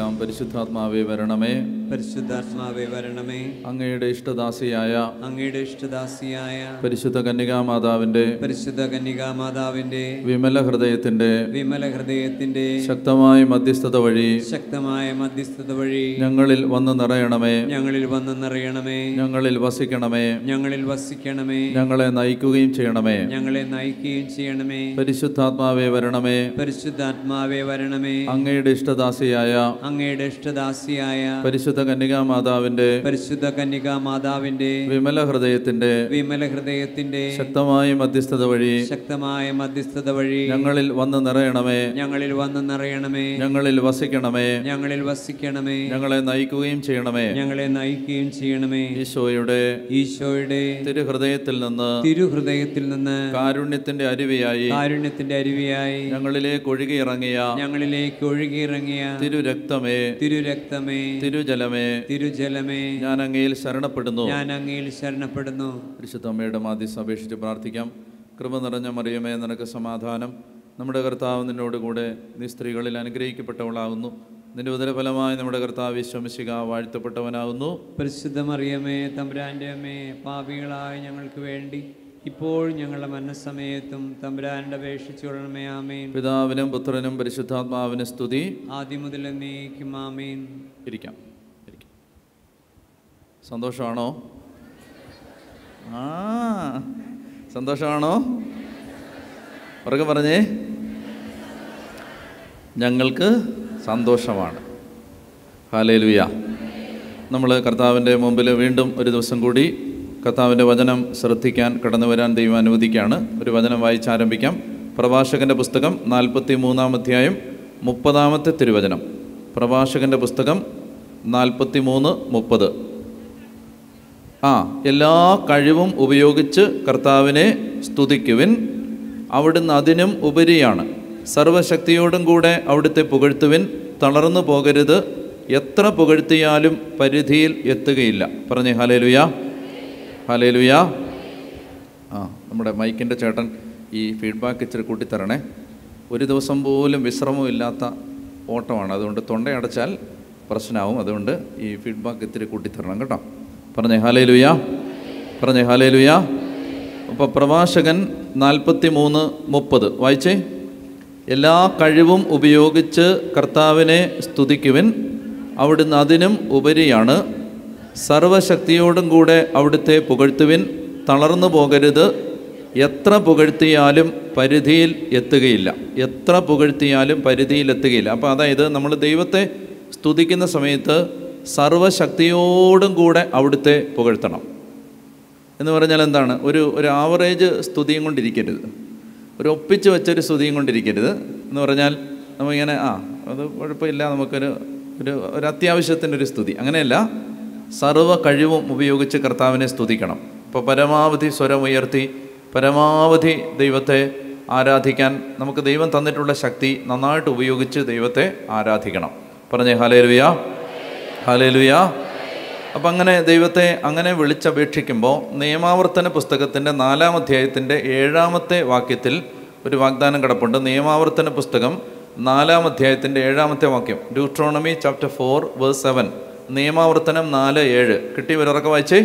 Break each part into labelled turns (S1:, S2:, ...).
S1: പ്രാർത്ഥിക്കാം പരിശുദ്ധാത്മാവേ വരണമേ
S2: പരിശുദ്ധാത്മാവെ വരണമേ
S1: അങ്ങയുടെ ഇഷ്ടദാസിയായ
S2: അങ്ങയുടെ ഇഷ്ടദാസിയായ
S1: പരിശുദ്ധ കന്യകാമാതാവിൻ്റെ
S2: പരിശുദ്ധ കന്യകാമാതാവിന്റെ
S1: വിമല ഹൃദയത്തിൻ്റെ
S2: വിമല ഹൃദയത്തിന്റെ
S1: ശക്തമായ മധ്യസ്ഥത വഴി
S2: ശക്തമായ മധ്യസ്ഥത വഴി
S1: ഞങ്ങളിൽ വന്ന് നിറയണമേ
S2: ഞങ്ങളിൽ വന്ന് നിറയണമേ
S1: ഞങ്ങളിൽ വസിക്കണമേ
S2: ഞങ്ങളിൽ വസിക്കണമേ
S1: ഞങ്ങളെ നയിക്കുകയും ചെയ്യണമേ
S2: ഞങ്ങളെ നയിക്കുകയും ചെയ്യണമേ
S1: പരിശുദ്ധാത്മാവേ വരണമേ
S2: പരിശുദ്ധാത്മാവെ വരണമേ
S1: അങ്ങയുടെ ഇഷ്ടദാസിയായ
S2: അങ്ങയുടെ ഇഷ്ടദാസിയായ
S1: പരിശുദ്ധ കന്യകാമാതാവിൻ്റെ
S2: പരിശുദ്ധ കന്യകാമാതാവിന്റെ
S1: വിമല ഹൃദയത്തിൻ്റെ
S2: വിമല ഹൃദയത്തിന്റെ
S1: ശക്തമായ മധ്യസ്ഥത വഴി
S2: ശക്തമായ മധ്യസ്ഥത വഴി
S1: ഞങ്ങളിൽ വന്ന് നിറയണമേ
S2: ഞങ്ങളിൽ വന്ന് നിറയണമേ
S1: ഞങ്ങളിൽ വസിക്കണമേ
S2: ഞങ്ങളിൽ വസിക്കണമേ
S1: ഞങ്ങളെ നയിക്കുകയും ചെയ്യണമേ
S2: ഞങ്ങളെ നയിക്കുകയും ചെയ്യണമേ
S1: ഈശോയുടെ
S2: ഈശോയുടെ
S1: തിരുഹൃദയത്തിൽ നിന്ന്
S2: തിരുഹൃദയത്തിൽ നിന്ന്
S1: കാരുണ്യത്തിന്റെ അരുവിയായി
S2: കാരുണ്യത്തിന്റെ അരുവിയായി
S1: ഞങ്ങളിലേക്ക് ഒഴുകിയിറങ്ങിയ
S2: ഞങ്ങളിലേക്ക് ഒഴുകിയിറങ്ങിയ
S1: തിരുരക്തമേ
S2: തിരുരക്തമേ
S1: തിരുജലമേ
S2: തിരുജലമേ
S1: ഞാൻ അങ്ങയിൽ ശരണപ്പെടുന്നു
S2: ഞാൻ അങ്ങയിൽ ശരണപ്പെടുന്നു
S1: പരിശുദ്ധ അമ്മയുടെ മാധ്യസ്ഥ അപേക്ഷിച്ച് പ്രാർത്ഥിക്കാം കൃപ നിറഞ്ഞ മറിയമേ നിനക്ക് സമാധാനം നമ്മുടെ കർത്താവ് നിന്നോട് കൂടെ നീ സ്ത്രീകളിൽ അനുഗ്രഹിക്കപ്പെട്ടവളാകുന്നു നിന്റെ ഉദരഫലമായി നമ്മുടെ കർത്താവ് വിശ്വമിശിക വാഴ്ത്തപ്പെട്ടവനാകുന്നു
S2: പരിശുദ്ധ മറിയമേ തമ്പുരാന്റെ അമ്മേ പാപികളായ ഞങ്ങൾക്ക് വേണ്ടി ഇപ്പോൾ ഞങ്ങളുടെ മരണസമയത്തും തമ്പുരാന്റെ അപേക്ഷിച്ചു കൊള്ളണമേ ആമേൻ
S1: പിതാവിനും പുത്രനും പരിശുദ്ധാത്മാവിനും സ്തുതി
S2: ആദ്യം മുതൽ എന്നേക്കും ആമേൻ
S1: ഇരിക്കാം ഇരിക്കാം സന്തോഷമാണോ ആ സന്തോഷമാണോ ഉറക്കെ പറഞ്ഞേ ഞങ്ങൾക്ക് സന്തോഷമാണ് ഹാലേലുയ നമ്മൾ കർത്താവിൻ്റെ മുമ്പിൽ വീണ്ടും ഒരു ദിവസം കൂടി കർത്താവിൻ്റെ വചനം ശ്രദ്ധിക്കാൻ കടന്നു വരാൻ ദൈവം അനുവദിക്കുകയാണ് ഒരു വചനം വായിച്ചാരംഭിക്കാം പ്രഭാഷകൻ്റെ പുസ്തകം നാൽപ്പത്തി മൂന്നാം അധ്യായം മുപ്പതാമത്തെ തിരുവചനം പ്രഭാഷകൻ്റെ പുസ്തകം നാൽപ്പത്തി മൂന്ന് മുപ്പത് ആ എല്ലാ കഴിവും ഉപയോഗിച്ച് കർത്താവിനെ സ്തുതിക്കുവിൻ അവിടുന്ന് അതിനും ഉപരിയാണ് സർവശക്തിയോടും കൂടെ അവിടുത്തെ പുകഴ്ത്തുവിൻ തളർന്നു പോകരുത് എത്ര പുകഴ്ത്തിയാലും പരിധിയിൽ എത്തുകയില്ല പറഞ്ഞേ ഹലേലുയ ഹലേലുയ ആ നമ്മുടെ മൈക്കിൻ്റെ ചേട്ടൻ ഈ ഫീഡ്ബാക്ക് ഇച്ചിരി കൂട്ടിത്തരണേ ഒരു ദിവസം പോലും വിശ്രമമില്ലാത്ത ഓട്ടമാണ് അതുകൊണ്ട് തൊണ്ടയടച്ചാൽ പ്രശ്നമാവും അതുകൊണ്ട് ഈ ഫീഡ്ബാക്ക് ഇത്തിരി കൂട്ടിത്തരണം കേട്ടോ പറഞ്ഞേ ഹാലേലുയ പറഞ്ഞേ ഹാലേലുയ അപ്പോൾ പ്രഭാഷകൻ നാൽപ്പത്തി മൂന്ന് മുപ്പത് വായിച്ചേ എല്ലാ കഴിവും ഉപയോഗിച്ച് കർത്താവിനെ സ്തുതിക്കുവിൻ അവിടുന്ന് അതിനും ഉപരിയാണ് സർവശക്തിയോടും കൂടെ അവിടുത്തെ പുകഴ്ത്തുവിൻ തളർന്നു പോകരുത് എത്ര പുകഴ്ത്തിയാലും പരിധിയിൽ എത്തുകയില്ല എത്ര പുകഴ്ത്തിയാലും പരിധിയിൽ എത്തുകയില്ല അപ്പോൾ അതായത് നമ്മൾ ദൈവത്തെ സ്തുതിക്കുന്ന സമയത്ത് സർവശക്തിയോടും കൂടെ അവിടുത്തെ പുകഴ്ത്തണം എന്ന് പറഞ്ഞാൽ എന്താണ് ഒരു ഒരു ആവറേജ് സ്തുതിയും കൊണ്ടിരിക്കരുത് ഒരു ഒപ്പിച്ച് വെച്ചൊരു സ്തുതിയും കൊണ്ടിരിക്കരുത് എന്ന് പറഞ്ഞാൽ നമ്മളിങ്ങനെ ആ അത് കുഴപ്പമില്ല നമുക്കൊരു ഒരു ഒരു അത്യാവശ്യത്തിനൊരു സ്തുതി അങ്ങനെയല്ല സർവ്വ കഴിവും ഉപയോഗിച്ച് കർത്താവിനെ സ്തുതിക്കണം അപ്പോൾ പരമാവധി സ്വരമുയർത്തി പരമാവധി ദൈവത്തെ ആരാധിക്കാൻ നമുക്ക് ദൈവം തന്നിട്ടുള്ള ശക്തി നന്നായിട്ട് ഉപയോഗിച്ച് ദൈവത്തെ ആരാധിക്കണം പറഞ്ഞേ ഹലേലുയ ഹലേലുയ അപ്പം അങ്ങനെ ദൈവത്തെ അങ്ങനെ വിളിച്ചപേക്ഷിക്കുമ്പോൾ നിയമാവർത്തന പുസ്തകത്തിൻ്റെ നാലാം അധ്യായത്തിൻ്റെ ഏഴാമത്തെ വാക്യത്തിൽ ഒരു വാഗ്ദാനം കിടപ്പുണ്ട് നിയമാവർത്തന പുസ്തകം നാലാം അധ്യായത്തിൻ്റെ ഏഴാമത്തെ വാക്യം Deuteronomy chapter four verse seven നിയമാവർത്തനം നാല് ഏഴ് കിട്ടിയവരൊക്കെ വായിച്ചേ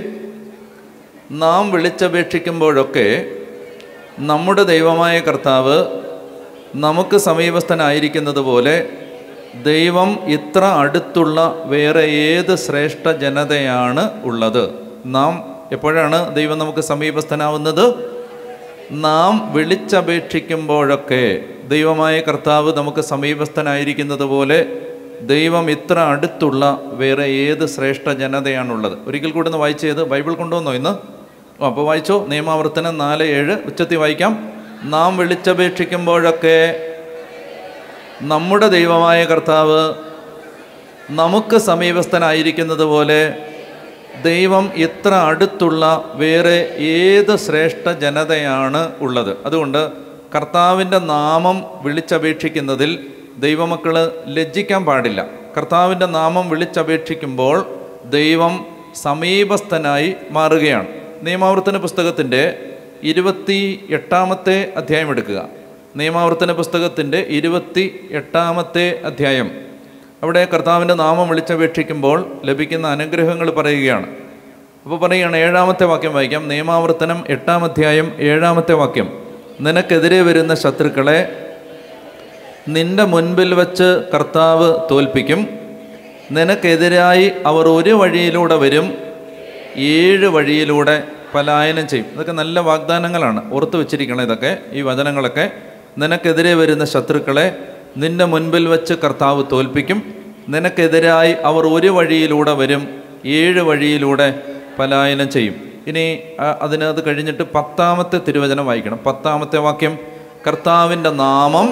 S1: നാം വിളിച്ചപേക്ഷിക്കുമ്പോഴൊക്കെ നമ്മുടെ ദൈവമായ കർത്താവ് നമുക്ക് സമീപസ്ഥനായിരിക്കുന്നത് പോലെ ദൈവം ഇത്ര അടുത്തുള്ള വേറെ ഏത് ശ്രേഷ്ഠ ജനതയാണ് ഉള്ളത് നാം എപ്പോഴാണ് ദൈവം നമുക്ക് സമീപസ്ഥനാവുന്നത് നാം വിളിച്ചപേക്ഷിക്കുമ്പോഴൊക്കെ ദൈവമായ കർത്താവ് നമുക്ക് സമീപസ്ഥനായിരിക്കുന്നത് പോലെ ദൈവം ഇത്ര അടുത്തുള്ള വേറെ ഏത് ശ്രേഷ്ഠ ജനതയാണുള്ളത് ഒരിക്കൽ കൂടെ ഒന്ന് വായിച്ചത് ബൈബിൾ കൊണ്ടുവന്നോ ഇന്ന് ഓ, അപ്പോൾ വായിച്ചോ നിയമാവർത്തനം നാല് ഏഴ് ഉച്ചത്തിൽ വായിക്കാം നാം വിളിച്ചപേക്ഷിക്കുമ്പോഴൊക്കെ നമ്മുടെ ദൈവമായ കർത്താവ് നമുക്ക് സമീപസ്ഥനായിരിക്കുന്നത് പോലെ ദൈവം ഇത്ര അടുത്തുള്ള വേറെ ഏത് ശ്രേഷ്ഠ ജനതയാണ് ഉള്ളത് അതുകൊണ്ട് കർത്താവിൻ്റെ നാമം വിളിച്ചപേക്ഷിക്കുന്നതിൽ ദൈവമക്കൾ ലജ്ജിക്കാൻ പാടില്ല കർത്താവിൻ്റെ നാമം വിളിച്ചപേക്ഷിക്കുമ്പോൾ ദൈവം സമീപസ്ഥനായി മാറുകയാണ് നിയമാവർത്തന പുസ്തകത്തിൻ്റെ ഇരുപത്തി എട്ടാമത്തെ അധ്യായം എടുക്കുക നിയമാവർത്തന പുസ്തകത്തിൻ്റെ ഇരുപത്തി എട്ടാമത്തെ അധ്യായം അവിടെ കർത്താവിൻ്റെ നാമം വിളിച്ചപേക്ഷിക്കുമ്പോൾ ലഭിക്കുന്ന അനുഗ്രഹങ്ങൾ പറയുകയാണ് അപ്പോൾ പറയുകയാണ് ഏഴാമത്തെ വാക്യം വായിക്കാം നിയമാവർത്തനം എട്ടാം അധ്യായം ഏഴാമത്തെ വാക്യം നിനക്കെതിരെ വരുന്ന ശത്രുക്കളെ നിന്റെ മുൻപിൽ വച്ച് കർത്താവ് തോൽപ്പിക്കും നിനക്കെതിരായി അവർ ഒരു വഴിയിലൂടെ വരും ഏഴ് വഴിയിലൂടെ പലായനം ചെയ്യും ഇതൊക്കെ നല്ല വാഗ്ദാനങ്ങളാണ് ഓർത്ത് വെച്ചിരിക്കണം ഇതൊക്കെ ഈ വചനങ്ങളൊക്കെ നിനക്കെതിരെ വരുന്ന ശത്രുക്കളെ നിന്റെ മുൻപിൽ വച്ച് കർത്താവ് തോൽപ്പിക്കും നിനക്കെതിരായി അവർ ഒരു വഴിയിലൂടെ വരും ഏഴ് വഴിയിലൂടെ പലായനം ചെയ്യും ഇനി ആ- അതിനത് കഴിഞ്ഞിട്ട് പത്താമത്തെ തിരുവചനം വായിക്കണം പത്താമത്തെ വാക്യം കർത്താവിൻ്റെ നാമം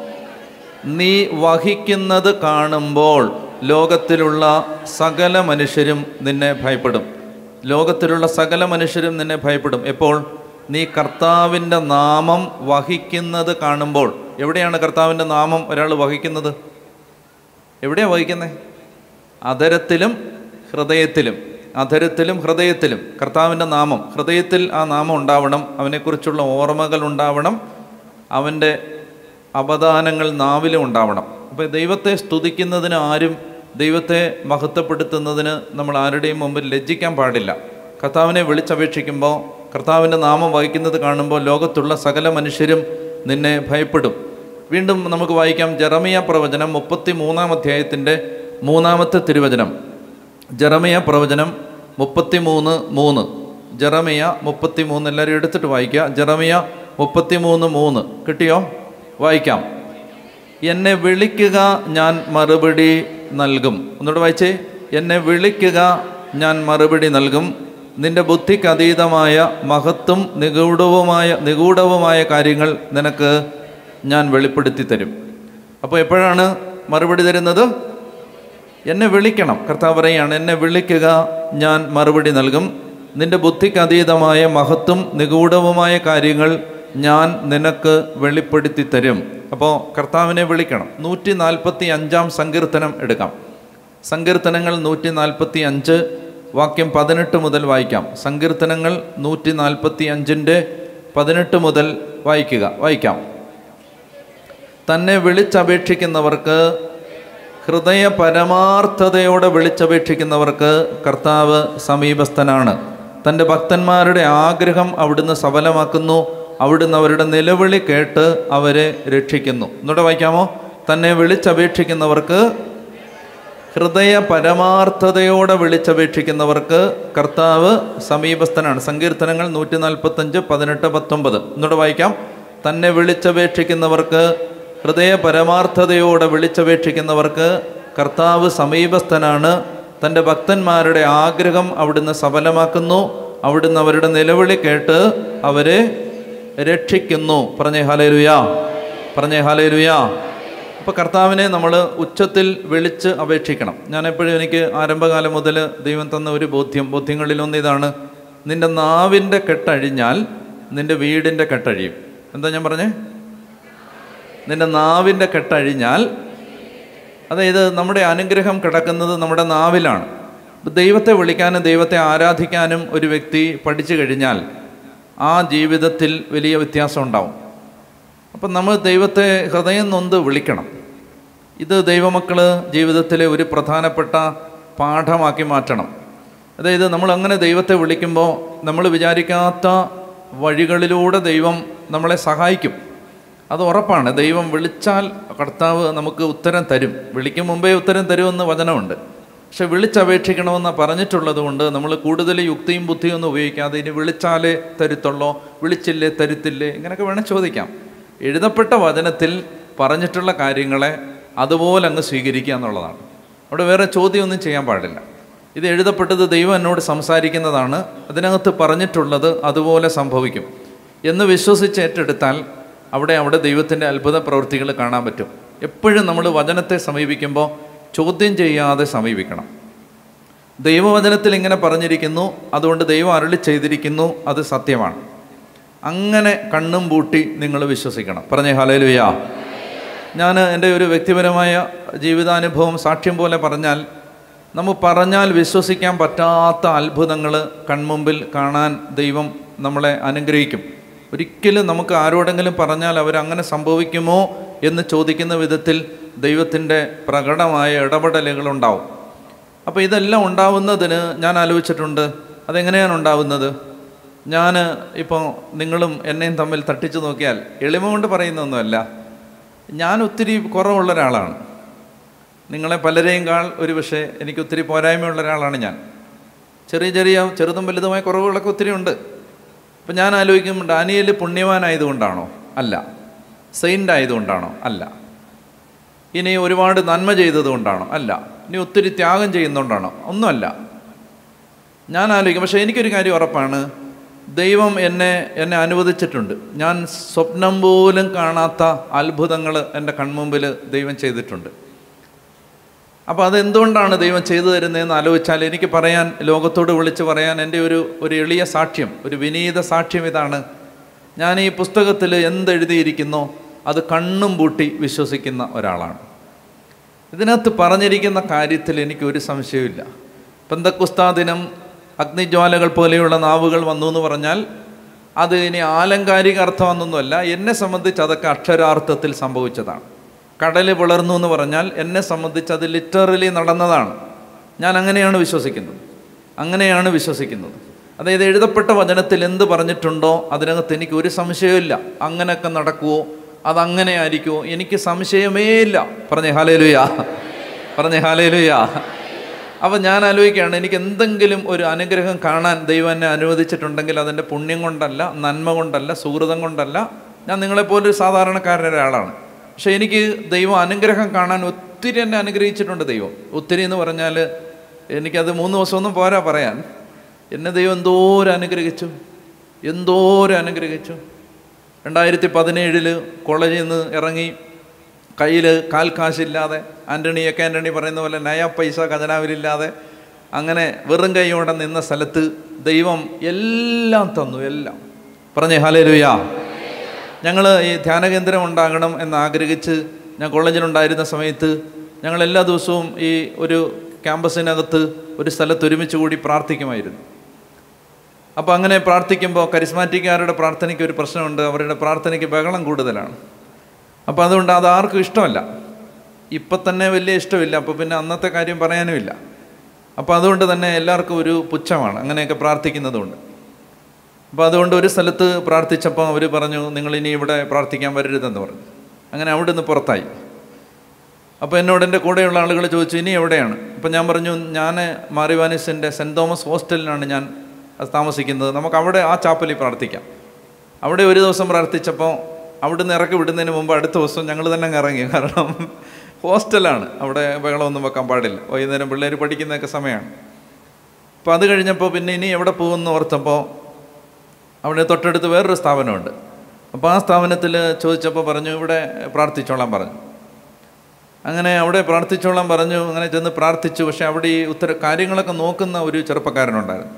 S1: നീ വഹിക്കുന്നത് കാണുമ്പോൾ ലോകത്തിലുള്ള സകല മനുഷ്യരും നിന്നെ ഭയപ്പെടും ലോകത്തിലുള്ള സകല മനുഷ്യരും നിന്നെ ഭയപ്പെടും എപ്പോൾ നീ കർത്താവിൻ്റെ നാമം വഹിക്കുന്നത് കാണുമ്പോൾ എവിടെയാണ് കർത്താവിൻ്റെ നാമം ഒരാൾ വഹിക്കുന്നത് എവിടെയാണ് വഹിക്കുന്നത് അധരത്തിലും ഹൃദയത്തിലും അധരത്തിലും ഹൃദയത്തിലും കർത്താവിൻ്റെ നാമം ഹൃദയത്തിൽ ആ നാമം ഉണ്ടാവണം അവനെക്കുറിച്ചുള്ള ഓർമ്മകൾ ഉണ്ടാവണം അവൻ്റെ അവദാനങ്ങൾ നാവിലും ഉണ്ടാവണം അപ്പോൾ ദൈവത്തെ സ്തുതിക്കുന്നതിന് ആരും ദൈവത്തെ മഹത്വപ്പെടുത്തുന്നതിന് നമ്മൾ ആരുടെയും മുമ്പിൽ ലജ്ജിക്കാൻ പാടില്ല കർത്താവിനെ വിളിച്ചപേക്ഷിക്കുമ്പോൾ കർത്താവിൻ്റെ നാമം വഹിക്കുന്നത് കാണുമ്പോൾ ലോകത്തുള്ള സകല മനുഷ്യരും നിന്നെ ഭയപ്പെടും വീണ്ടും നമുക്ക് വായിക്കാം ജറമിയ പ്രവചനം മുപ്പത്തി മൂന്നാം അധ്യായത്തിൻ്റെ മൂന്നാമത്തെ തിരുവചനം ജറമിയ പ്രവചനം മുപ്പത്തി മൂന്ന് മൂന്ന് ജറമിയ മുപ്പത്തി മൂന്ന് എല്ലാവരും എടുത്തിട്ട് വായിക്കുക ജറമിയ മുപ്പത്തി മൂന്ന് മൂന്ന് കിട്ടിയോ വായിക്കാം എന്നെ വിളിക്കുക ഞാൻ മറുപടി നൽകും ഒന്നുകൂടെ വായിച്ചേ എന്നെ വിളിക്കുക ഞാൻ മറുപടി നൽകും നിന്റെ ബുദ്ധിക്ക് അതീതമായ മഹത്തും നിഗൂഢവുമായ നിഗൂഢവുമായ കാര്യങ്ങൾ നിനക്ക് ഞാൻ വെളിപ്പെടുത്തി തരും അപ്പോൾ എപ്പോഴാണ് മറുപടി തരുന്നത് എന്നെ വിളിക്കണം കർത്താവ് പറയുകയാണ് എന്നെ വിളിക്കുക ഞാൻ മറുപടി നൽകും നിന്റെ ബുദ്ധിക്ക് അതീതമായ മഹത്തും നിഗൂഢവുമായ കാര്യങ്ങൾ ഞാൻ നിനക്ക് വെളിപ്പെടുത്തി തരും അപ്പോൾ കർത്താവിനെ വിളിക്കണം നൂറ്റി നാൽപ്പത്തി അഞ്ചാം സങ്കീർത്തനം എടുക്കാം സങ്കീർത്തനങ്ങൾ നൂറ്റി നാൽപ്പത്തി അഞ്ച് വാക്യം പതിനെട്ട് മുതൽ വായിക്കാം സങ്കീർത്തനങ്ങൾ നൂറ്റി നാൽപ്പത്തി അഞ്ചിൻ്റെ പതിനെട്ട് മുതൽ വായിക്കുക വായിക്കാം തന്നെ വിളിച്ചപേക്ഷിക്കുന്നവർക്ക് ഹൃദയ പരമാർത്ഥതയോടെ വിളിച്ചപേക്ഷിക്കുന്നവർക്ക് കർത്താവ് സമീപസ്ഥനാണ് തൻ്റെ ഭക്തന്മാരുടെ ആഗ്രഹം അവിടുന്ന് സഫലമാക്കുന്നു അവിടുന്ന് അവരുടെ നിലവിളി കേട്ട് അവരെ രക്ഷിക്കുന്നു എന്നോടെ വായിക്കാമോ തന്നെ വിളിച്ചപേക്ഷിക്കുന്നവർക്ക് ഹൃദയ പരമാർത്ഥതയോടെ വിളിച്ചപേക്ഷിക്കുന്നവർക്ക് കർത്താവ് സമീപസ്ഥനാണ് സങ്കീർത്തനങ്ങൾ നൂറ്റി നാൽപ്പത്തഞ്ച് പതിനെട്ട് പത്തൊമ്പത് എന്നോട് വായിക്കാം തന്നെ വിളിച്ചപേക്ഷിക്കുന്നവർക്ക് ഹൃദയ പരമാർത്ഥതയോടെ വിളിച്ചപേക്ഷിക്കുന്നവർക്ക് കർത്താവ് സമീപസ്ഥനാണ് തൻ്റെ ഭക്തന്മാരുടെ ആഗ്രഹം അവിടുന്ന് സഫലമാക്കുന്നു അവിടുന്ന് അവരുടെ നിലവിളി കേട്ട് അവരെ രക്ഷിക്കുന്നു പറഞ്ഞേ ഹലേലുയാ പറഞ്ഞേ ഹലേലുയാ അപ്പോൾ കർത്താവിനെ നമ്മൾ ഉച്ചത്തിൽ വിളിച്ച് അപേക്ഷിക്കണം ഞാൻ എപ്പോഴും എനിക്ക് ആരംഭകാലം മുതൽ ദൈവം തന്ന ഒരു ബോധ്യം ബോധ്യങ്ങളിലൊന്ന് ഇതാണ് നിൻ്റെ നാവിൻ്റെ കെട്ടഴിഞ്ഞാൽ നിൻ്റെ വീടിൻ്റെ കെട്ടഴിയും എന്താ ഞാൻ പറഞ്ഞേ നിൻ്റെ നാവിൻ്റെ കെട്ടഴിഞ്ഞാൽ അതായത് നമ്മുടെ അനുഗ്രഹം കിടക്കുന്നത് നമ്മുടെ നാവിലാണ് ഇപ്പം ദൈവത്തെ വിളിക്കാനും ദൈവത്തെ ആരാധിക്കാനും ഒരു വ്യക്തി പഠിച്ചു കഴിഞ്ഞാൽ ആ ജീവിതത്തിൽ വലിയ വ്യത്യാസം ഉണ്ടാവും അപ്പം നമ്മൾ ദൈവത്തെ ഹൃദയം നൊന്ത് വിളിക്കണം ഇത് ദൈവമക്കൾ ജീവിതത്തിലെ ഒരു പ്രധാനപ്പെട്ട പാഠമാക്കി മാറ്റണം അതായത് നമ്മൾ അങ്ങനെ ദൈവത്തെ വിളിക്കുമ്പോൾ നമ്മൾ വിചാരിക്കാത്ത വഴികളിലൂടെ ദൈവം നമ്മളെ സഹായിക്കും അത് ഉറപ്പാണ് ദൈവം വിളിച്ചാൽ കർത്താവ് നമുക്ക് ഉത്തരം തരും വിളിക്കും മുമ്പേ ഉത്തരം തരുമെന്ന് വചനമുണ്ട് പക്ഷെ വിളിച്ചപേക്ഷിക്കണമെന്ന് പറഞ്ഞിട്ടുള്ളത് കൊണ്ട് നമ്മൾ കൂടുതൽ യുക്തിയും ബുദ്ധിയും ഒന്നും ഉപയോഗിക്കാതെ ഇനി വിളിച്ചാലേ തരുത്തുള്ളോ വിളിച്ചില്ലേ തരുത്തില്ലേ ഇങ്ങനെയൊക്കെ വേണം ചോദിക്കാം എഴുതപ്പെട്ട വചനത്തിൽ പറഞ്ഞിട്ടുള്ള കാര്യങ്ങളെ അതുപോലെ അങ്ങ് സ്വീകരിക്കുക എന്നുള്ളതാണ് അവിടെ വേറെ ചോദ്യമൊന്നും ചെയ്യാൻ പാടില്ല ഇത് എഴുതപ്പെട്ടത് ദൈവം എന്നോട് സംസാരിക്കുന്നതാണ് അതിനകത്ത് പറഞ്ഞിട്ടുള്ളത് അതുപോലെ സംഭവിക്കും എന്ന് വിശ്വസിച്ച് ഏറ്റെടുത്താൽ അവിടെ അവിടെ ദൈവത്തിൻ്റെ അത്ഭുത പ്രവൃത്തികൾ കാണാൻ പറ്റും എപ്പോഴും നമ്മൾ വചനത്തെ സമീപിക്കുമ്പോൾ ചോദ്യം ചെയ്യാതെ സമീപിക്കണം ദൈവവചനത്തിൽ ഇങ്ങനെ പറഞ്ഞിരിക്കുന്നു അതുകൊണ്ട് ദൈവം അരളി ചെയ്തിരിക്കുന്നു അത് സത്യമാണ് അങ്ങനെ കണ്ണും പൂട്ടി നിങ്ങൾ വിശ്വസിക്കണം പറഞ്ഞേ ഹലേലുയാ ഞാൻ എൻ്റെ ഒരു വ്യക്തിപരമായ ജീവിതാനുഭവം സാക്ഷ്യം പോലെ പറഞ്ഞാൽ നമ്മൾ പറഞ്ഞാൽ വിശ്വസിക്കാൻ പറ്റാത്ത അത്ഭുതങ്ങൾ കൺമുമ്പിൽ കാണാൻ ദൈവം നമ്മളെ അനുഗ്രഹിക്കും ഒരിക്കലും നമുക്ക് ആരോടെങ്കിലും പറഞ്ഞാൽ അവരങ്ങനെ സംഭവിക്കുമോ എന്ന് ചോദിക്കുന്ന വിധത്തിൽ ദൈവത്തിൻ്റെ പ്രകടമായ ഇടപെടലുകളുണ്ടാവും അപ്പോൾ ഇതെല്ലാം ഉണ്ടാവുന്നതിന് ഞാൻ ആലോചിച്ചിട്ടുണ്ട് അതെങ്ങനെയാണ് ഉണ്ടാവുന്നത് ഞാൻ ഇപ്പോൾ നിങ്ങളും എന്നെയും തമ്മിൽ തട്ടിച്ചു നോക്കിയാൽ എളിമ കൊണ്ട് പറയുന്നൊന്നുമല്ല ഞാൻ ഒത്തിരി കുറവുള്ള ഒരാളാണ് നിങ്ങളെ പലരെയും കാൾ ഒരു പക്ഷേ എനിക്ക് ഒത്തിരി പോരായ്മയുള്ള ഒരാളാണ് ഞാൻ ചെറിയ ചെറിയ ചെറുതും വലുതുമായ കുറവുകളൊക്കെ ഒത്തിരി ഉണ്ട് അപ്പം ഞാൻ ആലോചിക്കും ഡാനിയേൽ പുണ്യവാനായതുകൊണ്ടാണോ അല്ല സെയിൻ്റ് ആയതുകൊണ്ടാണോ അല്ല ഇനി ഒരുപാട് നന്മ ചെയ്തതുകൊണ്ടാണോ അല്ല ഇനി ഒത്തിരി ത്യാഗം ചെയ്യുന്നതുകൊണ്ടാണോ ഒന്നുമല്ല ഞാൻ ആലോചിക്കും പക്ഷേ എനിക്കൊരു കാര്യം ഉറപ്പാണ് ദൈവം എന്നെ എന്നെ അനുവദിച്ചിട്ടുണ്ട് ഞാൻ സ്വപ്നം പോലും കാണാത്ത അത്ഭുതങ്ങൾ എൻ്റെ കൺമുമ്പിൽ ദൈവം ചെയ്തിട്ടുണ്ട് അപ്പോൾ അതെന്തുകൊണ്ടാണ് ദൈവം ചെയ്തു തരുന്നതെന്ന് ആലോചിച്ചാൽ എനിക്ക് പറയാൻ ലോകത്തോട് വിളിച്ച് പറയാൻ എൻ്റെ ഒരു ഒരു എളിയ സാക്ഷ്യം ഒരു വിനീത സാക്ഷ്യം ഇതാണ് ഞാൻ ഈ പുസ്തകത്തിൽ എന്തെഴുതിയിരിക്കുന്നോ അത് കണ്ണും പൂട്ടി വിശ്വസിക്കുന്ന ഒരാളാണ് ഇതിനകത്ത് പറഞ്ഞിരിക്കുന്ന കാര്യത്തിൽ എനിക്ക് ഒരു സംശയമില്ല പെന്തക്കുസ്താ ദിനം അഗ്നിജ്വാലകൾ പോലെയുള്ള നാവുകൾ വന്നു എന്ന് പറഞ്ഞാൽ അത് ഇനി ആലങ്കാരിക അർത്ഥമൊന്നുമല്ല എന്നെ സംബന്ധിച്ച് അതൊക്കെ അക്ഷരാർത്ഥത്തിൽ സംഭവിച്ചതാണ് കടൽ പിളർന്നു എന്ന് പറഞ്ഞാൽ എന്നെ സംബന്ധിച്ച് അത് ലിറ്ററലി നടന്നതാണ് ഞാൻ അങ്ങനെയാണ് വിശ്വസിക്കുന്നത് അങ്ങനെയാണ് വിശ്വസിക്കുന്നത് അതായത് എഴുതപ്പെട്ട വചനത്തിൽ എന്ത് പറഞ്ഞിട്ടുണ്ടോ അതിനകത്ത് എനിക്ക് ഒരു സംശയമില്ല അങ്ങനെയൊക്കെ നടക്കുമോ അതങ്ങനെ ആയിരിക്കുമോ എനിക്ക് സംശയമേ ഇല്ല പറഞ്ഞേ ഹാലേലുയാ പറഞ്ഞേ ഹാലേലുയാ അപ്പം ഞാൻ ആലോചിക്കുകയാണ് എനിക്ക് എന്തെങ്കിലും ഒരു അനുഗ്രഹം കാണാൻ ദൈവം എന്നെ അനുവദിച്ചിട്ടുണ്ടെങ്കിൽ അതിൻ്റെ പുണ്യം കൊണ്ടല്ല നന്മ കൊണ്ടല്ല സുഹൃതം കൊണ്ടല്ല ഞാൻ നിങ്ങളെപ്പോലൊരു സാധാരണക്കാരൻ ഒരാളാണ് പക്ഷേ എനിക്ക് ദൈവം അനുഗ്രഹം കാണാൻ ഒത്തിരി എന്നെ അനുഗ്രഹിച്ചിട്ടുണ്ട് ദൈവം ഒത്തിരി എന്ന് പറഞ്ഞാൽ എനിക്കത് മൂന്ന് ദിവസമൊന്നും പോരാ പറയാൻ എന്നെ ദൈവം എന്തോരം അനുഗ്രഹിച്ചു എന്തോരം അനുഗ്രഹിച്ചു രണ്ടായിരത്തി പതിനേഴിൽ കോളേജിൽ നിന്ന് ഇറങ്ങി കയ്യിൽ കാൽ കാശില്ലാതെ ആൻ്റണി ഒക്കെ ആൻ്റണി പറയുന്ന പോലെ നയ പൈസ ഖജനാവിലില്ലാതെ അങ്ങനെ വെറും കൈയോടെ നിന്ന സ്ഥലത്ത് ദൈവം എല്ലാം തന്നു എല്ലാം പറഞ്ഞേ ഹാലേലുയാ ഞങ്ങൾ ഈ ധ്യാനകേന്ദ്രം ഉണ്ടാകണം എന്ന് ആഗ്രഹിച്ച് ഞാൻ കോളേജിലുണ്ടായിരുന്ന സമയത്ത് ഞങ്ങൾ എല്ലാ ദിവസവും ഈ ഒരു ക്യാമ്പസിനകത്ത് ഒരു സ്ഥലത്ത് ഒരുമിച്ച് കൂടി പ്രാർത്ഥിക്കുമായിരുന്നു അപ്പോൾ അങ്ങനെ പ്രാർത്ഥിക്കുമ്പോൾ കരിസ്മാറ്റിക്കാരുടെ പ്രാർത്ഥനയ്ക്ക് ഒരു പ്രശ്നമുണ്ട് അവരുടെ പ്രാർത്ഥനയ്ക്ക് ബഹളം കൂടുതലാണ് അപ്പോൾ അതുകൊണ്ട് അത് ആർക്കും ഇഷ്ടമല്ല ഇപ്പം തന്നെ വലിയ ഇഷ്ടമില്ല അപ്പോൾ പിന്നെ അന്നത്തെ കാര്യം പറയാനുമില്ല അപ്പോൾ അതുകൊണ്ട് തന്നെ എല്ലാവർക്കും ഒരു പുച്ഛമാണ് അങ്ങനെയൊക്കെ പ്രാർത്ഥിക്കുന്നതുകൊണ്ട് അപ്പോൾ അതുകൊണ്ട് ഒരു സ്ഥലത്ത് പ്രാർത്ഥിച്ചപ്പോൾ അവർ പറഞ്ഞു നിങ്ങളിനി ഇവിടെ പ്രാർത്ഥിക്കാൻ വരരുതെന്ന് പറഞ്ഞു അങ്ങനെ അവിടെ നിന്ന് പുറത്തായി അപ്പോൾ എന്നോട് എൻ്റെ കൂടെയുള്ള ആളുകൾ ചോദിച്ചു ഇനി എവിടെയാണ് അപ്പോൾ ഞാൻ പറഞ്ഞു ഞാൻ മാറിവാനിസിൻ്റെ സെൻറ്റ് തോമസ് ഹോസ്റ്റലിലാണ് ഞാൻ താമസിക്കുന്നത് നമുക്ക് അവിടെ ആ ചാപ്പലിൽ പ്രാർത്ഥിക്കാം അവിടെ ഒരു ദിവസം പ്രാർത്ഥിച്ചപ്പോൾ അവിടുന്ന് ഇറക്കി വിടുന്നതിന് മുമ്പ് അടുത്ത ദിവസം ഞങ്ങൾ തന്നെ അങ്ങ് ഇറങ്ങി കാരണം ഹോസ്റ്റലാണ് അവിടെ ബഹളമൊന്നും വെക്കാൻ പാടില്ല വൈകുന്നേരം പിള്ളേർ പഠിക്കുന്നതൊക്കെ സമയമാണ് അപ്പോൾ അത് കഴിഞ്ഞപ്പോൾ പിന്നെ ഇനി എവിടെ പോകുമെന്ന് ഓർത്തപ്പോൾ അവിടെ തൊട്ടടുത്ത് വേറൊരു സ്ഥാപനമുണ്ട് അപ്പോൾ ആ സ്ഥാപനത്തിൽ ചോദിച്ചപ്പോൾ പറഞ്ഞു ഇവിടെ പ്രാർത്ഥിച്ചോളാൻ പറഞ്ഞു അങ്ങനെ അവിടെ പ്രാർത്ഥിച്ചോളാൻ പറഞ്ഞു അങ്ങനെ ചെന്ന് പ്രാർത്ഥിച്ചു പക്ഷേ അവിടെ ഈ ഉത്തര കാര്യങ്ങളൊക്കെ നോക്കുന്ന ഒരു ചെറുപ്പക്കാരനുണ്ടായിരുന്നു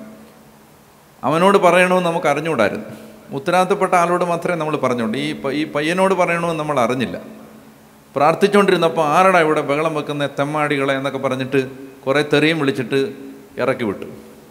S1: അവനോട് പറയണമെന്ന് നമുക്ക് അറിഞ്ഞുകൂടായിരുന്നു ഉത്തരവാദിത്തപ്പെട്ട ആളോട് മാത്രമേ നമ്മൾ പറഞ്ഞുള്ളൂ ഈ പ- ഈ പയ്യനോട് പറയണമെന്ന് നമ്മൾ അറിഞ്ഞില്ല പ്രാർത്ഥിച്ചുകൊണ്ടിരുന്നപ്പോൾ ആരടാ ഇവിടെ ബഹളം വെക്കുന്ന തെമ്മാടികളെ എന്നൊക്കെ പറഞ്ഞിട്ട് കുറേ തെറിയും വിളിച്ചിട്ട് ഇറക്കി വിട്ടു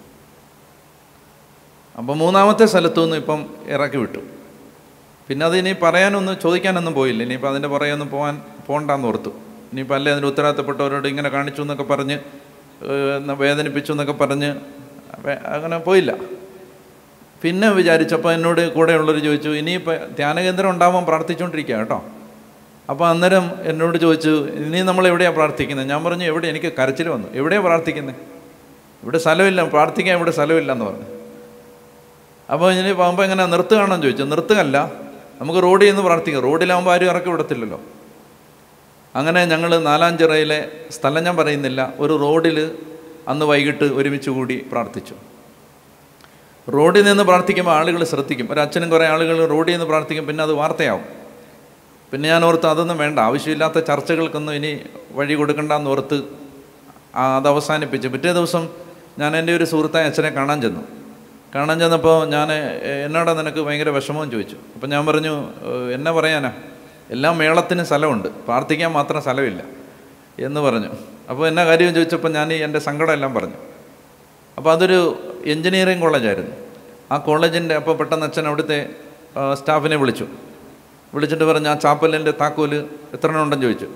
S1: അപ്പോൾ മൂന്നാമത്തെ സ്ഥലത്തുനിന്ന് ഇപ്പം ഇറക്കി വിട്ടു പിന്നെ അത് ഇനി പറയാനൊന്നും ചോദിക്കാനൊന്നും പോയില്ല ഇനിയിപ്പോൾ അതിൻ്റെ പുറകെയൊന്നും പോകാൻ പോകണ്ടെന്ന് ഓർത്തു ഇനിയിപ്പോൾ അല്ലേ അതിന് ഉത്തരവാദിത്തപ്പെട്ടവരോട് ഇങ്ങനെ കാണിച്ചു എന്നൊക്കെ പറഞ്ഞ് ഏഹ്, എന്നാ വേദനിപ്പിച്ചു എന്നൊക്കെ പറഞ്ഞ് വേ- അങ്ങനെ പോയില്ല പിന്നെ വിചാരിച്ചപ്പോൾ എന്നോട് കൂടെയുള്ളവർ ചോദിച്ചു ഇനിയിപ്പോൾ ധ്യാനകേന്ദ്രം ഉണ്ടാവാൻ പ്രാർത്ഥിച്ചുകൊണ്ടിരിക്കുക കേട്ടോ അപ്പോൾ അന്നേരം എന്നോട് ചോദിച്ചു ഇനി നമ്മൾ എവിടെയാണ് പ്രാർത്ഥിക്കുന്നത് ഞാൻ പറഞ്ഞു എവിടെ എനിക്ക് കരച്ചിൽ വന്നു എവിടെയാണ് പ്രാർത്ഥിക്കുന്നത് ഇവിടെ സ്ഥലമില്ല പ്രാർത്ഥിക്കാൻ ഇവിടെ സ്ഥലമില്ല എന്ന് പറഞ്ഞു അപ്പോൾ ഇനി പോകുമ്പോൾ എങ്ങനെ നിർത്തുകയാണെന്ന് ചോദിച്ചു നിർത്തുകയല്ല നമുക്ക് റോഡിൽ നിന്ന് പ്രാർത്ഥിക്കാം റോഡിലാകുമ്പോൾ ആരും ഇറക്കി വിടത്തില്ലല്ലോ അങ്ങനെ ഞങ്ങൾ നാലാഞ്ചിറയിലെ സ്ഥലം ഞാൻ പറയുന്നില്ല ഒരു റോഡിൽ അന്ന് വൈകിട്ട് ഒരുമിച്ച് കൂടി പ്രാർത്ഥിച്ചു റോഡിൽ നിന്ന് പ്രാർത്ഥിക്കുമ്പോൾ ആളുകൾ ശ്രദ്ധിക്കും ഒരു അച്ഛനും കുറേ ആളുകൾ റോഡിൽ നിന്ന് പ്രാർത്ഥിക്കും പിന്നെ അത് വാർത്തയാവും പിന്നെ ഞാൻ ഓർത്ത് അതൊന്നും വേണ്ട ആവശ്യമില്ലാത്ത ചർച്ചകൾക്കൊന്നും ഇനി വഴി കൊടുക്കണ്ടെന്ന് ഓർത്ത് ആ അത് അവസാനിപ്പിച്ചു പിറ്റേ ദിവസം ഞാൻ എൻ്റെ ഒരു സുഹൃത്തായ അച്ഛനെ കാണാൻ ചെന്നു കാണാൻ ചെന്നപ്പോൾ ഞാൻ എന്നോടാ നിനക്ക് ഭയങ്കര വിഷമവും ചോദിച്ചു അപ്പം ഞാൻ പറഞ്ഞു "ഏഹ്, എന്നെ പറയാനാ എല്ലാ മേളത്തിനും സ്ഥലമുണ്ട് പ്രാർത്ഥിക്കാൻ മാത്രം സ്ഥലമില്ല എന്ന് പറഞ്ഞു അപ്പോൾ എന്നാ കാര്യം ചോദിച്ചപ്പോൾ ഞാൻ ഈ എൻ്റെ സങ്കടം എല്ലാം പറഞ്ഞു അപ്പോൾ അതൊരു എൻജിനീയറിംഗ് കോളേജായിരുന്നു ആ കോളേജിൻ്റെ അപ്പോൾ പെട്ടെന്ന് അച്ഛൻ അവിടുത്തെ ആ, സ്റ്റാഫിനെ വിളിച്ചു വിളിച്ചിട്ട് പറഞ്ഞു ആ ചാപ്പലിൻ്റെ താക്കോല് എത്ര എണ്ണം ഉണ്ടെന്ന് ചോദിച്ചു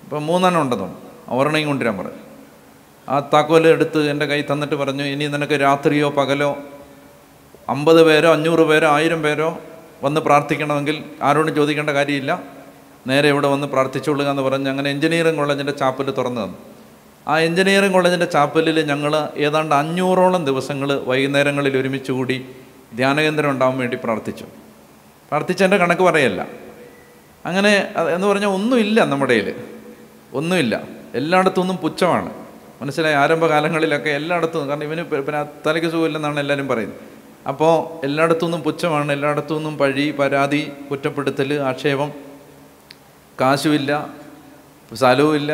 S1: ഇപ്പം മൂന്നെണ്ണം ഉണ്ടെന്നു ഒരെണ്ണം കൊണ്ടുവരാൻ പറഞ്ഞു ആ താക്കോല് എടുത്ത് എൻ്റെ കൈ തന്നിട്ട് പറഞ്ഞു ഇനി നിനക്ക് രാത്രിയോ പകലോ അമ്പത് പേരോ അഞ്ഞൂറ് പേരോ ആയിരം പേരോ വന്ന് പ്രാർത്ഥിക്കണമെങ്കിൽ ആരോടും ചോദിക്കേണ്ട കാര്യമില്ല നേരെ ഇവിടെ വന്ന് പ്രാർത്ഥിച്ചുകൊള്ളുക എന്ന് പറഞ്ഞ് അങ്ങനെ എഞ്ചിനീയറിംഗ് കോളേജിൻ്റെ ചാപ്പൽ തുറന്നു തന്നു ആ എഞ്ചിനീയറിംഗ് കോളേജിൻ്റെ ചാപ്പലിൽ ഞങ്ങൾ ഏതാണ്ട് അഞ്ഞൂറോളം ദിവസങ്ങൾ വൈകുന്നേരങ്ങളിൽ ഒരുമിച്ച് കൂടി ധ്യാനകേന്ദ്രം ഉണ്ടാവാൻ വേണ്ടി പ്രാർത്ഥിച്ചു പ്രാർത്ഥിച്ചതിൻ്റെ കണക്ക് പറയല്ല അങ്ങനെ അത് എന്ന് പറഞ്ഞാൽ ഒന്നുമില്ല നമ്മുടെ കയ്യിൽ ഒന്നുമില്ല എല്ലായിടത്തു നിന്നും പുച്ഛമാണ് മനസ്സിലായി ആരംഭകാലങ്ങളിലൊക്കെ എല്ലായിടത്തും കാരണം ഇവന് പ- പിന്നെ തലയ്ക്ക് സുഖമില്ലെന്നാണ് എല്ലാവരും പറയുന്നത് അപ്പോൾ എല്ലായിടത്തു നിന്നും പുച്ഛമാണ് എല്ലായിടത്തു നിന്നും പഴി പരാതി കുറ്റപ്പെടുത്തൽ ആക്ഷേപം കാശുമില്ല സ്ഥലവുമില്ല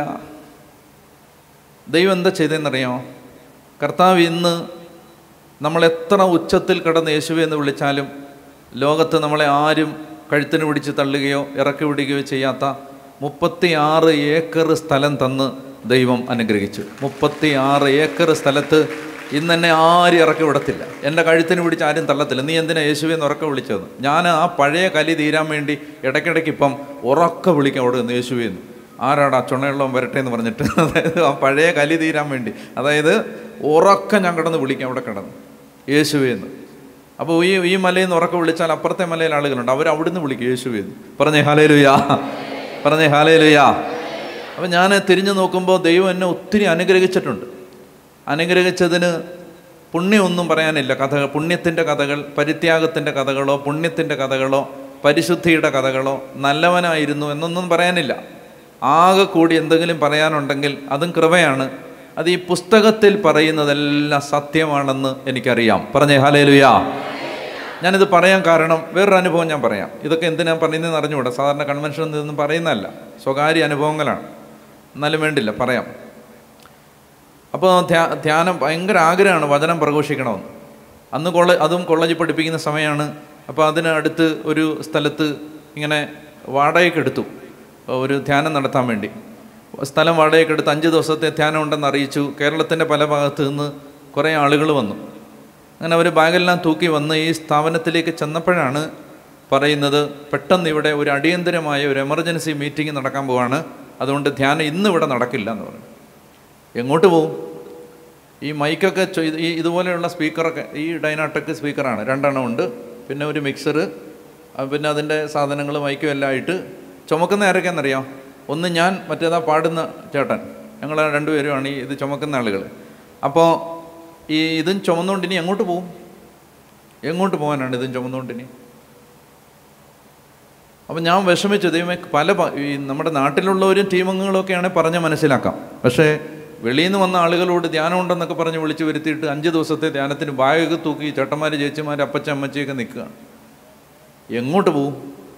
S1: ദൈവം എന്താ ചെയ്തതെന്നറിയാമോ കർത്താവ് ഇന്ന് നമ്മൾ എത്ര ഉച്ചത്തിൽ കിടന്ന് യേശുവെ എന്ന് വിളിച്ചാലും ലോകത്ത് നമ്മളെ ആരും കഴുത്തിന് പിടിച്ച് തള്ളുകയോ ഇറക്കി വിടുകയോ ചെയ്യാത്ത മുപ്പത്തി ആറ് ഏക്കർ സ്ഥലം തന്ന് ദൈവം അനുഗ്രഹിച്ചു മുപ്പത്തി ആറ് ഏക്കർ സ്ഥലത്ത് ഇന്ന് എന്നെ ആരും ഇറക്കി വിടത്തില്ല എൻ്റെ കഴുത്തിന് പിടിച്ച് ആരും തള്ളത്തില്ല നീ എന്തിനാ യേശുവെ എന്ന് ഉറക്കെ വിളിച്ചത് ഞാൻ ആ പഴയ കലി തീരാൻ വേണ്ടി ഇടയ്ക്കിടയ്ക്ക് ഇപ്പം ഉറക്കെ വിളിക്കാം അവിടെ നിന്ന് യേശുവെ എന്ന് ആരാടാ ചുണയുള്ളവൻ വരട്ടെ എന്ന് പറഞ്ഞിട്ട് അതായത് ആ പഴയ കലി തീരാൻ വേണ്ടി അതായത് ഉറക്കം ഞാൻ കിടന്ന് വിളിക്കാം അവിടെ കിടന്ന് യേശുവേ എന്ന് അപ്പോൾ ഈ ഈ മലയിൽ നിന്ന് ഉറക്കം വിളിച്ചാൽ അപ്പുറത്തെ മലയിൽ ആളുകളുണ്ട് അവർ അവിടുന്ന് വിളിക്കും യേശുവേ എന്ന് പറഞ്ഞേ ഹാലേ ലുയാ പറഞ്ഞേ ഹാലേ ലുയാ അപ്പം ഞാൻ തിരിഞ്ഞു നോക്കുമ്പോൾ ദൈവം എന്നെ ഒത്തിരി അനുഗ്രഹിച്ചിട്ടുണ്ട് അനുഗ്രഹിച്ചതിന് പുണ്യമൊന്നും പറയാനില്ല കഥകൾ പുണ്യത്തിൻ്റെ കഥകൾ പരിത്യാഗത്തിൻ്റെ കഥകളോ പുണ്യത്തിൻ്റെ കഥകളോ പരിശുദ്ധിയുടെ കഥകളോ നല്ലവനായിരുന്നു എന്നൊന്നും പറയാനില്ല ആകെ കൂടി എന്തെങ്കിലും പറയാനുണ്ടെങ്കിൽ അതും കൃപയാണ് അത് ഈ പുസ്തകത്തിൽ പറയുന്നതെല്ലാം സത്യമാണെന്ന് എനിക്കറിയാം പറഞ്ഞേ ഹാലേലുയാ ഞാനിത് പറയാൻ കാരണം വേറൊരു അനുഭവം ഞാൻ പറയാം ഇതൊക്കെ എന്തിനാ പറയുന്നതെന്ന് അറിഞ്ഞുകൂടാ സാധാരണ കൺവെൻഷനിൽ നിന്നും പറയുന്നതല്ല സ്വകാര്യ അനുഭവങ്ങളാണ് എന്നാലും വേണ്ടില്ല പറയാം അപ്പോൾ ധ്യാ ധ്യാനം ഭയങ്കര ആഗ്രഹമാണ് വചനം പ്രഘോഷിക്കണമെന്ന് അന്ന് കോളേജ് അതും കോളേജിൽ പഠിപ്പിക്കുന്ന സമയമാണ് അപ്പോൾ അതിനടുത്ത് ഒരു സ്ഥലത്ത് ഇങ്ങനെ വാടകയ്ക്ക് എടുത്തു ഒരു ധ്യാനം നടത്താൻ വേണ്ടി സ്ഥലം വാടകയ്ക്ക് എടുത്ത് അഞ്ച് ദിവസത്തെ ധ്യാനം ഉണ്ടെന്ന് അറിയിച്ചു കേരളത്തിൻ്റെ പല ഭാഗത്ത് നിന്ന് കുറേ ആളുകൾ വന്നു അങ്ങനെ അവർ ബാഗെല്ലാം തൂക്കി വന്ന് ഈ സ്ഥാപനത്തിലേക്ക് ചെന്നപ്പോഴാണ് പറയുന്നത് പെട്ടെന്ന് ഇവിടെ ഒരു അടിയന്തരമായ ഒരു എമർജൻസി മീറ്റിംഗ് നടക്കാൻ പോവാണ് അതുകൊണ്ട് ധ്യാനം ഇന്ന് ഇവിടെ നടക്കില്ല എന്ന് പറഞ്ഞു എങ്ങോട്ട് പോവും ഈ മൈക്കൊക്കെ ചൊ- ഈ ഇതുപോലെയുള്ള സ്പീക്കറൊക്കെ ഈ ഡൈനാടെക് സ്പീക്കറാണ് രണ്ടെണ്ണം ഉണ്ട് പിന്നെ ഒരു മിക്സർ പിന്നെ അതിൻ്റെ സാധനങ്ങൾ മൈക്കും എല്ലാം ആയിട്ട് ചുമക്കുന്ന ആരൊക്കെയാണെന്നറിയാം ഒന്ന് ഞാൻ മറ്റേതാ പാടുന്ന ചേട്ടൻ ഞങ്ങൾ രണ്ടുപേരുമാണ് ഈ ഇത് ചുമക്കുന്ന ആളുകൾ അപ്പോൾ ഈ ഇതും ചുമന്നുകൊണ്ട് ഇനി എങ്ങോട്ട് പോവും എങ്ങോട്ട് പോകാനാണ് ഇതും ചുമന്നുകൊണ്ട് ഇനി അപ്പം ഞാൻ വിഷമിച്ചു ദൈവമേ പല പ- ഈ നമ്മുടെ നാട്ടിലുള്ളവരും ടീമംഗങ്ങളൊക്കെ ആണെങ്കിൽ പറഞ്ഞ് മനസ്സിലാക്കാം പക്ഷേ വെളിയിൽ നിന്ന് വന്ന ആളുകളോട് ധ്യാനം ഉണ്ടെന്നൊക്കെ പറഞ്ഞ് വിളിച്ച് വരുത്തിയിട്ട് അഞ്ച് ദിവസത്തെ ധ്യാനത്തിന് ബാഗൊക്കെ തൂക്കി ചേട്ടന്മാർ ചേച്ചിമാർ അപ്പച്ച അമ്മച്ചിയൊക്കെ നിൽക്കുകയാണ് എങ്ങോട്ട് പോവും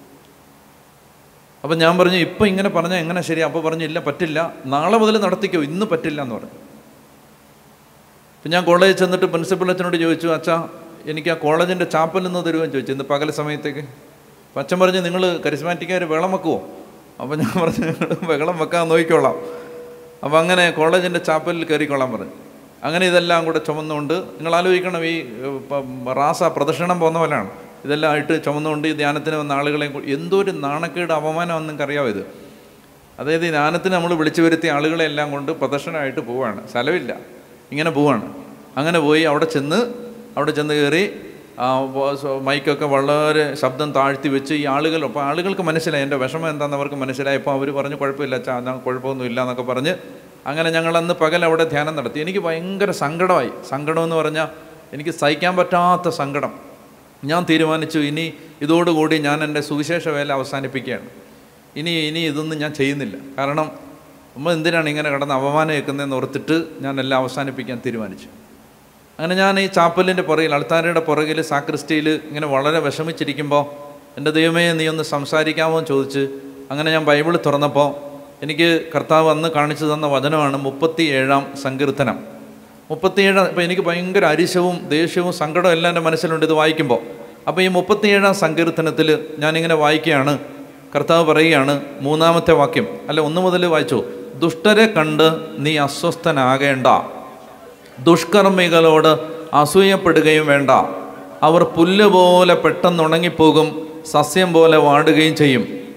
S1: അപ്പം ഞാൻ പറഞ്ഞു ഇപ്പം ഇങ്ങനെ പറഞ്ഞാൽ എങ്ങനെ ശരി അപ്പോൾ പറഞ്ഞു ഇല്ല പറ്റില്ല നാളെ മുതൽ നടത്തിക്കോ ഇന്ന് പറ്റില്ല എന്ന് പറഞ്ഞു അപ്പം ഞാൻ കോളേജിൽ ചെന്നിട്ട് പ്രിൻസിപ്പൽ അച്ഛനോട് ചോദിച്ചു അച്ഛാ എനിക്ക് ആ കോളേജിൻ്റെ ചാപ്പലിൽ നിന്ന് തരുമെന്ന് ചോദിച്ചു ഇന്ന് പകൽ സമയത്തേക്ക് അപ്പം അച്ഛൻ പറഞ്ഞു നിങ്ങൾ കരിസ്മാറ്റിക്കാർ വെള്ളം വെക്കുമോ അപ്പം ഞാൻ പറഞ്ഞു "ഞങ്ങൾ വെള്ളം വെക്കാൻ നോക്കിക്കോളാം അപ്പം അങ്ങനെ കോളേജിൻ്റെ ചാപ്പലിൽ കയറിക്കോളാൻ പറഞ്ഞു അങ്ങനെ ഇതെല്ലാം കൂടെ ചുമന്നുകൊണ്ട് നിങ്ങൾ ആലോചിക്കണം ഈ ഏഹ്, ഇപ്പം റാസ പ്രദക്ഷിണം പോകുന്ന പോലെയാണ് ഇതെല്ലാം ആയിട്ട് ചുമന്നുകൊണ്ട് ഈ ധ്യാനത്തിന് വന്ന ആളുകളെയും കൂ- എന്തോ ഒരു നാണക്കേട് അപമാനം നിങ്ങൾക്ക് അറിയാമോ ഇത് അതായത് ഈ ധ്യാനത്തിന് നമ്മൾ വിളിച്ചു വരുത്തിയ ആളുകളെ എല്ലാം കൊണ്ട് പ്രദർശനമായിട്ട് പോവാണ് സ്ഥലമില്ല ഇങ്ങനെ പോവാണ് അങ്ങനെ പോയി അവിടെ ചെന്ന് അവിടെ ചെന്ന് കയറി ആ, വ- സ- മൈക്കൊക്കെ വളരെ ശബ്ദം താഴ്ത്തി വെച്ച് ഈ ആളുകൾ അപ്പോൾ ആളുകൾക്ക് മനസ്സിലായി എൻ്റെ വിഷമം എന്താണെന്ന് അവർക്ക് മനസ്സിലായി അപ്പോൾ അവർ പറഞ്ഞു കുഴപ്പമില്ല അച്ഛാ ഞാൻ കുഴപ്പമൊന്നും ഇല്ല എന്നൊക്കെ പറഞ്ഞ് അങ്ങനെ ഞങ്ങൾ അന്ന് പകൽ അവിടെ ധ്യാനം നടത്തി എനിക്ക് ഭയങ്കര സങ്കടമായി സങ്കടം എന്ന് പറഞ്ഞാൽ എനിക്ക് സഹിക്കാൻ പറ്റാത്ത സങ്കടം ഞാൻ തീരുമാനിച്ചു ഇനി ഇതോടുകൂടി ഞാൻ എൻ്റെ സുവിശേഷ വേല അവസാനിപ്പിക്കുകയാണ് ഇനി ഇനി ഇതൊന്നും ഞാൻ ചെയ്യുന്നില്ല കാരണം നമ്മൾ എന്തിനാണ് ഇങ്ങനെ കിടന്ന് അപമാനം കേൾക്കുന്നതെന്ന് ഓർത്തിട്ട് ഞാൻ എല്ലാം അവസാനിപ്പിക്കാൻ തീരുമാനിച്ചു അങ്ങനെ ഞാൻ ഈ ചാപ്പലിൻ്റെ പുറകിൽ അൾത്താരയുടെ പുറകിൽ സാക്രിസ്റ്റിയിൽ ഇങ്ങനെ വളരെ വിഷമിച്ചിരിക്കുമ്പോൾ എൻ്റെ ദൈവമേ നീ ഒന്ന് സംസാരിക്കാമോ എന്ന് ചോദിച്ച് അങ്ങനെ ഞാൻ ബൈബിൾ തുറന്നപ്പോൾ എനിക്ക് കർത്താവ് അന്ന് കാണിച്ചു തന്ന വചനമാണ് മുപ്പത്തി ഏഴാം സങ്കീർത്തനം മുപ്പത്തിയേഴാം ഇപ്പോൾ എനിക്ക് ഭയങ്കര അരിശവും ദേഷ്യവും സങ്കടവും എല്ലാം എൻ്റെ മനസ്സിലുണ്ട് ഇത് വായിക്കുമ്പോൾ അപ്പോൾ ഈ മുപ്പത്തിയേഴാം സങ്കീർത്തനത്തിൽ ഞാനിങ്ങനെ വായിക്കുകയാണ് കർത്താവ് പറയുകയാണ് മൂന്നാമത്തെ വാക്യം അല്ല ഒന്ന് മുതൽ വായിച്ചു ദുഷ്ടരെ കണ്ട് നീ അസ്വസ്ഥനാകേണ്ട ദുഷ്കർമ്മികളോട് അസൂയപ്പെടുകയും വേണ്ട അവർ പുല്ല് പോലെ പെട്ടെന്ന് ഉണങ്ങിപ്പോകും സസ്യം പോലെ വാടുകയും ചെയ്യും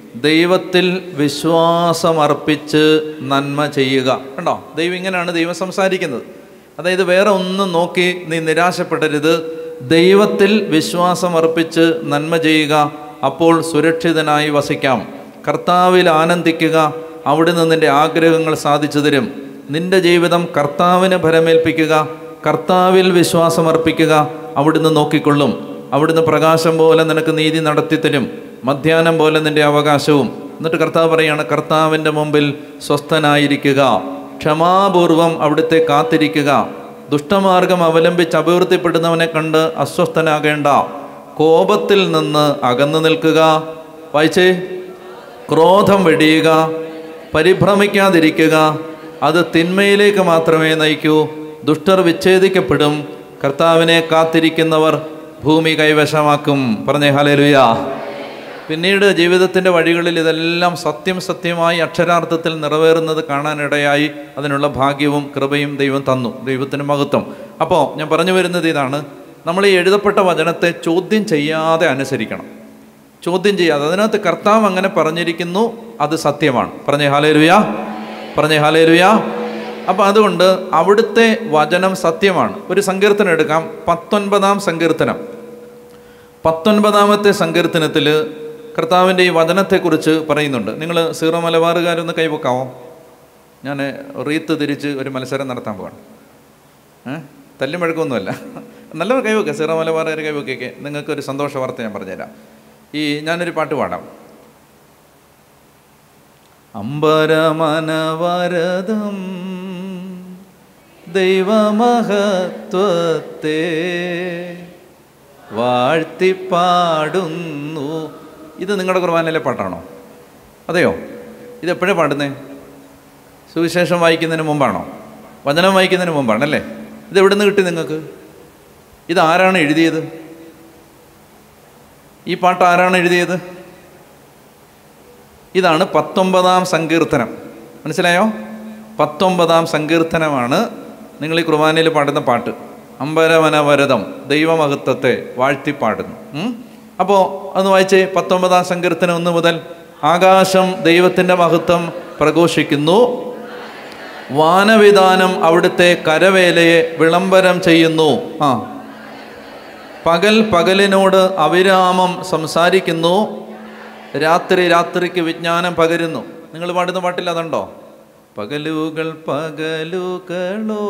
S1: ദൈവത്തിൽ വിശ്വാസമർപ്പിച്ച് നന്മ ചെയ്യുക കണ്ടോ ദൈവം ഇങ്ങനെയാണ് ദൈവം സംസാരിക്കുന്നത് അതായത് വേറെ ഒന്നും നോക്കി നീ നിരാശപ്പെടരുത് ദൈവത്തിൽ വിശ്വാസമർപ്പിച്ച് നന്മ ചെയ്യുക അപ്പോൾ സുരക്ഷിതനായി വസിക്കാം കർത്താവിൽ ആനന്ദിക്കുക അവിടുന്ന് നിന്റെ ആഗ്രഹങ്ങൾ സാധിച്ചു തരും നിന്റെ ജീവിതം കർത്താവിന് ഭരമേൽപ്പിക്കുക കർത്താവിൽ വിശ്വാസമർപ്പിക്കുക അവിടുന്ന് നോക്കിക്കൊള്ളും അവിടുന്ന് പ്രകാശം പോലെ നിനക്ക് നീതി നടത്തിത്തരും മധ്യാഹ്നം പോലെ നിന്റെ അവകാശവും എന്നിട്ട് കർത്താവ് പറയാണ് കർത്താവിൻ്റെ മുമ്പിൽ സ്വസ്ഥനായിരിക്കുക ക്ഷമാപൂർവം അവിടുത്തെ കാത്തിരിക്കുക ദുഷ്ടമാർഗം അവലംബിച്ച് അഭിവൃദ്ധിപ്പെടുന്നവനെ കണ്ട് അസ്വസ്ഥനാകേണ്ട കോപത്തിൽ നിന്ന് അകന്നു നിൽക്കുക വായിച്ചേ ക്രോധം വെടിയുക പരിഭ്രമിക്കാതിരിക്കുക അത് തിന്മയിലേക്ക് മാത്രമേ നയിക്കൂ ദുഷ്ടർ വിച്ഛേദിക്കപ്പെടും കർത്താവിനെ കാത്തിരിക്കുന്നവർ ഭൂമി കൈവശമാക്കും പറഞ്ഞേ ഹലേലുയ പിന്നീട് ജീവിതത്തിൻ്റെ വഴികളിൽ ഇതെല്ലാം സത്യം സത്യമായി അക്ഷരാർത്ഥത്തിൽ നിറവേറുന്നത് കാണാനിടയായി അതിനുള്ള ഭാഗ്യവും കൃപയും ദൈവം തന്നു ദൈവത്തിന് മഹത്വം അപ്പോൾ ഞാൻ പറഞ്ഞു വരുന്നത് ഇതാണ് നമ്മൾ ഈ എഴുതപ്പെട്ട വചനത്തെ ചോദ്യം ചെയ്യാതെ അനുസരിക്കണം ചോദ്യം ചെയ്യാതെ അതിനകത്ത് കർത്താവ് അങ്ങനെ പറഞ്ഞിരിക്കുന്നു അത് സത്യമാണ് പറഞ്ഞേ ഹാലേലുയ പറഞ്ഞേ ഹാലേലുയ അപ്പം അതുകൊണ്ട് അവിടുത്തെ വചനം സത്യമാണ് ഒരു സങ്കീർത്തനം എടുക്കാം പത്തൊൻപതാം സങ്കീർത്തനം പത്തൊൻപതാമത്തെ സങ്കീർത്തനത്തിൽ കർത്താവിൻ്റെ ഈ വചനത്തെക്കുറിച്ച് പറയുന്നുണ്ട് നിങ്ങൾ സീറോ മലബാറുകാരൊന്ന് കൈവക്കാവോ ഞാൻ റീത്ത് തിരിച്ച് ഒരു മത്സരം നടത്താൻ പോവാണ് ഏഹ് തല്ലും വഴക്കൊന്നുമല്ല നല്ലവർ കൈവക്കുക സീറോ മലബാറുകാർ കൈവക്കൊക്കെ നിങ്ങൾക്ക് ഒരു സന്തോഷ വാർത്ത ഞാൻ പറഞ്ഞുതരാം ഈ ഞാനൊരു പാട്ട് പാടാം അമ്പരമനവരതം ദൈവമഹത്വത്തെ വാഴ്ത്തിപ്പാടുന്നു ഇത് നിങ്ങളുടെ കുർബാനയിലെ പാട്ടാണോ അതെയോ ഇത് എപ്പോഴേ പാടുന്നേ സുവിശേഷം വായിക്കുന്നതിന് മുമ്പാണോ വചനം വായിക്കുന്നതിന് മുമ്പാണല്ലേ ഇത് എവിടെ നിന്ന് കിട്ടി നിങ്ങൾക്ക് ഇത് ആരാണ് എഴുതിയത് ഈ പാട്ട് ആരാണ് എഴുതിയത് ഇതാണ് പത്തൊമ്പതാം സങ്കീർത്തനം മനസ്സിലായോ പത്തൊമ്പതാം സങ്കീർത്തനമാണ് നിങ്ങൾ ഈ കുർബാനയിൽ പാടുന്ന പാട്ട് അമ്പരവനവരതം ദൈവമഹത്വത്തെ വാഴ്ത്തിപ്പാടുന്നു ഉം? അപ്പോൾ ഒന്ന് വായിച്ചേ പത്തൊമ്പതാം സങ്കീർത്തനം ഒന്ന് മുതൽ ആകാശം ദൈവത്തിൻ്റെ മഹത്വം പ്രഘോഷിക്കുന്നു വാനവിധാനം അവിടുത്തെ കരവേലയെ വിളംബരം ചെയ്യുന്നു ആ പകൽ പകലിനോട് അവിരാമം സംസാരിക്കുന്നു രാത്രി രാത്രിക്ക് വിജ്ഞാനം പകരുന്നു നിങ്ങൾ പാടുന്ന പാട്ടിൽ അതുണ്ടോ പകലുകൾ പകലുകളോ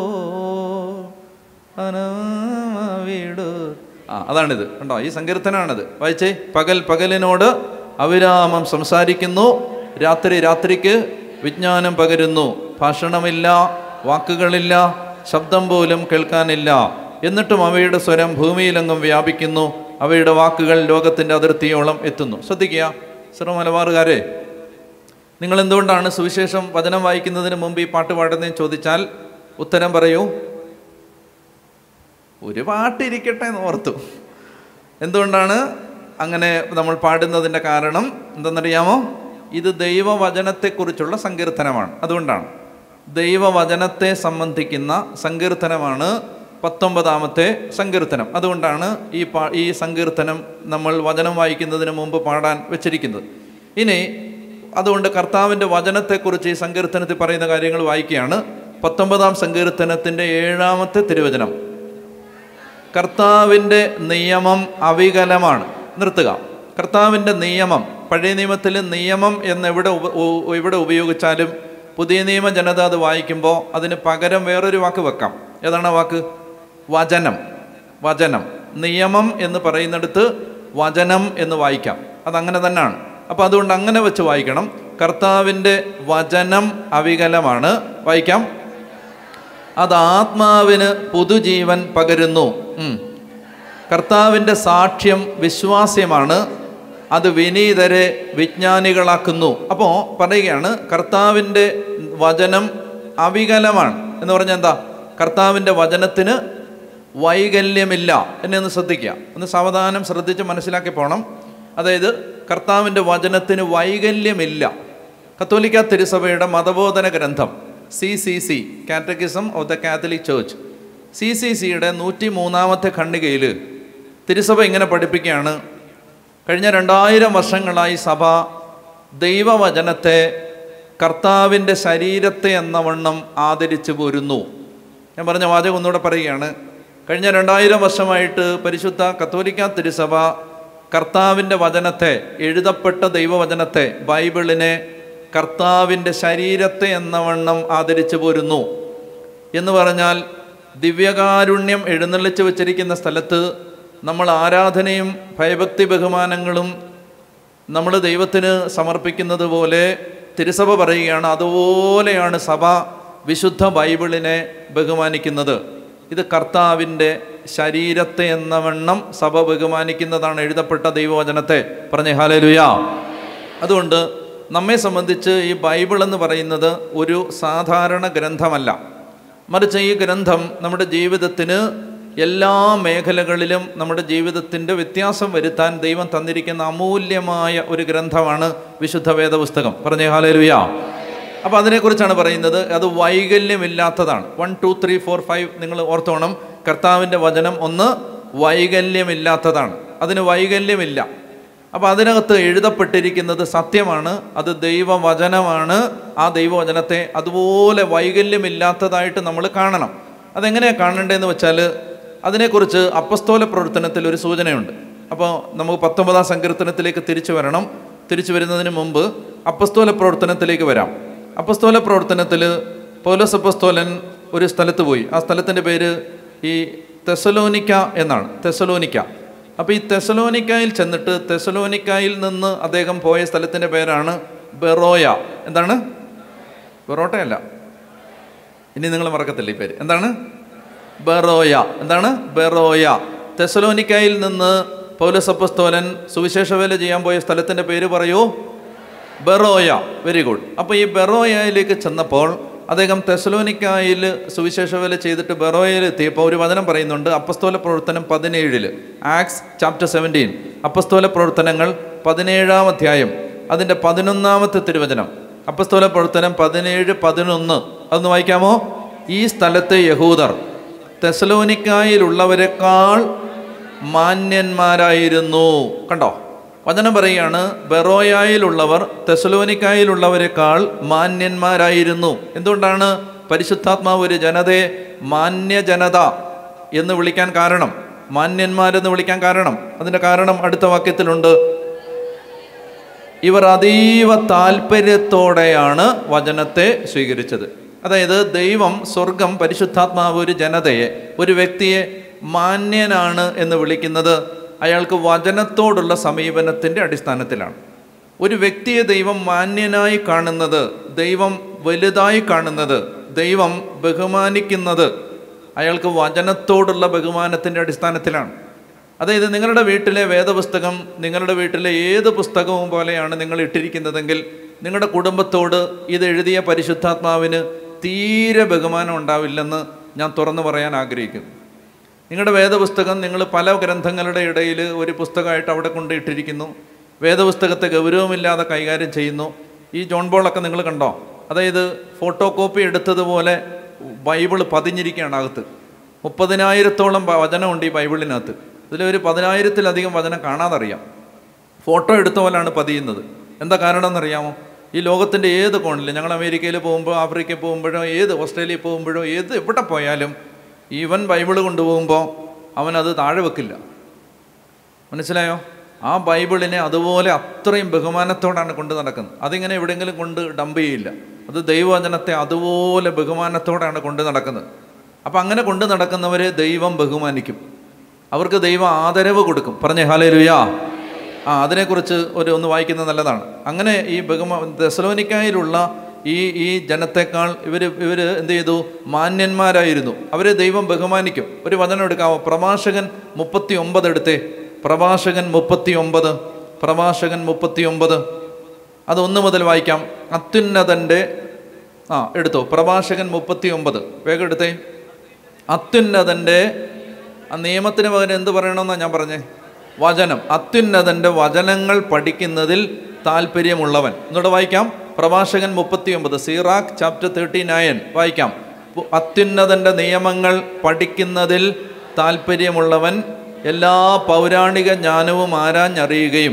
S1: അനാമവിടു ആ അതാണിത് കണ്ടോ ഈ സങ്കീർത്തനാണിത് വായിച്ചേ പകൽ പകലിനോട് അവിരാമം സംസാരിക്കുന്നു രാത്രി രാത്രിക്ക് വിജ്ഞാനം പകരുന്നു ഭാഷണമില്ല വാക്കുകളില്ല ശബ്ദം പോലും കേൾക്കാനില്ല എന്നിട്ടും അവയുടെ സ്വരം ഭൂമിയിലെങ്ങും വ്യാപിക്കുന്നു അവയുടെ വാക്കുകൾ ലോകത്തിൻ്റെ അതിർത്തിയോളം എത്തുന്നു ശ്രദ്ധിക്കുക സിറോ മലബാറുകാരെ നിങ്ങൾ എന്തുകൊണ്ടാണ് സുവിശേഷം വചനം വായിക്കുന്നതിന് മുമ്പ് ഈ പാട്ട് പാടുന്നതെന്ന് ചോദിച്ചാൽ ഉത്തരം പറയൂ ഒരു പാട്ടിരിക്കട്ടെ എന്ന് ഓർത്തു എന്തുകൊണ്ടാണ് അങ്ങനെ നമ്മൾ പാടുന്നതിൻ്റെ കാരണം എന്തെന്നറിയാമോ ഇത് ദൈവവചനത്തെക്കുറിച്ചുള്ള സങ്കീർത്തനമാണ് അതുകൊണ്ടാണ് ദൈവവചനത്തെ സംബന്ധിക്കുന്ന സങ്കീർത്തനമാണ് പത്തൊമ്പതാമത്തെ സങ്കീർത്തനം അതുകൊണ്ടാണ് ഈ പാ ഈ സങ്കീർത്തനം നമ്മൾ വചനം വായിക്കുന്നതിന് മുമ്പ് പാടാൻ വെച്ചിരിക്കുന്നത് ഇനി അതുകൊണ്ട് കർത്താവിൻ്റെ വചനത്തെക്കുറിച്ച് ഈ സങ്കീർത്തനത്തിൽ പറയുന്ന കാര്യങ്ങൾ വായിക്കുകയാണ് പത്തൊമ്പതാം സങ്കീർത്തനത്തിൻ്റെ ഏഴാമത്തെ തിരുവചനം കർത്താവിൻ്റെ നിയമം അവികലമാണ് നിർത്തുക കർത്താവിൻ്റെ നിയമം പഴയ നിയമത്തിൽ നിയമം എന്ന് എവിടെ ഉപ ഉ- എവിടെ ഉപയോഗിച്ചാലും പുതിയ നിയമ ജനത അത് വായിക്കുമ്പോൾ അതിന് പകരം വേറൊരു വാക്ക് വെക്കാം ഏതാണ് ആ വാക്ക് വചനം വചനം നിയമം എന്ന് പറയുന്നിടത്ത് വചനം എന്ന് വായിക്കാം അതങ്ങനെ തന്നെയാണ് അപ്പോൾ അതുകൊണ്ട് അങ്ങനെ വെച്ച് വായിക്കണം കർത്താവിൻ്റെ വചനം അവികലമാണ് വായിക്കാം അത് ആത്മാവിന് പുതുജീവൻ പകരുന്നു ഉം. കർത്താവിൻ്റെ സാക്ഷ്യം വിശ്വാസ്യമാണ് അത് വിനീതരെ വിജ്ഞാനികളാക്കുന്നു അപ്പോൾ പറയുകയാണ് കർത്താവിൻ്റെ വചനം അവികലമാണ് എന്ന് പറഞ്ഞാൽ എന്താ കർത്താവിൻ്റെ വചനത്തിന് വൈകല്യമില്ല എന്നെ ഒന്ന് ശ്രദ്ധിക്കുക ഒന്ന് സാവധാനം ശ്രദ്ധിച്ച് മനസ്സിലാക്കി പോകണം അതായത് കർത്താവിൻ്റെ വചനത്തിന് വൈകല്യമില്ല കത്തോലിക്ക തിരുസഭയുടെ മതബോധന ഗ്രന്ഥം C C C catechism of the Catholic church C C സിയുടെ നൂറ്റി മൂന്നാമത്തെ ഖണ്ഡികയിൽ തിരുസഭ ഇങ്ങനെ പഠിപ്പിക്കുകയാണ് കഴിഞ്ഞ രണ്ടായിരം വർഷങ്ങളായി സഭ ദൈവവചനത്തെ കർത്താവിൻ്റെ ശരീരത്തെ എന്ന വണ്ണം ആദരിച്ചു പോരുന്നു ഞാൻ പറഞ്ഞ വാചകം ഒന്നുകൂടെ പറയുകയാണ് കഴിഞ്ഞ രണ്ടായിരം വർഷമായിട്ട് പരിശുദ്ധ കത്തോലിക്ക തിരുസഭ കർത്താവിൻ്റെ വചനത്തെ എഴുതപ്പെട്ട ദൈവവചനത്തെ ബൈബിളിനെ കർത്താവിൻ്റെ ശരീരത്തെ എന്ന വണ്ണം ആദരിച്ചു പോരുന്നു എന്ന് പറഞ്ഞാൽ ദിവ്യകാരുണ്യം എഴുന്നള്ളിച്ച് വച്ചിരിക്കുന്ന സ്ഥലത്ത് നമ്മൾ ആരാധനയും ഭയഭക്തി ബഹുമാനങ്ങളും നമ്മൾ ദൈവത്തിന് സമർപ്പിക്കുന്നത് പോലെ തിരുസഭ പറയുകയാണ് അതുപോലെയാണ് സഭ വിശുദ്ധ ബൈബിളിനെ ബഹുമാനിക്കുന്നത് ഇത് കർത്താവിൻ്റെ ശരീരത്തെ എന്ന വണ്ണം സഭ ബഹുമാനിക്കുന്നതാണ് എഴുതപ്പെട്ട ദൈവവചനത്തെ പറഞ്ഞേ ഹാലലുയാ അതുകൊണ്ട് നമ്മെ സംബന്ധിച്ച് ഈ ബൈബിൾ എന്ന് പറയുന്നത് ഒരു സാധാരണ ഗ്രന്ഥമല്ല മറിച്ച് ഈ ഗ്രന്ഥം നമ്മുടെ ജീവിതത്തിന് എല്ലാ മേഖലകളിലും നമ്മുടെ ജീവിതത്തിൻ്റെ വ്യത്യാസം വരുത്താൻ ദൈവം തന്നിരിക്കുന്ന അമൂല്യമായ ഒരു ഗ്രന്ഥമാണ് വിശുദ്ധ വേദപുസ്തകം പറഞ്ഞേ ഹാലരുയാ അപ്പോൾ അതിനെക്കുറിച്ചാണ് പറയുന്നത് അത് വൈകല്യമില്ലാത്തതാണ് one two three four five നിങ്ങൾ ഓർത്തോണം കർത്താവിൻ്റെ വചനം ഒന്ന് വൈകല്യമില്ലാത്തതാണ് അതിന് വൈകല്യമില്ല അപ്പോൾ അതിനകത്ത് എഴുതപ്പെട്ടിരിക്കുന്നത് സത്യമാണ് അത് ദൈവവചനമാണ് ആ ദൈവവചനത്തെ അതുപോലെ വൈകല്യമില്ലാത്തതായിട്ട് നമ്മൾ കാണണം അതെങ്ങനെയാണ് കാണേണ്ടതെന്ന് വെച്ചാൽ അതിനെക്കുറിച്ച് അപ്പസ്തോല പ്രവർത്തനത്തിൽ ഒരു സൂചനയുണ്ട് അപ്പോൾ നമുക്ക് പത്തൊമ്പതാം സങ്കീർത്തനത്തിലേക്ക് തിരിച്ചു വരണം തിരിച്ചു വരുന്നതിന് മുമ്പ് അപ്പസ്തോല പ്രവർത്തനത്തിലേക്ക് വരാം അപ്പസ്തോല പ്രവർത്തനത്തിൽ പൗലോസ് അപ്പസ്തോലൻ ഒരു സ്ഥലത്ത് പോയി ആ സ്ഥലത്തിൻ്റെ പേര് ഈ തെസലോനിക്ക എന്നാണ് തെസലോനിക്ക അപ്പോൾ ഈ തെസലോനിക്കായിൽ ചെന്നിട്ട് തെസലോനിക്കായിൽ നിന്ന് അദ്ദേഹം പോയ സ്ഥലത്തിൻ്റെ പേരാണ് ബെറോയ എന്താണ് ബെറോട്ടയല്ല ഇനി നിങ്ങൾ മറക്കത്തില്ല ഈ പേര് എന്താണ് ബെറോയ എന്താണ് ബെറോയ തെസലോനിക്കായിൽ നിന്ന് പൗലസപ്പസ്തോലൻ സുവിശേഷ വേല ചെയ്യാൻ പോയ സ്ഥലത്തിൻ്റെ പേര് പറയൂ ബെറോയ വെരി ഗുഡ് അപ്പോൾ ഈ ബെറോയയിലേക്ക് ചെന്നപ്പോൾ അദ്ദേഹം തെസലോനിക്കായിൽ സുവിശേഷ വേല ചെയ്തിട്ട് ബെറോയയിൽ എത്തിയപ്പോൾ ഒരു വചനം പറയുന്നുണ്ട് അപ്പസ്തോല പ്രവർത്തനം പതിനേഴില് ആക്സ് ചാപ്റ്റർ സെവൻറ്റീൻ അപ്പസ്തോല പ്രവർത്തനങ്ങൾ പതിനേഴാം അധ്യായം അതിൻ്റെ പതിനൊന്നാമത്തെ തിരുവചനം അപ്പസ്തോല പ്രവർത്തനം പതിനേഴ് പതിനൊന്ന് അതൊന്ന് വായിക്കാമോ ഈ സ്ഥലത്തെ യഹൂദർ തെസലോനിക്കായിലുള്ളവരെക്കാൾ മാന്യന്മാരായിരുന്നു കണ്ടോ വചനം പറയുകയാണ് ബെറോയായിലുള്ളവർ തെസലോനിക്കായിലുള്ളവരെക്കാൾ മാന്യന്മാരായിരുന്നു എന്തുകൊണ്ടാണ് പരിശുദ്ധാത്മാവ് ഒരു ജനതയെ മാന്യജനത എന്ന് വിളിക്കാൻ കാരണം മാന്യന്മാരെന്ന് വിളിക്കാൻ കാരണം അതിൻ്റെ കാരണം അടുത്ത വാക്യത്തിലുണ്ട് ഇവർ അതീവ താല്പര്യത്തോടെയാണ് വചനത്തെ സ്വീകരിച്ചത് അതായത് ദൈവം സ്വർഗം പരിശുദ്ധാത്മാവ് ഒരു ജനതയെ ഒരു വ്യക്തിയെ മാന്യനാണ് എന്ന് വിളിക്കുന്നത് അയാൾക്ക് വചനത്തോടുള്ള സമീപനത്തിൻ്റെ അടിസ്ഥാനത്തിലാണ് ഒരു വ്യക്തിയെ ദൈവം മാന്യനായി കാണുന്നത് ദൈവം വലുതായി കാണുന്നത് ദൈവം ബഹുമാനിക്കുന്നത് അയാൾക്ക് വചനത്തോടുള്ള ബഹുമാനത്തിൻ്റെ അടിസ്ഥാനത്തിലാണ് അതായത് നിങ്ങളുടെ വീട്ടിലെ വേദപുസ്തകം നിങ്ങളുടെ വീട്ടിലെ ഏത് പുസ്തകവും പോലെയാണ് നിങ്ങൾ ഇട്ടിരിക്കുന്നതെങ്കിൽ നിങ്ങളുടെ കുടുംബത്തോട് ഇത് എഴുതിയ പരിശുദ്ധാത്മാവിന് തീരെ ബഹുമാനം ഉണ്ടാവില്ലെന്ന് ഞാൻ തുറന്നു പറയാൻ ആഗ്രഹിക്കുന്നു നിങ്ങളുടെ വേദപുസ്തകം നിങ്ങൾ പല ഗ്രന്ഥങ്ങളുടെ ഇടയിൽ ഒരു പുസ്തകമായിട്ട് അവിടെ കൊണ്ട് ഇട്ടിരിക്കുന്നു വേദപുസ്തകത്തെ ഗൗരവമില്ലാതെ കൈകാര്യം ചെയ്യുന്നു ഈ ജോൺ ബോളൊക്കെ നിങ്ങൾ കണ്ടോ അതായത് ഫോട്ടോ കോപ്പി എടുത്തതുപോലെ ബൈബിൾ പതിഞ്ഞിരിക്കുകയാണ് അകത്ത് മുപ്പതിനായിരത്തോളം വ- വചനമുണ്ട് ഈ ബൈബിളിനകത്ത് ഇതിലൊരു പതിനായിരത്തിലധികം വചനം കാണാതറിയാം ഫോട്ടോ എടുത്ത പോലാണ് പതിയുന്നത് എന്താ കാരണം എന്നറിയാമോ ഈ ലോകത്തിൻ്റെ ഏത് കോണിലും ഞങ്ങൾ അമേരിക്കയിൽ പോകുമ്പോൾ ആഫ്രിക്കയിൽ പോകുമ്പോഴോ ഏത് ഓസ്ട്രേലിയയിൽ പോകുമ്പോഴോ ഏത് എവിടെ പോയാലും ഈവൻ ബൈബിൾ കൊണ്ടുപോകുമ്പോൾ അവനത് താഴെ വെക്കില്ല മനസ്സിലായോ ആ ബൈബിളിനെ അതുപോലെ അത്രയും ബഹുമാനത്തോടാണ് കൊണ്ട് നടക്കുന്നത് അതിങ്ങനെ എവിടെയെങ്കിലും കൊണ്ട് ഡംപ് ചെയ്യില്ല അത് ദൈവവചനത്തെ അതുപോലെ ബഹുമാനത്തോടാണ് കൊണ്ട് നടക്കുന്നത് അപ്പം അങ്ങനെ കൊണ്ട് നടക്കുന്നവരെ ദൈവം ബഹുമാനിക്കും അവർക്ക് ദൈവം ആദരവ് കൊടുക്കും പറഞ്ഞേ ഹാലേ ലുയാ ആ അതിനെക്കുറിച്ച് ഒരു ഒന്ന് വായിക്കുന്നത് നല്ലതാണ് അങ്ങനെ ഈ ബഹുമാ ദസലോനിക്കായിലുള്ള ഈ ഈ ജനത്തെക്കാൾ ഇവർ ഇവർ എന്ത് ചെയ്തു മാന്യന്മാരായിരുന്നു അവരെ ദൈവം ബഹുമാനിക്കും ഒരു വചനം എടുക്കാമോ പ്രഭാഷകൻ മുപ്പത്തി ഒമ്പത് എടുത്തേ പ്രഭാഷകൻ മുപ്പത്തി ഒമ്പത് പ്രഭാഷകൻ മുപ്പത്തി ഒമ്പത് അത് ഒന്ന് മുതൽ വായിക്കാം അത്യുന്നതൻ്റെ ആ എടുത്തോ പ്രഭാഷകൻ മുപ്പത്തി ഒമ്പത് വേഗം എടുത്തേ അത്യുന്നതൻ്റെ ആ നിയമത്തിന് പകരം എന്ത് പറയണമെന്നാണ് ഞാൻ പറഞ്ഞേ വചനം അത്യുന്നതൻ്റെ വചനങ്ങൾ പഠിക്കുന്നതിൽ താല്പര്യമുള്ളവൻ എന്നോട് വായിക്കാം പ്രഭാഷകൻ മുപ്പത്തി ഒമ്പത് സീറാഖ് ചാപ്റ്റർ തേർട്ടി നയൻ വായിക്കാം പു- അത്യുന്നതൻ്റെ നിയമങ്ങൾ പഠിക്കുന്നതിൽ താല്പര്യമുള്ളവൻ എല്ലാ പൗരാണിക ജ്ഞാനവും ആരാഞ്ഞറിയുകയും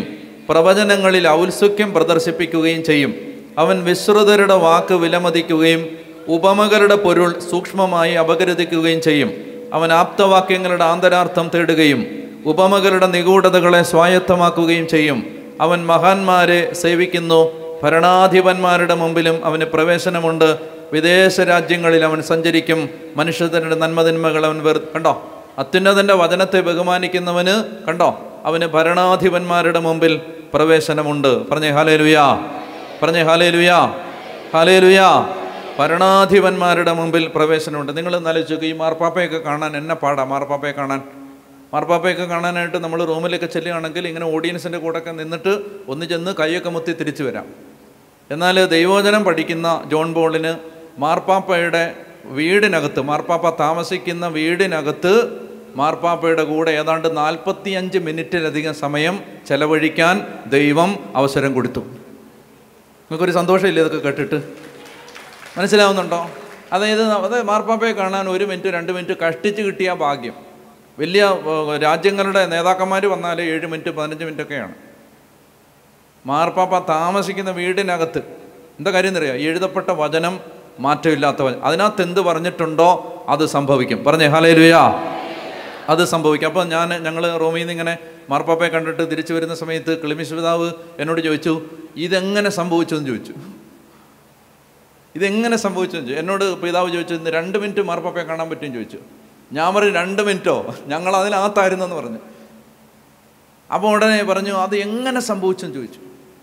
S1: പ്രവചനങ്ങളിൽ ഔത്സുക്യം പ്രദർശിപ്പിക്കുകയും ചെയ്യും അവൻ വിശ്രുതരുടെ വാക്ക് വിലമതിക്കുകയും ഉപമകളുടെ പൊരുൾ സൂക്ഷ്മമായി അപഗ്രഥിക്കുകയും ചെയ്യും അവൻ ആപ്തവാക്യങ്ങളുടെ ആന്തരാർത്ഥം തേടുകയും ഉപമകളുടെ നിഗൂഢതകളെ സ്വായത്തമാക്കുകയും ചെയ്യും അവൻ മഹാന്മാരെ സേവിക്കുന്നു ഭരണാധിപന്മാരുടെ മുമ്പിലും അവന് പ്രവേശനമുണ്ട് വിദേശ രാജ്യങ്ങളിൽ അവൻ സഞ്ചരിക്കും മനുഷ്യരുടെ നന്മതിന്മകൾ അവൻ വെറു കണ്ടോ അത്യുന്നതൻ്റെ വചനത്തെ ബഹുമാനിക്കുന്നവന് കണ്ടോ അവന് ഭരണാധിപന്മാരുടെ മുമ്പിൽ പ്രവേശനമുണ്ട് പറഞ്ഞേ ഹാലേ ലുയാ പറഞ്ഞേ ഹാലേ ലുയാ ഹാലേ ലുയാ ഭരണാധിപന്മാരുടെ മുമ്പിൽ പ്രവേശനമുണ്ട് നിങ്ങൾ എന്നാലോചിച്ചു ഈ മാർപ്പാപ്പയൊക്കെ കാണാൻ എന്നെ പാടാ മാർപ്പാപ്പയെ കാണാൻ മാർപ്പാപ്പയൊക്കെ കാണാനായിട്ട് നമ്മൾ റൂമിലൊക്കെ ചെല്ലുകയാണെങ്കിൽ ഇങ്ങനെ ഓഡിയൻസിൻ്റെ കൂടെയൊക്കെ നിന്നിട്ട് ഒന്ന് ചെന്ന് കൈയൊക്കെ മുത്തി തിരിച്ചു വരാം എന്നാൽ ദൈവോചനം പഠിക്കുന്ന ജോൺ ബോളിന് മാർപ്പാപ്പയുടെ വീടിനകത്ത് മാർപ്പാപ്പ താമസിക്കുന്ന വീടിനകത്ത് മാർപ്പാപ്പയുടെ കൂടെ ഏതാണ്ട് നാൽപ്പത്തിയഞ്ച് മിനിറ്റിലധികം സമയം ചെലവഴിക്കാൻ ദൈവം അവസരം കൊടുത്തു നിങ്ങൾക്കൊരു സന്തോഷമില്ലേ ഇതൊക്കെ കേട്ടിട്ട് മനസ്സിലാവുന്നുണ്ടോ അതായത് അത് മാർപ്പാപ്പയെ കാണാൻ ഒരു മിനിറ്റ് രണ്ട് മിനിറ്റ് കഷ്ടിച്ച് കിട്ടിയ ഭാഗ്യം വലിയ ഏഹ്, രാജ്യങ്ങളുടെ നേതാക്കന്മാർ വന്നാൽ ഏഴ് മിനിറ്റ് പതിനഞ്ച് മിനിറ്റൊക്കെയാണ് മാർപ്പാപ്പ താമസിക്കുന്ന വീടിനകത്ത് എന്താ കാര്യം എന്നറിയാം എഴുതപ്പെട്ട വചനം മാറ്റമില്ലാത്ത വചനം അതിനകത്ത് എന്ത് പറഞ്ഞിട്ടുണ്ടോ അത് സംഭവിക്കും പറഞ്ഞേ ഹലേലുയാ അത് സംഭവിക്കും അപ്പോൾ ഞാൻ ഞങ്ങൾ റൂമിൽ നിന്ന് ഇങ്ങനെ മാർപ്പാപ്പയെ കണ്ടിട്ട് തിരിച്ചു വരുന്ന സമയത്ത് ക്ലിമിസ് പിതാവ് എന്നോട് ചോദിച്ചു ഇതെങ്ങനെ സംഭവിച്ചു എന്ന് ചോദിച്ചു ഇതെങ്ങനെ സംഭവിച്ചു എന്ന് ചോദിച്ചു എന്നോട് പിതാവ് ചോദിച്ചു ഇന്ന് രണ്ട് മിനിറ്റ് മാർപ്പാപ്പയെ കാണാൻ പറ്റുമെന്ന് ചോദിച്ചു ഞാൻ പറഞ്ഞു രണ്ട് മിനിറ്റോ ഞങ്ങൾ അതിനകത്തായിരുന്നു എന്ന് പറഞ്ഞു അപ്പോൾ ഉടനെ പറഞ്ഞു അത് എങ്ങനെ സംഭവിച്ചെന്ന് ചോദിച്ചു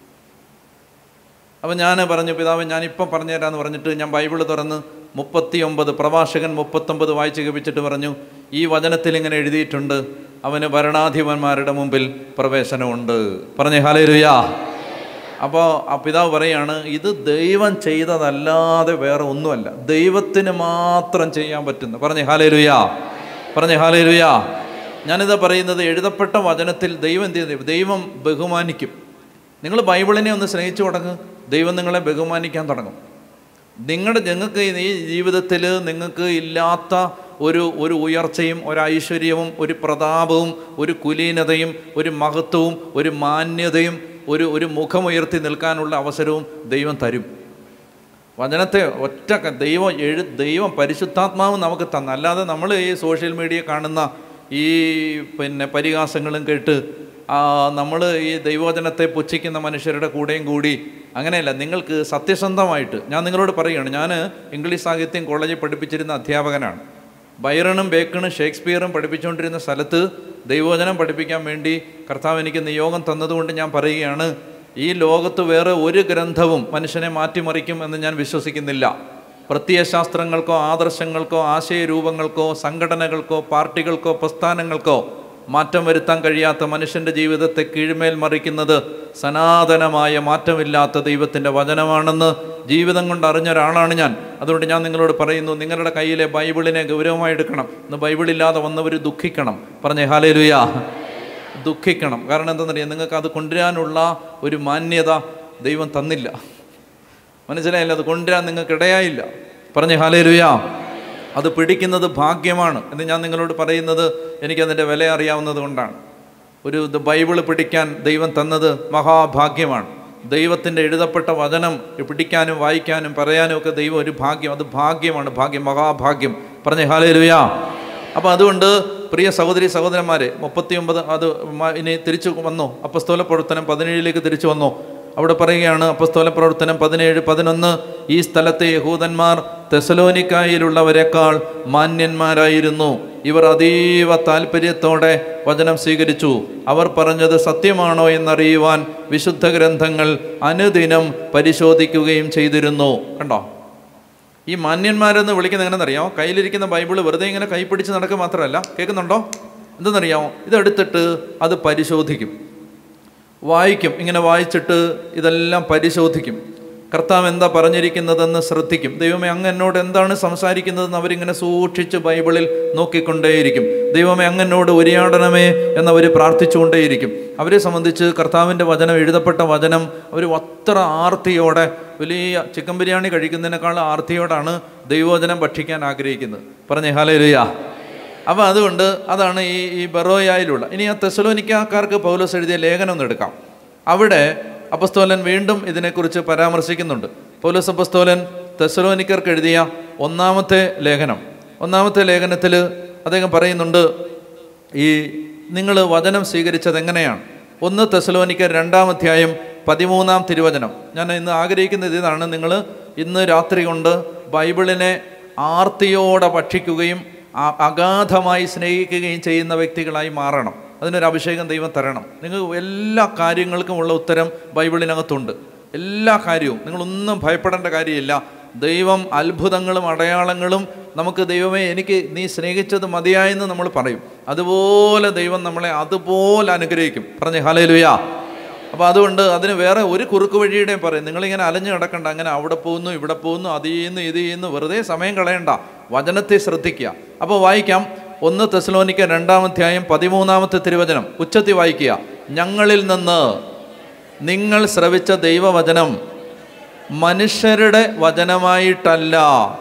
S1: അപ്പം ഞാൻ പറഞ്ഞു പിതാവ് ഞാനിപ്പം പറഞ്ഞു തരാമെന്ന് പറഞ്ഞിട്ട് ഞാൻ ബൈബിൾ തുറന്ന് മുപ്പത്തി ഒമ്പത് പ്രഭാഷകൻ മുപ്പത്തൊമ്പത് വായിച്ച് കേൾപ്പിച്ചിട്ട് പറഞ്ഞു ഈ വചനത്തിൽ ഇങ്ങനെ എഴുതിയിട്ടുണ്ട് അവന് ഭരണാധിപന്മാരുടെ മുമ്പിൽ പ്രവേശനമുണ്ട് പറഞ്ഞു ഹാലേ രുയാ അപ്പോൾ ആ പിതാവ് പറയാണ് ഇത് ദൈവം ചെയ്തതല്ലാതെ വേറെ ഒന്നുമല്ല ദൈവത്തിന് മാത്രം ചെയ്യാൻ പറ്റുന്ന പറഞ്ഞു ഹാലേ രുയാ പറഞ്ഞു ഹാലേ രുയാ ഞാനിതാ പറയുന്നത് എഴുതപ്പെട്ട വചനത്തിൽ ദൈവം എന്ത് ചെയ്തു ദൈവം ബഹുമാനിക്കും നിങ്ങൾ ബൈബിളിനെ ഒന്ന് സ്നേഹിച്ചു തുടങ്ങും ദൈവം നിങ്ങളെ ബഹുമാനിക്കാൻ തുടങ്ങും നിങ്ങളുടെ നിങ്ങൾക്ക് ഈ ജീവിതത്തിൽ നിങ്ങൾക്ക് ഇല്ലാത്ത ഒരു ഒരു ഉയർച്ചയും ഒരു ഐശ്വര്യവും ഒരു പ്രതാപവും ഒരു കുലീനതയും ഒരു മഹത്വവും ഒരു മാന്യതയും ഒരു ഒരു മുഖമുയർത്തി നിൽക്കാനുള്ള അവസരവും ദൈവം തരും വചനത്തെ ഒറ്റ ക- ദൈവം എഴു ദൈവം പരിശുദ്ധാത്മാവ് നമുക്ക് തന്ന അല്ലാതെ നമ്മൾ ഈ സോഷ്യൽ മീഡിയ കാണുന്ന ഈ പിന്നെ പരിഹാസങ്ങളും കേട്ട് നമ്മൾ ഈ ദൈവവചനത്തെ പുച്ഛിക്കുന്ന മനുഷ്യരുടെ കൂടെയും കൂടി അങ്ങനെയല്ല നിങ്ങൾക്ക് സത്യസന്ധമായിട്ട് ഞാൻ നിങ്ങളോട് പറയുകയാണ് ഞാൻ ഇംഗ്ലീഷ് സാഹിത്യം കോളേജിൽ പഠിപ്പിച്ചിരുന്ന അധ്യാപകനാണ് ബൈറണും ബേക്കണും ഷേക്സ്പിയറും പഠിപ്പിച്ചുകൊണ്ടിരുന്ന സ്ഥലത്ത് ദൈവവചനം പഠിപ്പിക്കാൻ വേണ്ടി കർത്താവ് എനിക്ക് നിയോഗം തന്നതുകൊണ്ട് ഞാൻ പറയുകയാണ് ഈ ലോകത്ത് വേറെ ഒരു ഗ്രന്ഥവും മനുഷ്യനെ മാറ്റിമറിക്കും എന്ന് ഞാൻ വിശ്വസിക്കുന്നില്ല പ്രത്യയശാസ്ത്രങ്ങൾക്കോ ആദർശങ്ങൾക്കോ ആശയരൂപങ്ങൾക്കോ സംഘടനകൾക്കോ പാർട്ടികൾക്കോ പ്രസ്ഥാനങ്ങൾക്കോ മാറ്റം വരുത്താൻ കഴിയാത്ത മനുഷ്യൻ്റെ ജീവിതത്തെ കീഴ്മേൽ മറിക്കുന്നത് സനാതനമായ മാറ്റമില്ലാത്ത ദൈവത്തിൻ്റെ വചനമാണെന്ന് ജീവിതം കൊണ്ട് അറിഞ്ഞ ഒരാളാണ് ഞാൻ അതുകൊണ്ട് ഞാൻ നിങ്ങളോട് പറയുന്നു നിങ്ങളുടെ കയ്യിലെ ബൈബിളിനെ ഗൗരവമായി എടുക്കണം ഇന്ന് ബൈബിളില്ലാതെ വന്നവർ ദുഃഖിക്കണം പറഞ്ഞേ ഹാലേലുയാ ദുഃഖിക്കണം കാരണം എന്താണെന്നറിയാം നിങ്ങൾക്ക് അത് കൊണ്ടുവരാനുള്ള ഒരു മാന്യത ദൈവം തന്നില്ല മനസ്സിലായില്ല അത് കൊണ്ടുവരാൻ നിങ്ങൾക്ക് ഇടയായില്ല പറഞ്ഞേ ഹാലേലുയാ അത് പിടിക്കുന്നത് ഭാഗ്യമാണ് എന്ന് ഞാൻ നിങ്ങളോട് പറയുന്നത് എനിക്കതിൻ്റെ വില അറിയാവുന്നത് കൊണ്ടാണ് ഒരു ഇത് ബൈബിള് പിടിക്കാൻ ദൈവം തന്നത് മഹാഭാഗ്യമാണ് ദൈവത്തിൻ്റെ എഴുതപ്പെട്ട വചനം പിടിക്കാനും വായിക്കാനും പറയാനും ഒക്കെ ദൈവം ഒരു ഭാഗ്യം അത് ഭാഗ്യമാണ് ഭാഗ്യം മഹാഭാഗ്യം പറഞ്ഞേ ഹാലേലുയാ അപ്പോൾ അതുകൊണ്ട് പ്രിയ സഹോദരി സഹോദരന്മാരെ മുപ്പത്തിയൊമ്പത് അത് മ- ഇനി തിരിച്ചു വന്നു അപ്പസ്തോല പ്രവർത്തനം പതിനേഴിലേക്ക് തിരിച്ചു വന്നു അവിടെ പറയുകയാണ് അപ്പസ്തോല പ്രവർത്തനം പതിനേഴ് പതിനൊന്ന് ഈ സ്ഥലത്തെ യഹൂദന്മാർ തെസലോനിക്കായിലുള്ളവരെക്കാൾ മാന്യന്മാരായിരുന്നു ഇവർ അതീവ താല്പര്യത്തോടെ വചനം സ്വീകരിച്ചു അവർ പറഞ്ഞത് സത്യമാണോ എന്നറിയുവാൻ വിശുദ്ധ ഗ്രന്ഥങ്ങൾ അനുദിനം പരിശോധിക്കുകയും ചെയ്തിരുന്നു കണ്ടോ ഈ മാന്യന്മാരെന്ന് വിളിക്കുന്നത് എങ്ങനെയെന്നറിയാമോ കയ്യിലിരിക്കുന്ന ബൈബിള് വെറുതെ ഇങ്ങനെ കൈ പിടിച്ച് നടക്കുക മാത്രമല്ല കേൾക്കുന്നുണ്ടോ എന്തെന്നറിയാമോ ഇതെടുത്തിട്ട് അത് പരിശോധിക്കും വായിക്കും ഇങ്ങനെ വായിച്ചിട്ട് ഇതെല്ലാം പരിശോധിക്കും കർത്താവ് എന്താ പറഞ്ഞിരിക്കുന്നതെന്ന് ശ്രദ്ധിക്കും ദൈവമേ അങ്ങ് എന്നോട് എന്താണ് സംസാരിക്കുന്നതെന്ന് അവരിങ്ങനെ സൂക്ഷിച്ച് ബൈബിളിൽ നോക്കിക്കൊണ്ടേയിരിക്കും ദൈവമേ അങ്ങ് എന്നോട് ഉരിയാടണമേ എന്നവർ പ്രാർത്ഥിച്ചുകൊണ്ടേയിരിക്കും അവരെ സംബന്ധിച്ച് കർത്താവിൻ്റെ വചനം എഴുതപ്പെട്ട വചനം അവർ അത്ര ആർത്തിയോടെ വലിയ ചിക്കൻ ബിരിയാണി കഴിക്കുന്നതിനേക്കാൾ ആർത്തിയോടാണ് ദൈവവചനം ഭക്ഷിക്കാൻ ആഗ്രഹിക്കുന്നത് പറഞ്ഞേ ഹലേലുയാ അപ്പോൾ അതുകൊണ്ട് അതാണ് ഈ ഈ ബറോയായിലുള്ള ഇനി ആ തെസലോനിക്കാർക്ക് പൗലോസ് എഴുതിയ ലേഖനം ഒന്ന് എടുക്കാം അവിടെ അപ്പസ്തോലൻ വീണ്ടും ഇതിനെക്കുറിച്ച് പരാമർശിക്കുന്നുണ്ട് പൗലോസ് അപ്പസ്തോലൻ തെസലോനിക്കർക്ക് എഴുതിയ ഒന്നാമത്തെ ലേഖനം ഒന്നാമത്തെ ലേഖനത്തിൽ അദ്ദേഹം പറയുന്നുണ്ട് ഈ നിങ്ങൾ വചനം സ്വീകരിച്ചത് എങ്ങനെയാണ് ഒന്ന് തെസലോനിക്കർ രണ്ടാം അധ്യായം പതിമൂന്നാം തിരുവചനം ഞാൻ ഇന്ന് ആഗ്രഹിക്കുന്നത് ഇതാണ് നിങ്ങൾ ഇന്ന് രാത്രി കൊണ്ട് ബൈബിളിനെ ആർത്തിയോടെ ഭക്ഷിക്കുകയും ആ- അഗാധമായി സ്നേഹിക്കുകയും ചെയ്യുന്ന വ്യക്തികളായി മാറണം അതിനൊരു അഭിഷേകം ദൈവം തരണം നിങ്ങൾ എല്ലാ കാര്യങ്ങൾക്കുമുള്ള ഉത്തരം ബൈബിളിനകത്തുണ്ട് എല്ലാ കാര്യവും നിങ്ങളൊന്നും ഭയപ്പെടേണ്ട കാര്യമില്ല ദൈവം അത്ഭുതങ്ങളും അടയാളങ്ങളും നമുക്ക് ദൈവമേ എനിക്ക് നീ സ്നേഹിച്ചത് മതിയായെന്ന് നമ്മൾ പറയും അതുപോലെ ദൈവം നമ്മളെ അതുപോലെ അനുഗ്രഹിക്കും പറഞ്ഞേ ഹലേലുയാ അപ്പോൾ അതുകൊണ്ട് അതിന് വേറെ ഒരു കുറുക്ക് വഴിയുടെയും പറയും നിങ്ങളിങ്ങനെ അലഞ്ഞു കിടക്കണ്ട അങ്ങനെ അവിടെ പോകുന്നു ഇവിടെ പോകുന്നു അത് ചെയ്യുന്നു ഇത് ചെയ്യുന്നു വെറുതെ സമയം കളയണ്ട വചനത്തെ ശ്രദ്ധിക്കുക അപ്പോൾ വായിക്കാം ഒന്ന് തെസ്ലോനിക്ക രണ്ടാമധ്യായം പതിമൂന്നാമത്തെ തിരുവചനം ഉച്ചത്തി വായിക്കുക ഞങ്ങളിൽ നിന്ന് നിങ്ങൾ ശ്രവിച്ച ദൈവവചനം മനുഷ്യരുടെ വചനമായിട്ടല്ല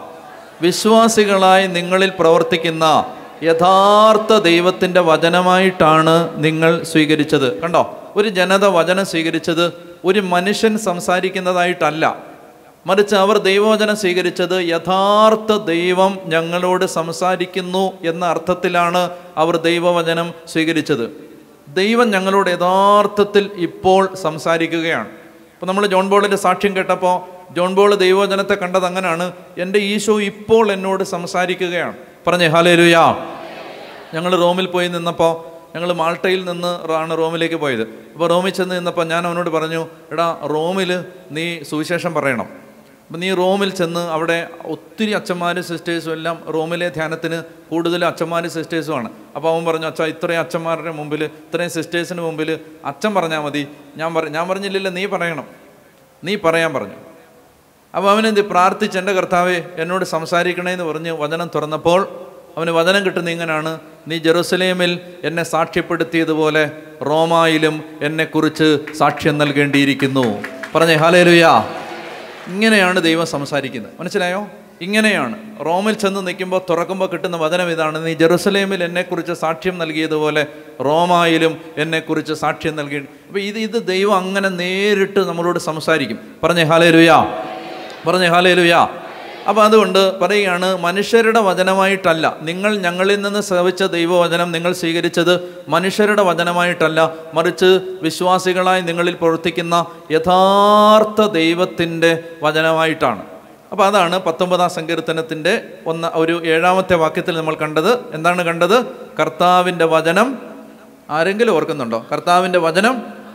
S1: വിശ്വാസികളായി നിങ്ങളിൽ പ്രവർത്തിക്കുന്ന യഥാർത്ഥ ദൈവത്തിൻ്റെ വചനമായിട്ടാണ് നിങ്ങൾ സ്വീകരിച്ചത് കണ്ടോ ഒരു ജനത വചനം സ്വീകരിച്ചത് ഒരു മനുഷ്യൻ സംസാരിക്കുന്നതായിട്ടല്ല മറിച്ച് അവർ ദൈവവചനം സ്വീകരിച്ചത് യഥാർത്ഥ ദൈവം ഞങ്ങളോട് സംസാരിക്കുന്നു എന്ന അർത്ഥത്തിലാണ് അവർ ദൈവവചനം സ്വീകരിച്ചത് ദൈവം ഞങ്ങളോട് യഥാർത്ഥത്തിൽ ഇപ്പോൾ സംസാരിക്കുകയാണ് അപ്പോൾ നമ്മൾ ജോൺ ബോളിൻ്റെ സാക്ഷ്യം കേട്ടപ്പോൾ ജോൺ ബോൾ ദൈവവചനത്തെ കണ്ടത് അങ്ങനെയാണ് എൻ്റെ ഈശോ ഇപ്പോൾ എന്നോട് സംസാരിക്കുകയാണ് പറഞ്ഞേ ഹാലേ ലുയാ ഞങ്ങൾ റോമിൽ പോയി നിന്നപ്പോൾ ഞങ്ങൾ മാൾട്ടയിൽ നിന്ന് ആണ് റോമിലേക്ക് പോയത് അപ്പോൾ റോമിൽ ചെന്ന് നിന്നപ്പോൾ ഞാൻ അവനോട് പറഞ്ഞു എടാ റോമിൽ നീ സുവിശേഷം പറയണം അപ്പം നീ റോമിൽ ചെന്ന് അവിടെ ഒത്തിരി അച്ഛന്മാരും സിസ്റ്റേഴ്സും എല്ലാം റോമിലെ ധ്യാനത്തിന് കൂടുതൽ അച്ഛന്മാരും സിസ്റ്റേഴ്സുമാണ് അപ്പോൾ അവൻ പറഞ്ഞു അച്ഛാ ഇത്രയും അച്ഛന്മാരുടെ മുമ്പിൽ ഇത്രയും സിസ്റ്റേഴ്സിന് മുമ്പിൽ അച്ഛൻ പറഞ്ഞാൽ മതി ഞാൻ പറ ഞാൻ പറഞ്ഞില്ലല്ലോ നീ പറയണം നീ പറയാൻ പറഞ്ഞു അപ്പോൾ അവനെന്ത് പ്രാർത്ഥിച്ച് എൻ്റെ കർത്താവെ എന്നോട് സംസാരിക്കണേന്ന് പറഞ്ഞ് വചനം തുറന്നപ്പോൾ അവന് വചനം കിട്ടുന്ന ഇങ്ങനെയാണ് നീ ജെറുസലേമിൽ എന്നെ സാക്ഷ്യപ്പെടുത്തിയതുപോലെ റോമായിലും എന്നെക്കുറിച്ച് സാക്ഷ്യം നൽകേണ്ടിയിരിക്കുന്നു പറഞ്ഞേ ഹാലേലുയാ ഇങ്ങനെയാണ് ദൈവം സംസാരിക്കുന്നത് മനസ്സിലായോ ഇങ്ങനെയാണ് റോമിൽ ചെന്ന് നിൽക്കുമ്പോൾ തുറക്കുമ്പോൾ കിട്ടുന്ന വചനം ഇതാണ് നീ ജെറുസലേമിൽ എന്നെക്കുറിച്ച് സാക്ഷ്യം നൽകിയതുപോലെ റോമായിലും എന്നെക്കുറിച്ച് സാക്ഷ്യം നൽകി അപ്പോൾ ഇത് ഇത് ദൈവം അങ്ങനെ നേരിട്ട് നമ്മളോട് സംസാരിക്കും പറഞ്ഞേ ഹാലേലുയാ പറഞ്ഞേ ഹാലേലുയാ അപ്പോൾ അതുകൊണ്ട് പറയുകയാണ് മനുഷ്യരുടെ വചനമായിട്ടല്ല നിങ്ങൾ ഞങ്ങളിൽ നിന്ന് ശ്രവിച്ച ദൈവവചനം നിങ്ങൾ സ്വീകരിച്ചത് മനുഷ്യരുടെ വചനമായിട്ടല്ല മറിച്ച് വിശ്വാസികളായി നിങ്ങളിൽ പ്രവർത്തിക്കുന്ന യഥാർത്ഥ ദൈവത്തിൻ്റെ വചനമായിട്ടാണ് അപ്പോൾ അതാണ് പത്തൊമ്പതാം സങ്കീർത്തനത്തിൻ്റെ ഒന്ന് ഒരു ഏഴാമത്തെ വാക്യത്തിൽ നമ്മൾ കണ്ടത് എന്താണ് കണ്ടത് കർത്താവിൻ്റെ വചനം ആരെങ്കിലും ഓർക്കുന്നുണ്ടോ കർത്താവിൻ്റെ വചനം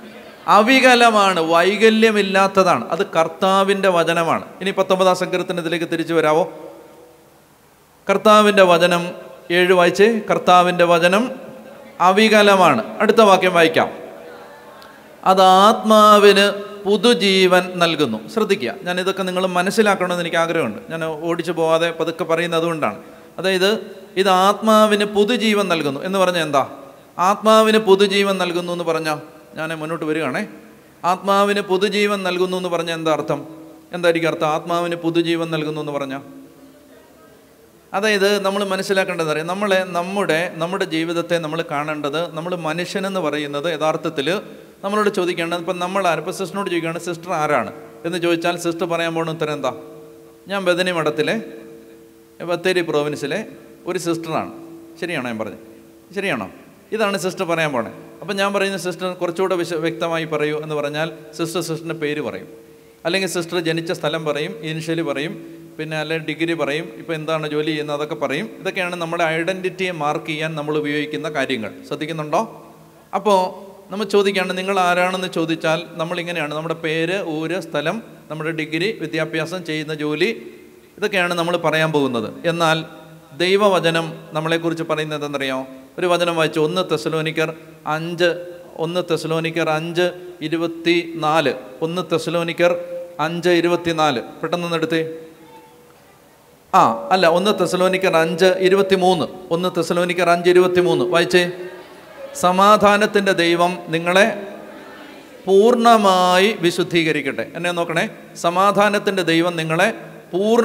S1: അവികലമാണ് വൈകല്യമില്ലാത്തതാണ് അത് കർത്താവിൻ്റെ വചനമാണ് ഇനി പത്തൊമ്പതാം സങ്കീർത്തനത്തിലേക്ക് തിരിച്ചു വരാവോ കർത്താവിൻ്റെ വചനം ഏഴ് വായിച്ചേ കർത്താവിൻ്റെ വചനം അവികലമാണ് അടുത്ത വാക്യം വായിക്കാം അത് ആത്മാവിന് പുതുജീവൻ നൽകുന്നു ശ്രദ്ധിക്കുക ഞാൻ ഇതൊക്കെ നിങ്ങൾ മനസ്സിലാക്കണമെന്ന് എനിക്ക് ആഗ്രഹമുണ്ട് ഞാൻ ഓടിച്ചു പോകാതെ പതുക്കെ പറയുന്നത് അതുകൊണ്ടാണ് അതായത് ഇത് ആത്മാവിന് പുതുജീവൻ നൽകുന്നു എന്ന് പറഞ്ഞാൽ എന്താ ആത്മാവിന് പുതുജീവൻ നൽകുന്നു എന്ന് പറഞ്ഞാൽ ഞാൻ മുന്നോട്ട് വരികയാണേ ആത്മാവിന് പുതുജീവൻ നൽകുന്നു എന്ന് പറഞ്ഞാൽ എന്താ അർത്ഥം എന്തായിരിക്കും അർത്ഥം ആത്മാവിന് പുതുജീവൻ നൽകുന്നു എന്ന് പറഞ്ഞാൽ അതായത് നമ്മൾ മനസ്സിലാക്കേണ്ടത് അറിയാം നമ്മളെ നമ്മുടെ നമ്മുടെ ജീവിതത്തെ നമ്മൾ കാണേണ്ടത് നമ്മൾ മനുഷ്യനെന്ന് പറയുന്നത് യഥാർത്ഥത്തിൽ നമ്മളോട് ചോദിക്കേണ്ടത് ഇപ്പം നമ്മൾ ആര് ഇപ്പം സിസ്റ്ററിനോട് ചോദിക്കുകയാണ് സിസ്റ്റർ ആരാണ് എന്ന് ചോദിച്ചാൽ സിസ്റ്റർ പറയാൻ പോകുന്ന ഉത്തരം എന്താ ഞാൻ ബദനി മഠത്തിലെ ബത്തേരി പ്രോവിൻസിലെ ഒരു സിസ്റ്ററാണ് ശരിയാണോ ഞാൻ പറഞ്ഞത് ശരിയാണോ ഇതാണ് സിസ്റ്റർ പറയാൻ പോണേ അപ്പം ഞാൻ പറയുന്ന സിസ്റ്റർ കുറച്ചുകൂടെ വിശ വ്യക്തമായി പറയൂ എന്ന് പറഞ്ഞാൽ സിസ്റ്റർ സിസ്റ്ററിൻ്റെ പേര് പറയും അല്ലെങ്കിൽ സിസ്റ്റർ ജനിച്ച സ്ഥലം പറയും ഇനിഷ്യലി പറയും പിന്നെ അല്ലെങ്കിൽ ഡിഗ്രി പറയും ഇപ്പോൾ എന്താണ് ജോലി ചെയ്യുന്നത് അതൊക്കെ പറയും ഇതൊക്കെയാണ് നമ്മുടെ ഐഡൻറ്റിറ്റിയെ മാർക്ക് ചെയ്യാൻ നമ്മൾ ഉപയോഗിക്കുന്ന കാര്യങ്ങൾ ശ്രദ്ധിക്കുന്നുണ്ടോ അപ്പോൾ നമ്മൾ ചോദിക്കുകയാണ് നിങ്ങൾ ആരാണെന്ന് ചോദിച്ചാൽ നമ്മളിങ്ങനെയാണ് നമ്മുടെ പേര് ഊര് സ്ഥലം നമ്മുടെ ഡിഗ്രി വിദ്യാഭ്യാസം ചെയ്യുന്ന ജോലി ഇതൊക്കെയാണ് നമ്മൾ പറയാൻ പോകുന്നത് എന്നാൽ ദൈവവചനം നമ്മളെക്കുറിച്ച് പറയുന്നത് എന്തെന്നറിയാമോ ഒരു വചനം വായിച്ചു ഒന്ന് തെസലോനിക്കർ അഞ്ച് ഒന്ന് തെസലോനിക്കർ അഞ്ച് ഇരുപത്തി നാല് ഒന്ന് തെസലോനിക്കർ അഞ്ച് ഇരുപത്തിനാല് പെട്ടെന്ന് എടുത്തേ ആ അല്ല ഒന്ന് തെസലോനിക്കർ അഞ്ച് ഇരുപത്തി മൂന്ന് ഒന്ന് തെസലോനിക്കർ അഞ്ച് ഇരുപത്തി മൂന്ന് വായിച്ചേ സമാധാനത്തിൻ്റെ ദൈവം നിങ്ങളെ പൂർണ്ണമായി വിശുദ്ധീകരിക്കട്ടെ എന്നെ നോക്കണേ സമാധാനത്തിൻ്റെ ദൈവം നിങ്ങളെ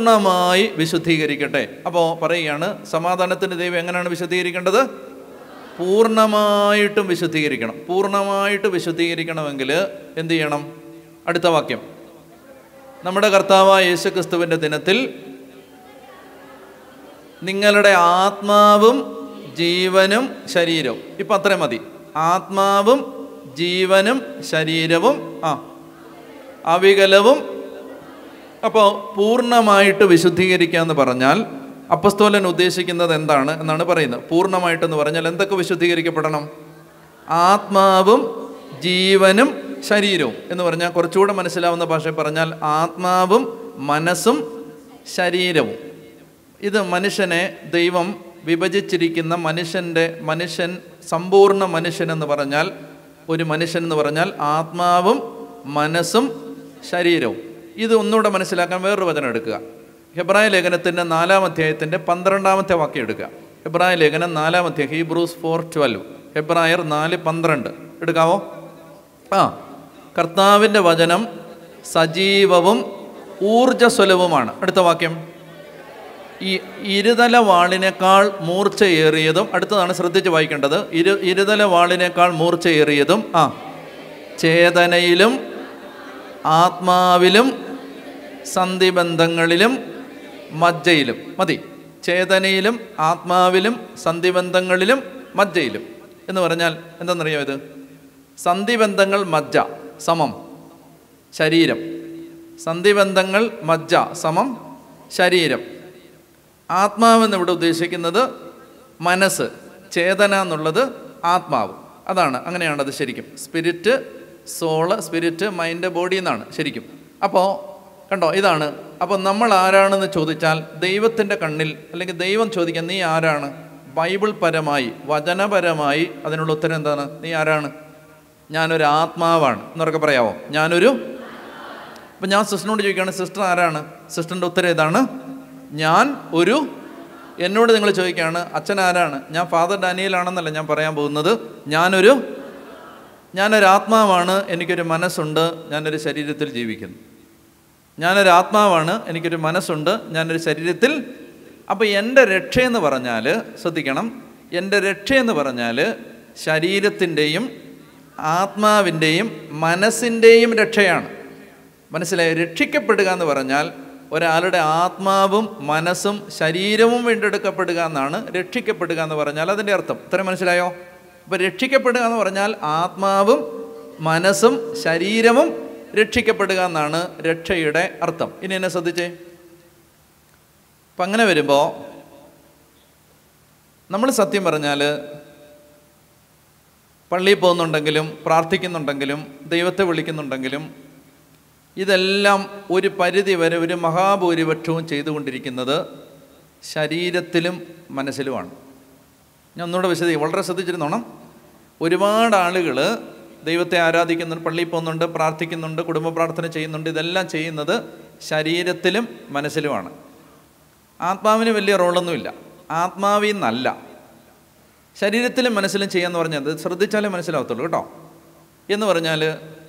S1: പൂർണ്ണമായി വിശുദ്ധീകരിക്കട്ടെ അപ്പോൾ പറയുകയാണ് സമാധാനത്തിൻ്റെ ദൈവം എങ്ങനെയാണ് വിശുദ്ധീകരിക്കേണ്ടത് പൂർണ്ണമായിട്ടും വിശുദ്ധീകരിക്കണം പൂർണ്ണമായിട്ട് വിശുദ്ധീകരിക്കണമെങ്കിൽ എന്ത് ചെയ്യണം അടുത്ത വാക്യം നമ്മുടെ കർത്താവായ യേശു ക്രിസ്തുവിൻ്റെ ദിനത്തിൽ നിങ്ങളുടെ ആത്മാവും ജീവനും ശരീരവും ഇപ്പം അത്രയും മതി ആത്മാവും ജീവനും ശരീരവും ആ അവികലവും അപ്പോൾ പൂർണ്ണമായിട്ട് വിശുദ്ധീകരിക്കുക എന്ന് പറഞ്ഞാൽ അപ്പസ്തോലൻ ഉദ്ദേശിക്കുന്നത് എന്താണ് എന്നാണ് പറയുന്നത് പൂർണ്ണമായിട്ടെന്ന് പറഞ്ഞാൽ എന്തൊക്കെ വിശുദ്ധീകരിക്കപ്പെടണം ആത്മാവും ജീവനും ശരീരവും എന്ന് പറഞ്ഞാൽ കുറച്ചുകൂടെ മനസ്സിലാവുന്ന ഭാഷയിൽ പറഞ്ഞാൽ ആത്മാവും മനസ്സും ശരീരവും ഇത് മനുഷ്യനെ ദൈവം വിഭജിച്ചിരിക്കുന്ന മനുഷ്യൻ്റെ മനുഷ്യൻ സമ്പൂർണ്ണ മനുഷ്യൻ എന്ന് പറഞ്ഞാൽ ഒരു മനുഷ്യൻ എന്ന് പറഞ്ഞാൽ ആത്മാവും മനസ്സും ശരീരവും ഇത് ഒന്നുകൂടെ മനസ്സിലാക്കാൻ വേറൊരു വചനം എടുക്കുക ഹെബ്രായ ലേഖനത്തിൻ്റെ നാലാം അധ്യായത്തിൻ്റെ പന്ത്രണ്ടാമത്തെ വാക്യം എടുക്കുക ഹെബ്രായ ലേഖനം നാലാം അധ്യായം ഹീബ്രൂസ് ഫോർ ട്വൽവ് ഹെബ്രായർ നാല് പന്ത്രണ്ട് എടുക്കാവോ ആ കർത്താവിൻ്റെ വചനം സജീവവും ഊർജസ്വലവുമാണ് അടുത്ത വാക്യം ഈ ഇരുതല വാളിനേക്കാൾ മൂർച്ചയേറിയതും അടുത്തതാണ് ശ്രദ്ധിച്ച് വായിക്കേണ്ടത് ഇരു ഇരുതല വാളിനേക്കാൾ മൂർച്ചയേറിയതും ആ ചേതനയിലും ആത്മാവിലും സന്ധിബന്ധങ്ങളിലും മജ്ജയിലും മതി ചേതനയിലും ആത്മാവിലും സന്ധിബന്ധങ്ങളിലും മജ്ജയിലും എന്ന് പറഞ്ഞാൽ എന്താണെന്നറിയോ ഇത് സന്ധിബന്ധങ്ങൾ മജ്ജ സമം ശരീരം സന്ധിബന്ധങ്ങൾ മജ്ജ സമം ശരീരം ആത്മാവെന്ന് ഇവിടെ ഉദ്ദേശിക്കുന്നത് മനസ്സ് ചേതന എന്നുള്ളത് ആത്മാവ് അതാണ് അങ്ങനെയാണ് അത് ശരിക്കും spirit soul spirit mind body എന്നാണ് ശരിക്കും അപ്പോൾ കണ്ടോ ഇതാണ് അപ്പോൾ നമ്മൾ ആരാണെന്ന് ചോദിച്ചാൽ ദൈവത്തിൻ്റെ കണ്ണിൽ അല്ലെങ്കിൽ ദൈവം ചോദിക്കാൻ നീ ആരാണ് ബൈബിൾ പരമായി വചനപരമായി അതിനുള്ള ഉത്തരം എന്താണ് നീ ആരാണ് ഞാനൊരു ആത്മാവാണ് എന്നൊക്കെ പറയാമോ ഞാനൊരു അപ്പം ഞാൻ സിസ്റ്ററിനോട് ചോദിക്കുകയാണ് സിസ്റ്റർ ആരാണ് സിസ്റ്ററിൻ്റെ ഉത്തരം ഇതാണ് ഞാൻ ഒരു എന്നോട് നിങ്ങൾ ചോദിക്കുകയാണ് അച്ഛൻ ആരാണ് ഞാൻ ഫാദർ ഡാനിയലാണെന്നല്ല ഞാൻ പറയാൻ പോകുന്നത് ഞാനൊരു ഞാനൊരു ആത്മാവാണ് എനിക്കൊരു മനസ്സുണ്ട് ഞാനൊരു ശരീരത്തിൽ ജീവിക്കുന്നു ഞാനൊരു ആത്മാവാണ് എനിക്കൊരു മനസ്സുണ്ട് ഞാനൊരു ശരീരത്തിൽ അപ്പോൾ എൻ്റെ രക്ഷയെന്ന് പറഞ്ഞാൽ ശ്രദ്ധിക്കണം എൻ്റെ രക്ഷയെന്ന് പറഞ്ഞാൽ ശരീരത്തിൻ്റെയും ആത്മാവിൻ്റെയും മനസ്സിൻ്റെയും രക്ഷയാണ് മനസ്സിലായി രക്ഷിക്കപ്പെടുക എന്ന് പറഞ്ഞാൽ ഒരാളുടെ ആത്മാവും മനസ്സും ശരീരവും വീണ്ടെടുക്കപ്പെടുക എന്നാണ് രക്ഷിക്കപ്പെടുക എന്ന് പറഞ്ഞാൽ അതിൻ്റെ അർത്ഥം ഇത്രയും മനസ്സിലായോ അപ്പോൾ രക്ഷിക്കപ്പെടുക എന്ന് പറഞ്ഞാൽ ആത്മാവും മനസ്സും ശരീരവും രക്ഷിക്കപ്പെടുക എന്നാണ് രക്ഷയുടെ അർത്ഥം ഇനി എന്നെ ശ്രദ്ധിച്ചേ അപ്പം അങ്ങനെ വരുമ്പോൾ നമ്മൾ സത്യം പറഞ്ഞാൽ പള്ളിയിൽ പോകുന്നുണ്ടെങ്കിലും പ്രാർത്ഥിക്കുന്നുണ്ടെങ്കിലും ദൈവത്തെ വിളിക്കുന്നുണ്ടെങ്കിലും ഇതെല്ലാം ഒരു പരിധി വരെ ഒരു മഹാഭൂരിപക്ഷവും ചെയ്തുകൊണ്ടിരിക്കുന്നത് ശരീരത്തിലും മനസ്സിലുമാണ് ഞാൻ ഒന്നുകൂടെ വിശദീ വളരെ ശ്രദ്ധിച്ചിരുന്നോണം ഒരുപാട് ആളുകൾ ദൈവത്തെ ആരാധിക്കുന്നുണ്ട് പള്ളിയിൽ പോകുന്നുണ്ട് പ്രാർത്ഥിക്കുന്നുണ്ട് കുടുംബ പ്രാർത്ഥന ചെയ്യുന്നുണ്ട് ഇതെല്ലാം ചെയ്യുന്നത് ശരീരത്തിലും മനസ്സിലുമാണ് ആത്മാവിന് വലിയ റോളൊന്നുമില്ല ആത്മാവിൽ നിന്നല്ല ശരീരത്തിലും മനസ്സിലും ചെയ്യാന്ന് പറഞ്ഞത് ശ്രദ്ധിച്ചാലേ മനസ്സിലാവത്തുള്ളൂ കേട്ടോ എന്ന് പറഞ്ഞാൽ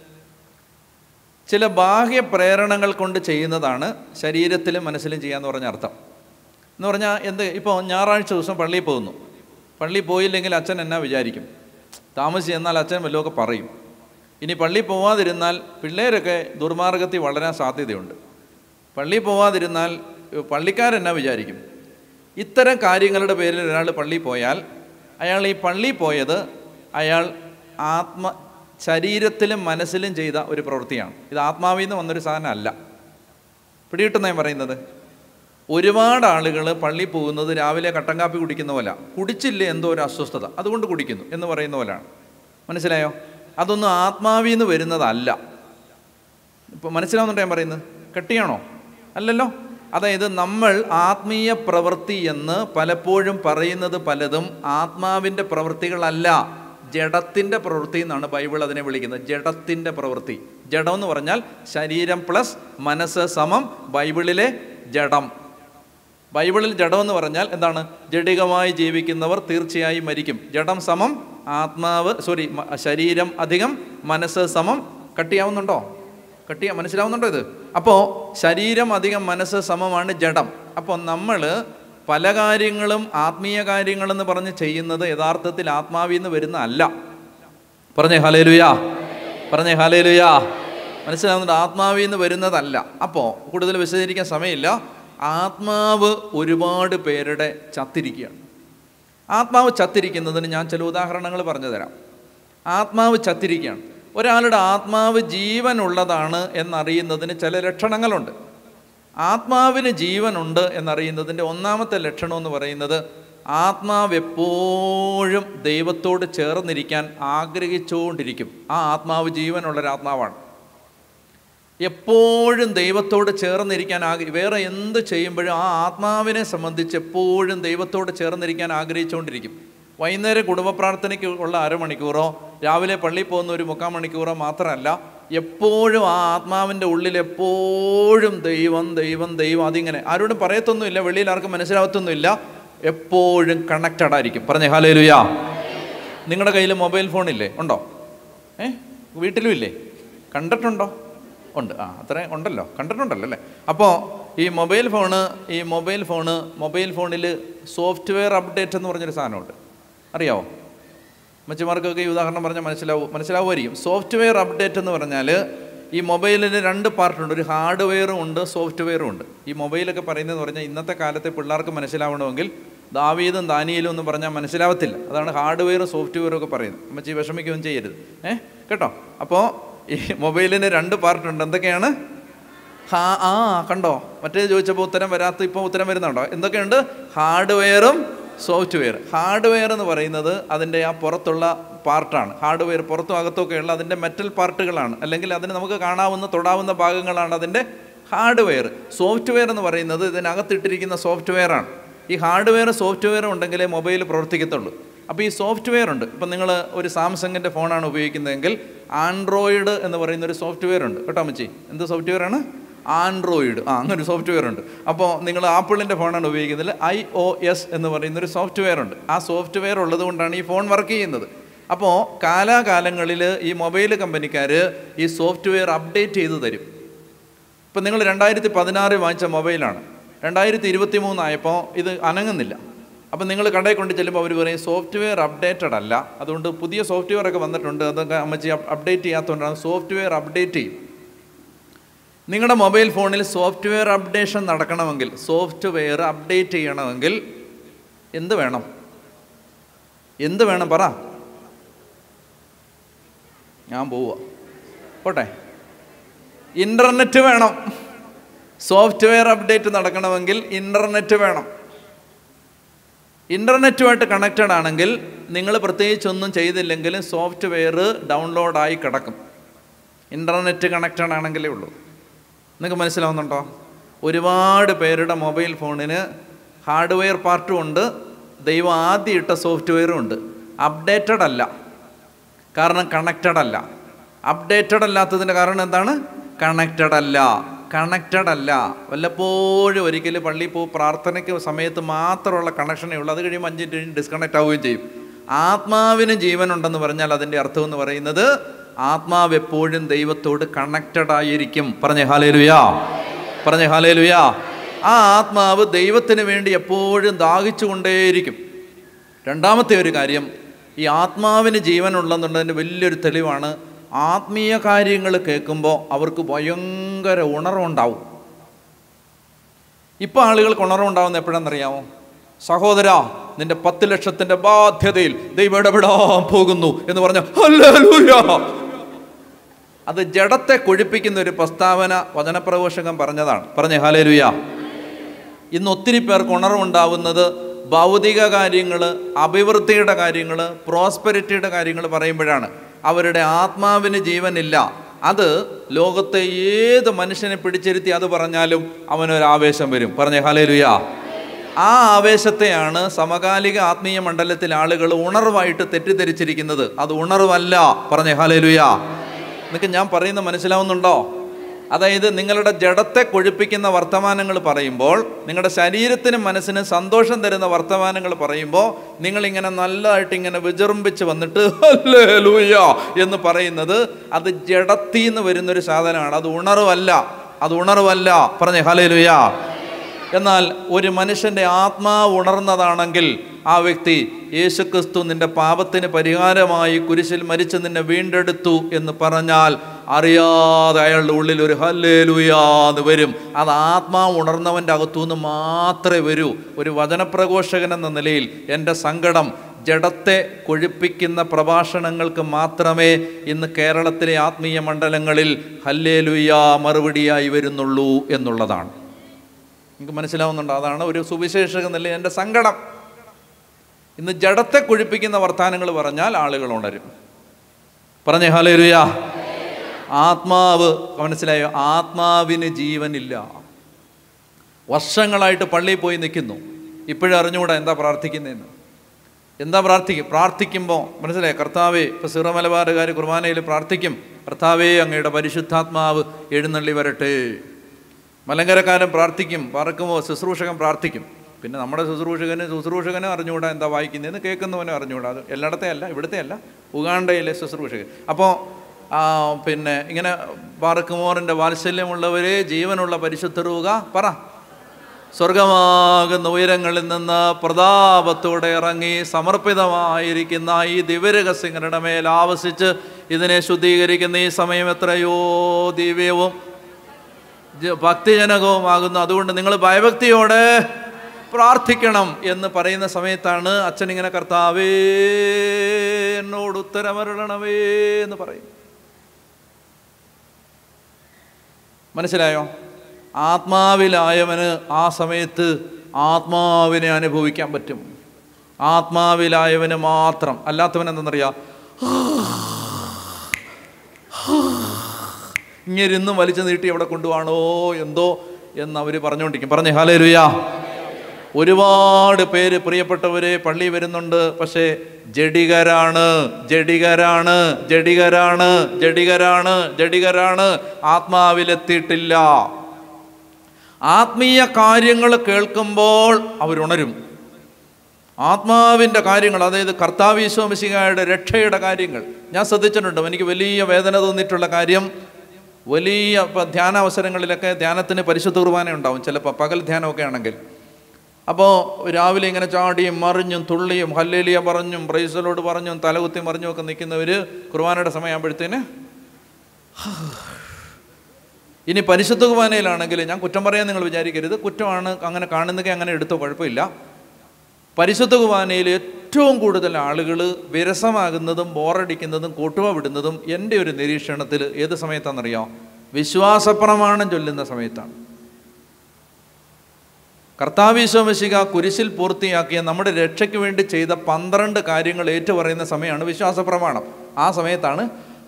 S1: ചില ബാഹ്യ പ്രേരണകൾ കൊണ്ട് ചെയ്യുന്നതാണ് ശരീരത്തിലും മനസ്സിലും ചെയ്യാന്ന് പറഞ്ഞ അർത്ഥം എന്ന് പറഞ്ഞാൽ എന്ത് ഇപ്പോൾ ഞായറാഴ്ച ദിവസം പള്ളിയിൽ പോകുന്നു പള്ളിയിൽ പോയില്ലെങ്കിൽ അച്ഛൻ എന്നാ വിചാരിക്കും താമസിച്ച് എന്നാൽ അച്ഛൻ വല്ലതൊക്കെ പറയും ഇനി പള്ളിയിൽ പോവാതിരുന്നാൽ പിള്ളേരൊക്കെ ദുർമാർഗത്തിൽ വളരാൻ സാധ്യതയുണ്ട് പള്ളിയിൽ പോവാതിരുന്നാൽ പള്ളിക്കാരെന്നാ വിചാരിക്കും ഇത്തരം കാര്യങ്ങളുടെ പേരിൽ ഒരാൾ പള്ളിയിൽ പോയാൽ അയാൾ ഈ പള്ളിയിൽ പോയത് അയാൾ ആത്മ ശരീരത്തിലും മനസ്സിലും ചെയ്ത ഒരു പ്രവൃത്തിയാണ് ഇത് ആത്മാവിൽ നിന്ന് വന്നൊരു സാധനം അല്ല പിടികിട്ടുന്ന ഞാൻ പറയുന്നത് ഒരുപാട് ആളുകൾ പള്ളി പോകുന്നത് രാവിലെ കട്ടൻ കാപ്പി കുടിക്കുന്ന പോലെ കുടിച്ചില്ലേ എന്തോ ഒരു അസ്വസ്ഥത അതുകൊണ്ട് കുടിക്കുന്നു എന്ന് പറയുന്ന പോലെയാണ് മനസ്സിലായോ അതൊന്നും ആത്മാവിൽ നിന്ന് വരുന്നതല്ല ഇപ്പോൾ മനസ്സിലാവുന്നുണ്ടോ ഞാൻ പറയുന്നത് കെട്ടിയാണോ അല്ലല്ലോ അതായത് നമ്മൾ ആത്മീയ പ്രവൃത്തി എന്ന് പലപ്പോഴും പറയുന്നത് പലതും ആത്മാവിൻ്റെ പ്രവൃത്തികളല്ല ജഡത്തിൻ്റെ പ്രവൃത്തി എന്നാണ് ബൈബിൾ അതിനെ വിളിക്കുന്നത് ജഡത്തിൻ്റെ പ്രവൃത്തി ജഡം എന്ന് പറഞ്ഞാൽ ശരീരം പ്ലസ് മനസ്സ് സമം ബൈബിളിലെ ജഡം ബൈബിളിൽ ജഡം എന്ന് പറഞ്ഞാൽ എന്താണ് ജഡികമായി ജീവിക്കുന്നവർ തീർച്ചയായും മരിക്കും ജഡം സമം ആത്മാവ് സോറി ശരീരം അധികം മനസ്സ് സമം കട്ടിയാവുന്നുണ്ടോ കട്ടിയ മനസ്സിലാവുന്നുണ്ടോ ഇത് അപ്പോൾ ശരീരം അധികം മനസ്സ് സമമാണ് ജഡം അപ്പോൾ നമ്മൾ പല കാര്യങ്ങളും ആത്മീയ കാര്യങ്ങളെന്ന് പറഞ്ഞ് ചെയ്യുന്നത് യഥാർത്ഥത്തിൽ ആത്മാവിൽ നിന്ന് വരുന്ന അല്ല പറഞ്ഞേ ഹലേലുയാ പറഞ്ഞേ ഹലേലുയാ മനസ്സിലാവുന്നുണ്ട് ആത്മാവിൽ നിന്ന് വരുന്നതല്ല അപ്പോൾ കൂടുതൽ വിശദീകരിക്കാൻ സമയമില്ല ആത്മാവ് ഒരുപാട് പേരുടെ ചത്തിരിക്കുകയാണ് ആത്മാവ് ചത്തിരിക്കുന്നതിന് ഞാൻ ചില ഉദാഹരണങ്ങൾ പറഞ്ഞു തരാം ആത്മാവ് ചത്തിരിക്കുകയാണ് ഒരാളുടെ ആത്മാവ് ജീവനുള്ളതാണ് എന്നറിയുന്നതിന് ചില ലക്ഷണങ്ങളുണ്ട് ആത്മാവിന് ജീവനുണ്ട് എന്നറിയുന്നതിൻ്റെ ഒന്നാമത്തെ ലക്ഷണം എന്ന് പറയുന്നത് ആത്മാവ് എപ്പോഴും ദൈവത്തോട് ചേർന്നിരിക്കാൻ ആഗ്രഹിച്ചുകൊണ്ടിരിക്കും ആ ആത്മാവ് ജീവനുള്ളൊരാത്മാവാണ് എപ്പോഴും ദൈവത്തോട് ചേർന്നിരിക്കാൻ ആഗ്രഹി വേറെ എന്ത് ചെയ്യുമ്പോഴും ആ ആത്മാവിനെ സംബന്ധിച്ച് എപ്പോഴും ദൈവത്തോട് ചേർന്നിരിക്കാൻ ആഗ്രഹിച്ചുകൊണ്ടിരിക്കും വൈകുന്നേരം കുടുംബ പ്രാർത്ഥനയ്ക്ക് ഉള്ള അരമണിക്കൂറോ രാവിലെ പള്ളിയിൽ പോകുന്ന ഒരു മുക്കാൽ മണിക്കൂറോ മാത്രമല്ല എപ്പോഴും ആ ആത്മാവിൻ്റെ ഉള്ളിൽ എപ്പോഴും ദൈവം ദൈവം ദൈവം അതിങ്ങനെ ആരോടും പറയത്തൊന്നുമില്ല വെളിയിൽ ആർക്കും മനസ്സിലാവത്തൊന്നുമില്ല എപ്പോഴും കണക്റ്റഡ് ആയിരിക്കും പറഞ്ഞേ ഹാലേ ലുയാ നിങ്ങളുടെ കയ്യിൽ മൊബൈൽ ഫോണില്ലേ ഉണ്ടോ ഏ വീട്ടിലും ഇല്ലേ കണ്ടിട്ടുണ്ടോ ഉണ്ട് ആ അത്രയും ഉണ്ടല്ലോ കണ്ടിട്ടുണ്ടല്ലോ അല്ലേ അപ്പോൾ ഈ മൊബൈൽ ഫോണ് ഈ മൊബൈൽ ഫോണ് മൊബൈൽ ഫോണിൽ സോഫ്റ്റ്വെയർ അപ്ഡേറ്റ് എന്ന് പറഞ്ഞൊരു സാധനമുണ്ട് അറിയാവോ മച്ചുമാർക്കൊക്കെ ഈ ഉദാഹരണം പറഞ്ഞാൽ മനസ്സിലാവും മനസ്സിലാവുമായിരിക്കും സോഫ്റ്റ്വെയർ അപ്ഡേറ്റ് എന്ന് പറഞ്ഞാൽ ഈ മൊബൈലിന് രണ്ട് പാർട്ടുണ്ട് ഒരു ഹാർഡ്വെയറും ഉണ്ട് സോഫ്റ്റ്വെയറും ഉണ്ട് ഈ മൊബൈലൊക്കെ പറയുന്നതെന്ന് പറഞ്ഞാൽ ഇന്നത്തെ കാലത്തെ പിള്ളേർക്ക് മനസ്സിലാവണമെങ്കിൽ ദാവീദും ദാനിയലും എന്ന് പറഞ്ഞാൽ മനസ്സിലാവത്തില്ല അതാണ് ഹാർഡ്വെയറും സോഫ്റ്റ്വെയറും ഒക്കെ പറയുന്നത് അമ്മച്ചി വിഷമിക്കുകയും ചെയ്യരുത് ഏ കേട്ടോ അപ്പോൾ ഈ മൊബൈലിന് രണ്ട് പാർട്ടുണ്ട് എന്തൊക്കെയാണ് ഹാ ആ കണ്ടോ മറ്റേ ചോദിച്ചപ്പോൾ ഉത്തരം വരാത്ത ഇപ്പോൾ ഉത്തരം വരുന്നുണ്ടോ എന്തൊക്കെയുണ്ട് ഹാർഡ്വെയറും സോഫ്റ്റ്വെയർ ഹാർഡ്വെയർ എന്ന് പറയുന്നത് അതിൻ്റെ ആ പുറത്തുള്ള പാർട്ടാണ് ഹാർഡ്വെയർ പുറത്തും അകത്തൊക്കെയുള്ള അതിൻ്റെ മെറ്റൽ പാർട്ടുകളാണ് അല്ലെങ്കിൽ അതിന് നമുക്ക് കാണാവുന്ന തൊടാവുന്ന ഭാഗങ്ങളാണ് അതിൻ്റെ ഹാർഡ്വെയർ സോഫ്റ്റ്വെയർ എന്ന് പറയുന്നത് ഇതിനകത്തിട്ടിരിക്കുന്ന സോഫ്റ്റ്വെയർ ആണ് ഈ ഹാർഡ്വെയർ സോഫ്റ്റ്വെയർ ഉണ്ടെങ്കിലേ മൊബൈൽ പ്രവർത്തിക്കത്തുള്ളൂ അപ്പോൾ ഈ സോഫ്റ്റ്വെയർ ഉണ്ട് ഇപ്പം നിങ്ങൾ ഒരു സാംസങ്ങിൻ്റെ ഫോണാണ് ഉപയോഗിക്കുന്നതെങ്കിൽ ആൻഡ്രോയിഡ് എന്ന് പറയുന്ന ഒരു സോഫ്റ്റ്വെയർ ഉണ്ട് കേട്ടോ അമ്മച്ചി എന്ത് സോഫ്റ്റ്വെയർ ആണ് ആൻഡ്രോയിഡ് ആ അങ്ങനെ ഒരു സോഫ്റ്റ്വെയർ ഉണ്ട് അപ്പോൾ നിങ്ങൾ ആപ്പിളിൻ്റെ ഫോണാണ് ഉപയോഗിക്കുന്നത് ഐ ഒ എസ് എന്ന് പറയുന്ന ഒരു സോഫ്റ്റ്വെയർ ഉണ്ട് ആ സോഫ്റ്റ്വെയർ ഉള്ളത് കൊണ്ടാണ് ഈ ഫോൺ വർക്ക് ചെയ്യുന്നത് അപ്പോൾ കാലാകാലങ്ങളിൽ ഈ മൊബൈൽ കമ്പനിക്കാർ ഈ സോഫ്റ്റ്വെയർ അപ്ഡേറ്റ് ചെയ്ത് തരും ഇപ്പം നിങ്ങൾ രണ്ടായിരത്തി പതിനാറിൽ വാങ്ങിച്ച മൊബൈലാണ് രണ്ടായിരത്തി ഇരുപത്തി മൂന്നായപ്പോൾ ഇത് അനങ്ങുന്നില്ല അപ്പം നിങ്ങൾ കടയിൽ കൊണ്ട് ചെല്ലുമ്പോൾ അവർ പറയും സോഫ്റ്റ്വെയർ അപ്ഡേറ്റഡ് അല്ല അതുകൊണ്ട് പുതിയ സോഫ്റ്റ്വെയർ ഒക്കെ വന്നിട്ടുണ്ട് അതൊക്കെ അമ്മച്ചി അപ്ഡേറ്റ് ചെയ്യാത്തതുകൊണ്ടാണ് സോഫ്റ്റ്വെയർ അപ്ഡേറ്റ് ചെയ്യും നിങ്ങളുടെ മൊബൈൽ ഫോണിൽ സോഫ്റ്റ്വെയർ അപ്ഡേഷൻ നടക്കണമെങ്കിൽ സോഫ്റ്റ്വെയർ അപ്ഡേറ്റ് ചെയ്യണമെങ്കിൽ എന്ത് വേണം എന്ത് വേണം പറ ഞാൻ പോവുക പോട്ടെ ഇൻ്റർനെറ്റ് വേണം സോഫ്റ്റ്വെയർ അപ്ഡേറ്റ് നടക്കണമെങ്കിൽ ഇൻ്റർനെറ്റ് വേണം ഇൻ്റർനെറ്റുമായിട്ട് കണക്റ്റഡ് ആണെങ്കിൽ നിങ്ങൾ പ്രത്യേകിച്ചൊന്നും ചെയ്തില്ലെങ്കിലും സോഫ്റ്റ്വെയർ ഡൗൺലോഡായി കിടക്കും ഇൻ്റർനെറ്റ് കണക്റ്റഡ് ആണെങ്കിലേ ഉള്ളൂ നിങ്ങൾക്ക് മനസ്സിലാവുന്നുണ്ടോ ഒരുപാട് പേരുടെ മൊബൈൽ ഫോണിന് ഹാർഡ്വെയർ പാർട്ടും ഉണ്ട് ദൈവം ആദ്യം ഇട്ട സോഫ്റ്റ്വെയറും ഉണ്ട് അപ്ഡേറ്റഡ് അല്ല കാരണം കണക്റ്റഡ് അല്ല അപ്ഡേറ്റഡ് അല്ലാത്തതിൻ്റെ കാരണം എന്താണ് കണക്റ്റഡ് അല്ല കണക്റ്റഡ് അല്ല വല്ലപ്പോഴും ഒരിക്കൽ പള്ളിയിൽ പോ പ്രാർത്ഥനയ്ക്ക് സമയത്ത് മാത്രമുള്ള കണക്ഷനേ ഉള്ളൂ അത് കഴിയുമ്പോൾ അഞ്ച് മിനിറ്റ് ഡിസ്കണക്റ്റ് ആവുകയും ചെയ്യും ആത്മാവിന് ജീവനുണ്ടെന്ന് പറഞ്ഞാൽ അതിൻ്റെ അർത്ഥം എന്ന് പറയുന്നത് ആത്മാവ് എപ്പോഴും ദൈവത്തോട് കണക്റ്റഡ് ആയിരിക്കും പറഞ്ഞേ ഹാലേലുയാ പറഞ്ഞേ ഹാലേലുയാ ആ ആത്മാവ് ദൈവത്തിന് വേണ്ടി എപ്പോഴും ദാഹിച്ചുകൊണ്ടേയിരിക്കും രണ്ടാമത്തെ ഒരു കാര്യം ഈ ആത്മാവിന് ജീവനുള്ളതെന്നുള്ളതിൻ്റെ വലിയൊരു തെളിവാണ് ആത്മീയ കാര്യങ്ങൾ കേൾക്കുമ്പോൾ അവർക്ക് ഭയങ്കര ഉണർവുണ്ടാവും ഇപ്പോൾ ആളുകൾക്ക് ഉണർവുണ്ടാവുന്ന എപ്പോഴാണെന്നറിയാമോ സഹോദര നിന്റെ പത്ത് ലക്ഷത്തിന്റെ ബാധ്യതയിൽ ദൈവം ഇടപെടാൻ പോകുന്നു എന്ന് പറഞ്ഞ ഹല്ലേലൂയ അത് ജഡത്തെ കൊഴിപ്പിക്കുന്ന ഒരു പ്രസ്താവന വചനപ്രഘോഷകൻ പറഞ്ഞതാണ് പറഞ്ഞേ ഹാലേലുയ ഇന്ന് ഒത്തിരി പേർക്ക് ഉണർവുണ്ടാവുന്നത് ഭൗതിക കാര്യങ്ങൾ അഭിവൃദ്ധിയുടെ കാര്യങ്ങൾ പ്രോസ്പെരിറ്റിയുടെ കാര്യങ്ങൾ പറയുമ്പോഴാണ് അവരുടെ ആത്മാവിന് ജീവനില്ല അത് ലോകത്തെ ഏത് മനുഷ്യനെ പിടിച്ചിരുത്തി അത് പറഞ്ഞാലും അവനൊരു ആവേശം വരും പറഞ്ഞേ ഹലേലുയ ആ ആവേശത്തെയാണ് സമകാലിക ആത്മീയ മണ്ഡലത്തിൽ ആളുകൾ ഉണർവായിട്ട് തെറ്റിദ്ധരിച്ചിരിക്കുന്നത് അത് ഉണർവല്ല പറഞ്ഞേ ഹലേലുയ നിങ്ങൾക്ക് ഞാൻ പറയുന്നത് മനസ്സിലാവുന്നുണ്ടോ അതായത് നിങ്ങളുടെ ജഡത്തെ കൊഴുപ്പിക്കുന്ന വർത്തമാനങ്ങൾ പറയുമ്പോൾ നിങ്ങളുടെ ശരീരത്തിനും മനസ്സിനും സന്തോഷം തരുന്ന വർത്തമാനങ്ങൾ പറയുമ്പോൾ നിങ്ങളിങ്ങനെ നല്ലതായിട്ട് ഇങ്ങനെ വിജൃംഭിച്ച് വന്നിട്ട് ഹല്ലേലൂയ എന്ന് പറയുന്നത് അത് ജഡത്തിൽ നിന്ന് വരുന്നൊരു സാധനമാണ് അത് ഉണർവല്ല അത് ഉണർവല്ല പറഞ്ഞേ ഹലേലുയ എന്നാൽ ഒരു മനുഷ്യൻ്റെ ആത്മാവ് ഉണർന്നതാണെങ്കിൽ ആ വ്യക്തി യേശുക്രിസ്തു നിന്റെ പാപത്തിന് പരിഹാരമായി കുരിശിൽ മരിച്ച് നിന്നെ വീണ്ടെടുത്തു എന്ന് പറഞ്ഞാൽ അറിയാതെ അയാളുടെ ഉള്ളിൽ ഒരു ഹല്ലേലുയാന്ന് വരും അത് ആത്മാവ് ഉണർന്നവൻ്റെ അകത്തുനിന്ന് മാത്രമേ വരൂ ഒരു വചനപ്രഘോഷകൻ എന്ന നിലയിൽ എൻ്റെ സങ്കടം ജഡത്തെ കൊഴുപ്പിക്കുന്ന പ്രഭാഷണങ്ങൾക്ക് മാത്രമേ ഇന്ന് കേരളത്തിലെ ആത്മീയ മണ്ഡലങ്ങളിൽ ഹല്ലേലുയ മറുപടിയായി വരുന്നുള്ളൂ എന്നുള്ളതാണ് നിങ്ങൾക്ക് മനസ്സിലാവുന്നുണ്ടോ അതാണ് ഒരു സുവിശേഷക നില എൻ്റെ സങ്കടം ഇന്ന് ജഡത്തെ കൊഴിപ്പിക്കുന്ന വർത്തമാനങ്ങൾ പറഞ്ഞാൽ ആളുകൾ ഉണരും പറഞ്ഞേ ഹലേലുയ ആത്മാവ് മനസ്സിലായോ ആത്മാവിന് ജീവനില്ല വർഷങ്ങളായിട്ട് പള്ളിയിൽ പോയി നിൽക്കുന്നു ഇപ്പോഴും അറിഞ്ഞുകൂടാ എന്താ പ്രാർത്ഥിക്കുന്നതെന്ന് എന്താ പ്രാർത്ഥിക്കും പ്രാർത്ഥിക്കുമ്പോൾ മനസ്സിലായി കർത്താവേ ഇപ്പോൾ സിറ മലബാറുകാർ കുർബാനയിൽ പ്രാർത്ഥിക്കും കർത്താവേ അങ്ങയുടെ പരിശുദ്ധാത്മാവ് എഴുന്നള്ളി വരട്ടെ മലങ്കരക്കാരൻ പ്രാർത്ഥിക്കും പറക്കുമ്പോൾ ശുശ്രൂഷകൻ പ്രാർത്ഥിക്കും പിന്നെ നമ്മുടെ ശുശ്രൂഷകന് ശുശ്രൂഷകനും അറിഞ്ഞുകൂടാ എന്താ വായിക്കുന്നതെന്ന് കേൾക്കുന്നവനും അറിഞ്ഞുകൂടാ അത് എല്ലായിടത്തെ അല്ല ഇവിടുത്തെ അല്ല ഉഗാണ്ടയിലെ ശുശ്രൂഷകൻ അപ്പോൾ പിന്നെ ഇങ്ങനെ പാറക്കുമോറിൻ്റെ വാത്സല്യമുള്ളവരെ ജീവനുള്ള പരിശുദ്ധ റൂക പറ സ്വർഗമാകുന്ന ഉയരങ്ങളിൽ നിന്ന് പ്രതാപത്തോടെ ഇറങ്ങി സമർപ്പിതമായിരിക്കുന്ന ഈ ദിവ്യരഹസ്യങ്ങളുടെ മേൽ ആവസിച്ച് ഇതിനെ ശുദ്ധീകരിക്കുന്ന ഈ സമയം എത്രയോ ദിവ്യവും ജ- ഭക്തിജനകവുമാകുന്നു അതുകൊണ്ട് നിങ്ങൾ ഭയഭക്തിയോടെ പ്രാർത്ഥിക്കണം എന്ന് പറയുന്ന സമയത്താണ് അച്ഛൻ ഇങ്ങനെ കർത്താവേ എന്നോട് ഉത്തരമരുളണമേ എന്ന് പറയും മനസ്സിലായോ ആത്മാവിലായവന് ആ സമയത്ത് ആത്മാവിനെ അനുഭവിക്കാൻ പറ്റും ആത്മാവിലായവന് മാത്രം അല്ലാത്തവൻ എന്തെന്നറിയാം ഇങ്ങനെ ഇന്നും വലിച്ചു നീട്ടി എവിടെ കൊണ്ടുപോകണോ എന്തോ എന്ന് അവർ പറഞ്ഞുകൊണ്ടിരിക്കും പറഞ്ഞേ ഹാലേ രുയാ ഒരുപാട് പേര് പ്രിയപ്പെട്ടവരെ പള്ളി വരുന്നുണ്ട് പക്ഷേ ജഡികരാണ് ജഡികരാണ് ജഡികരാണ് ജഡികരാണ് ജഡികരാണ് ആത്മാവിലെത്തിയിട്ടില്ല ആത്മീയ കാര്യങ്ങൾ കേൾക്കുമ്പോൾ അവരുണരും ആത്മാവിൻ്റെ കാര്യങ്ങൾ അതായത് കർത്താവീശ്വമിശികായുടെ രക്ഷയുടെ കാര്യങ്ങൾ ഞാൻ ശ്രദ്ധിച്ചിട്ടുണ്ട് എനിക്ക് വലിയ വേദന തോന്നിയിട്ടുള്ള കാര്യം വലിയ ഇപ്പം ധ്യാനാവസരങ്ങളിലൊക്കെ ധ്യാനത്തിന് പരിശുദ്ധ കുർബാന ഉണ്ടാവും ചിലപ്പോൾ പകൽ ധ്യാനമൊക്കെ ആണെങ്കിൽ അപ്പോൾ രാവിലെ ഇങ്ങനെ ചാടിയും മറിഞ്ഞും തുള്ളിയും ഹല്ലേലിയ പറഞ്ഞും പ്രൈസലോട് പറഞ്ഞും തലകുത്തി മറിഞ്ഞും ഒക്കെ നിൽക്കുന്നവർ കുർബാനയുടെ സമയമാകുമ്പോഴത്തേന് ഇനി പരിശുദ്ധ കുർബാനയിലാണെങ്കിൽ ഞാൻ കുറ്റം പറയാൻ നിങ്ങൾ വിചാരിക്കരുത് കുറ്റമാണ് അങ്ങനെ കാണുന്നെങ്കിൽ അങ്ങനെ എടുത്തോ കുഴപ്പമില്ല പരിശുദ്ധ കുർബാനയിൽ ഏറ്റവും കൂടുതൽ ആളുകൾ വിരസമാകുന്നതും ബോറടിക്കുന്നതും കൂട്ടുവ വിടുന്നതും എൻ്റെ ഒരു നിരീക്ഷണത്തിൽ ഏത് സമയത്താണെന്നറിയാം വിശ്വാസപ്രമാണം ചൊല്ലുന്ന സമയത്താണ് കർത്താവിശ്വമശിക കുരിശിൽ പൂർത്തിയാക്കിയ നമ്മുടെ രക്ഷയ്ക്ക് വേണ്ടി ചെയ്ത പന്ത്രണ്ട് കാര്യങ്ങൾ ഏറ്റുപറയുന്ന സമയമാണ് വിശ്വാസപ്രമാണം ആ സമയത്താണ്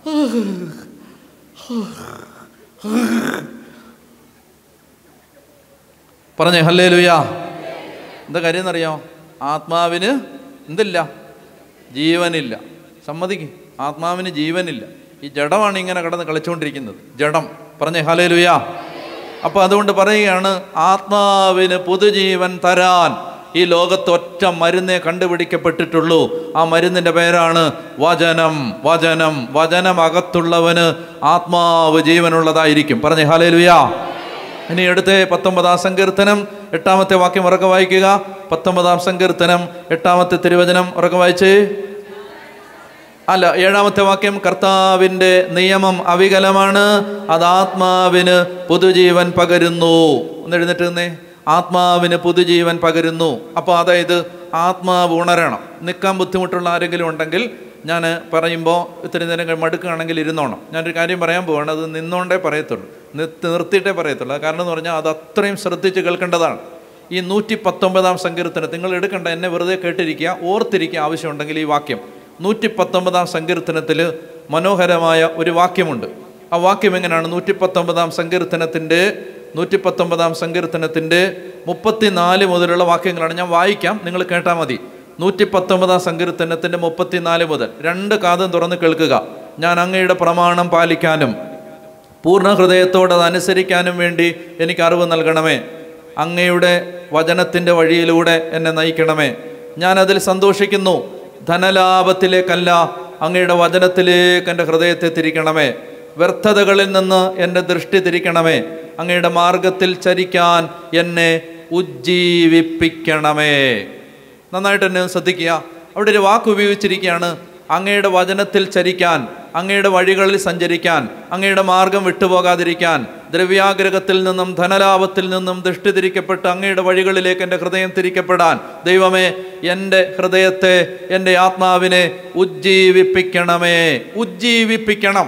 S1: പറഞ്ഞേ ഹല്ലേ ലുയാ എന്താ കാര്യം എന്നറിയാമോ ആത്മാവിന് എന്തില്ല ജീവനില്ല സമ്മതിക്ക് ആത്മാവിന് ജീവനില്ല ഈ ജഡമാണ് ഇങ്ങനെ കടന്ന് കളിച്ചുകൊണ്ടിരിക്കുന്നത് ജഡം പറഞ്ഞേ ഹലേ ലുയാ അപ്പോൾ അതുകൊണ്ട് പറയുകയാണ് ആത്മാവിന് പുതുജീവൻ തരാൻ ഈ ലോകത്ത് ഒറ്റ മരുന്നേ കണ്ടുപിടിക്കപ്പെട്ടിട്ടുള്ളൂ ആ മരുന്നിൻ്റെ പേരാണ് വചനം വചനം വചനം അകത്തുള്ളവന് ആത്മാവ് ജീവനുള്ളതായിരിക്കും പറഞ്ഞേ ഹലേ ലുയാ ഇനി എടുത്ത് പത്തൊമ്പതാം സങ്കീർത്തനം എട്ടാമത്തെ വാക്യം ഉറക്കെ വായിക്കുക പത്തൊമ്പതാം സങ്കീർത്തനം എട്ടാമത്തെ തിരുവചനം ഉറക്കെ വായിച്ചേ അല്ല ഏഴാമത്തെ വാക്യം കർത്താവിൻ്റെ നിയമം അവികലമാണ് അത് ആത്മാവിന് പുതുജീവൻ പകരുന്നു ഒന്ന് എഴുന്നേറ്റ് നിന്നേ ആത്മാവിന് പുതുജീവൻ പകരുന്നു അപ്പോൾ അതായത് ആത്മാവ് ഉണരണം നിൽക്കാൻ ബുദ്ധിമുട്ടുള്ള ആരെങ്കിലും ഉണ്ടെങ്കിൽ ഞാൻ പറയുമ്പോൾ ഇത്തിരി നേരം കഴി- മടുക്കുകയാണെങ്കിൽ ഇരുന്നോണം ഞാനൊരു കാര്യം പറയാൻ പോവാണ് അത് നിന്നോണ്ടേ പറയത്തുള്ളൂ നിർത്തി നിർത്തിയിട്ടേ പറയത്തുള്ളൂ കാരണം എന്ന് പറഞ്ഞാൽ അത് അത്രയും ശ്രദ്ധിച്ച് കേൾക്കേണ്ടതാണ് ഈ നൂറ്റി പത്തൊമ്പതാം സങ്കീർത്തനം നിങ്ങൾ എടുക്കേണ്ട എന്നെ വെറുതെ കേട്ടിരിക്കുക ഓർത്തിരിക്കുക ആവശ്യമുണ്ടെങ്കിൽ ഈ വാക്യം നൂറ്റി പത്തൊമ്പതാം സങ്കീർത്തനത്തിൽ മനോഹരമായ ഒരു വാക്യമുണ്ട് ആ വാക്യം എങ്ങനെയാണ് നൂറ്റി പത്തൊമ്പതാം സങ്കീർത്തനത്തിൻ്റെ നൂറ്റി പത്തൊമ്പതാം സങ്കീർത്തനത്തിൻ്റെ മുപ്പത്തിനാല് മുതലുള്ള വാക്യങ്ങളാണ് ഞാൻ വായിക്കാം നിങ്ങൾ കേട്ടാൽ മതി നൂറ്റി പത്തൊമ്പതാം സങ്കീർത്തനത്തിൻ്റെ മുപ്പത്തിനാല് മുതൽ രണ്ട് കാതും തുറന്ന് കേൾക്കുക ഞാൻ അങ്ങയുടെ പ്രമാണം പാലിക്കാനും പൂർണ്ണ ഹൃദയത്തോടെ അത് അനുസരിക്കാനും വേണ്ടി എനിക്ക് അറിവ് നൽകണമേ അങ്ങയുടെ വചനത്തിൻ്റെ വഴിയിലൂടെ എന്നെ നയിക്കണമേ ഞാൻ അതിൽ സന്തോഷിക്കുന്നു ധനലാഭത്തിലേക്കല്ല അങ്ങയുടെ വചനത്തിലേക്ക് എൻ്റെ ഹൃദയത്തെ തിരിക്കണമേ വ്യർത്ഥതകളിൽ നിന്ന് എൻ്റെ ദൃഷ്ടി തിരിക്കണമേ അങ്ങയുടെ മാർഗത്തിൽ ചരിക്കാൻ എന്നെ ഉജ്ജീവിപ്പിക്കണമേ നന്നായിട്ട് എന്നെ ഒന്ന് ശ്രദ്ധിക്കുക അവിടെ ഒരു വാക്ക് ഉപയോഗിച്ചിരിക്കുകയാണ് അങ്ങയുടെ വചനത്തിൽ ചരിക്കാൻ അങ്ങയുടെ വഴികളിൽ സഞ്ചരിക്കാൻ അങ്ങയുടെ മാർഗം വിട്ടുപോകാതിരിക്കാൻ ദ്രവ്യാഗ്രഹത്തിൽ നിന്നും ധനലാഭത്തിൽ നിന്നും ദൃഷ്ടി തിരിക്കപ്പെട്ട് അങ്ങയുടെ വഴികളിലേക്ക് എൻ്റെ ഹൃദയം തിരിക്കപ്പെടാൻ ദൈവമേ എൻ്റെ ഹൃദയത്തെ എൻ്റെ ആത്മാവിനെ ഉജ്ജീവിപ്പിക്കണമേ ഉജ്ജീവിപ്പിക്കണം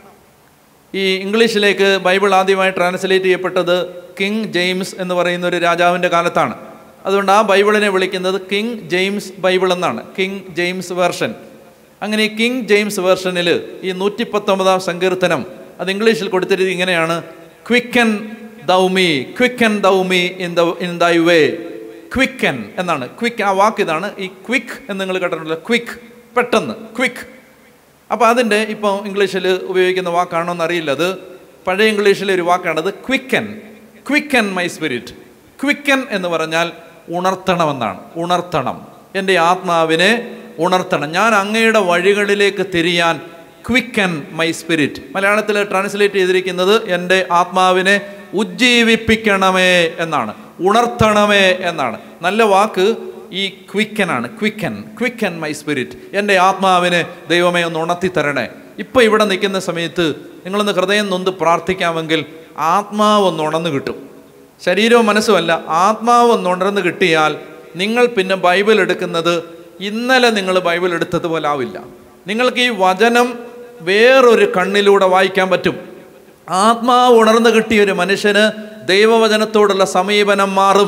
S1: ഈ ഇംഗ്ലീഷിലേക്ക് ബൈബിൾ ആദ്യമായി ട്രാൻസ്ലേറ്റ് ചെയ്യപ്പെട്ടത് കിങ് ജെയിംസ് എന്ന് പറയുന്ന ഒരു രാജാവിൻ്റെ കാലത്താണ് അതുകൊണ്ട് ആ ബൈബിളിനെ വിളിക്കുന്നത് കിങ് ജെയിംസ് ബൈബിൾ എന്നാണ് കിങ് ജെയിംസ് വേർഷൻ അങ്ങനെ ഈ കിങ് ജെയിംസ് വേർഷനിൽ ഈ നൂറ്റി പത്തൊമ്പതാം സങ്കീർത്തനം അത് ഇംഗ്ലീഷിൽ കൊടുത്തിരിക്കുന്നത് ഇങ്ങനെയാണ് quicken thou me quicken thou me in the in thy way quicken എന്നാണ് ക്വിക്ക് ആ വാക്ക് ഇതാണ് ഈ ക്വിക്ക് എന്ന് നിങ്ങൾ കേട്ടിട്ടുണ്ടല്ലോ ക്വിക്ക് പെട്ടെന്ന് ക്വിക്ക് അപ്പോൾ അതിൻ്റെ ഇപ്പോൾ ഇംഗ്ലീഷിൽ ഉപയോഗിക്കുന്ന വാക്കാണോ എന്നറിയില്ല അത് പഴയ ഇംഗ്ലീഷിലെ ഒരു വാക്കാണത് quicken quicken my spirit quicken എന്ന് പറഞ്ഞാൽ ഉണർത്തണമെന്നാണ് ഉണർത്തണം എൻ്റെ ആത്മാവിനെ ഉണർത്തണം ഞാൻ അങ്ങയുടെ വഴികളിലേക്ക് തിരിയാൻ ക്വിക്കൻ മൈ സ്പിരിറ്റ് മലയാളത്തിൽ ട്രാൻസ്ലേറ്റ് ചെയ്തിരിക്കുന്നത് എൻ്റെ ആത്മാവിനെ ഉജ്ജീവിപ്പിക്കണമേ എന്നാണ് ഉണർത്തണമേ എന്നാണ് നല്ല വാക്ക് ഈ ക്വിക്കനാണ് ക്വിക്കൻ ക്വിക്കൻ മൈ സ്പിരിറ്റ് എൻ്റെ ആത്മാവിനെ ദൈവമേ ഒന്ന് ഉണർത്തി തരണേ ഇപ്പം ഇവിടെ നിൽക്കുന്ന സമയത്ത് നിങ്ങളൊന്ന് ഹൃദയം നൊന്ത് പ്രാർത്ഥിക്കാമെങ്കിൽ ആത്മാവ് ഒന്ന് ഉണർന്ന് കിട്ടും ശരീരവും മനസ്സുമല്ല ആത്മാവ് ഒന്ന് ഉണർന്ന് കിട്ടിയാൽ നിങ്ങൾ പിന്നെ ബൈബിൾ എടുക്കുന്നത് ഇന്നലെ നിങ്ങൾ ബൈബിൾ എടുത്തതുപോലെ ആവില്ല നിങ്ങൾക്ക് ഈ വചനം വേറൊരു കണ്ണിലൂടെ വായിക്കാൻ പറ്റും ആത്മാവ് ഉണർന്നു കിട്ടിയ ഒരു മനുഷ്യന് ദൈവവചനത്തോടുള്ള സമീപനം മാറും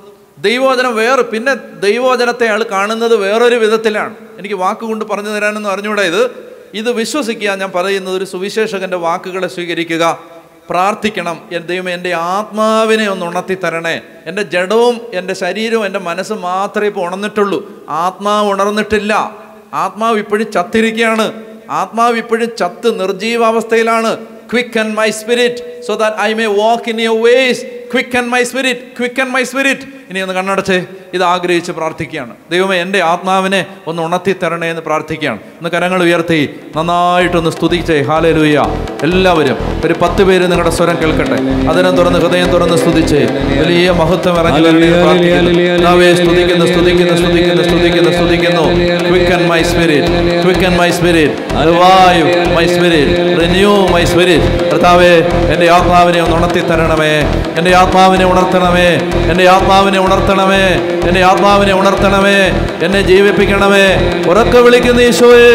S1: ദൈവവചനം വേറെ പിന്നെ ദൈവവചനത്തെ അയാൾ കാണുന്നത് വേറൊരു വിധത്തിലാണ് എനിക്ക് വാക്കുകൊണ്ട് പറഞ്ഞു തരാനെന്ന് അറിഞ്ഞൂടാ ഇത് ഇത് വിശ്വസിക്കുക ഞാൻ പറയുന്നത് ഒരു സുവിശേഷകന്റെ വാക്കുകളെ സ്വീകരിക്കുക പ്രാർത്ഥിക്കണം എൻ ദൈവം എൻ്റെ ആത്മാവിനെ ഒന്ന് ഉണർത്തി തരണേ എൻ്റെ ജഡവും എൻ്റെ ശരീരവും എൻ്റെ മനസ്സും മാത്രമേ ഇപ്പോൾ ഉണർന്നിട്ടുള്ളൂ ആത്മാവ് ഉണർന്നിട്ടില്ല ആത്മാവ് ഇപ്പോഴും ചത്തിരിക്കുകയാണ് ആത്മാവ് ഇപ്പോഴും ചത്ത് നിർജീവാവസ്ഥയിലാണ് quicken my spirit so that I may walk in your ways quicken my spirit quicken my spirit ഇനി ഒന്ന് കണ്ണടച്ച് ഇത് ആഗ്രഹിച്ച് പ്രാർത്ഥിക്കുകയാണ് ദൈവമേ എൻ്റെ ആത്മാവിനെ ഒന്ന് ഉണർത്തി തരണേ എന്ന് പ്രാർത്ഥിക്കുകയാണ് ഒന്ന് കരങ്ങൾ ഉയർത്തി നന്നായിട്ടൊന്ന് സ്തുതിച്ചേ ഹാലലൂയ എല്ലാവരും ഒരു പത്ത് പേര് നിങ്ങളുടെ സ്വരം കേൾക്കട്ടെ അതിനെ തുറന്ന് ഹൃദയം തുറന്ന് സ്തുതിച്ചേ വലിയ മഹത്വം ഇറങ്ങി വരണേ എന്ന് പ്രാർത്ഥിക്കുന്നു. കർത്താവേ, സ്തുതിക്കുന്നു സ്തുതിക്കുന്നു സ്തുതിക്കുന്നു സ്തുതിക്കുന്നു സ്തുതിക്കുന്നു quicken my spirit quicken my spirit revive my spirit renew my spirit കർത്താവേ എൻ്റെ ആത്മാവിനെ ഒന്ന് ഉണർത്തി തരണമേ എൻ്റെ ആത്മാവിനെ ഉണർത്തണമേ എൻ്റെ ആത്മാവിനെ ഉണർത്തണമേ എൻ്റെ ആത്മാവിനെ ഉണർത്തണമേ എന്നെ ജീവിപ്പിക്കണമേ ഉറക്കെ വിളിക്കുന്ന ഈശോയേ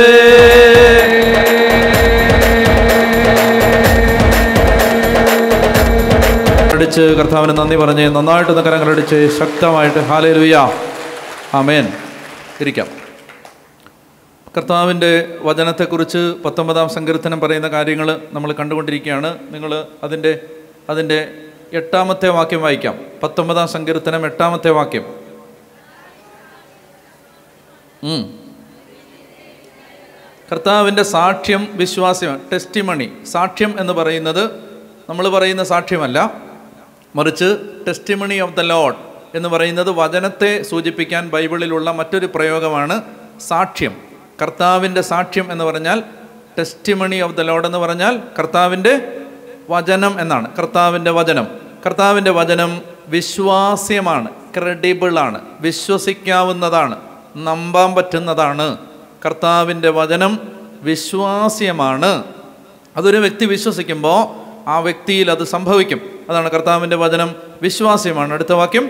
S1: അടിച്ച് കർത്താവിന് നന്ദി പറഞ്ഞ് നന്നായിട്ടൊന്ന് കരങ്ങളടിച്ച് ശക്തമായിട്ട് ഹാലേലുയ്യ ആമേൻ ഇരിക്കാം കർത്താവിൻ്റെ വചനത്തെക്കുറിച്ച് പത്തൊമ്പതാം സങ്കീർത്തനം പറയുന്ന കാര്യങ്ങൾ നമ്മൾ കണ്ടുകൊണ്ടിരിക്കുകയാണ് നിങ്ങൾ അതിൻ്റെ അതിൻ്റെ എട്ടാമത്തെ വാക്യം വായിക്കാം പത്തൊമ്പതാം സങ്കീർത്തനം എട്ടാമത്തെ വാക്യം ഉം. കർത്താവിൻ്റെ സാക്ഷ്യം വിശ്വാസമാണ് ടെസ്റ്റിമണി സാക്ഷ്യം എന്ന് പറയുന്നത് നമ്മൾ പറയുന്ന സാക്ഷ്യമല്ല മറിച്ച് ടെസ്റ്റിമണി ഓഫ് ദ ലോഡ് എന്ന് പറയുന്നത് വചനത്തെ സൂചിപ്പിക്കാൻ ബൈബിളിലുള്ള മറ്റൊരു പ്രയോഗമാണ് സാക്ഷ്യം കർത്താവിൻ്റെ സാക്ഷ്യം എന്ന് പറഞ്ഞാൽ ടെസ്റ്റിമണി ഓഫ് ദ ലോഡ് എന്ന് പറഞ്ഞാൽ കർത്താവിൻ്റെ വചനം എന്നാണ് കർത്താവിൻ്റെ വചനം കർത്താവിൻ്റെ വചനം വിശ്വാസ്യമാണ് ക്രെഡിബിളാണ് വിശ്വസിക്കാവുന്നതാണ് നമ്പാൻ പറ്റുന്നതാണ് കർത്താവിൻ്റെ വചനം വിശ്വാസ്യമാണ് അതൊരു വ്യക്തി വിശ്വസിക്കുമ്പോൾ ആ വ്യക്തിയിൽ അത് സംഭവിക്കും അതാണ് കർത്താവിൻ്റെ വചനം വിശ്വാസ്യമാണ് അടുത്ത വാക്യം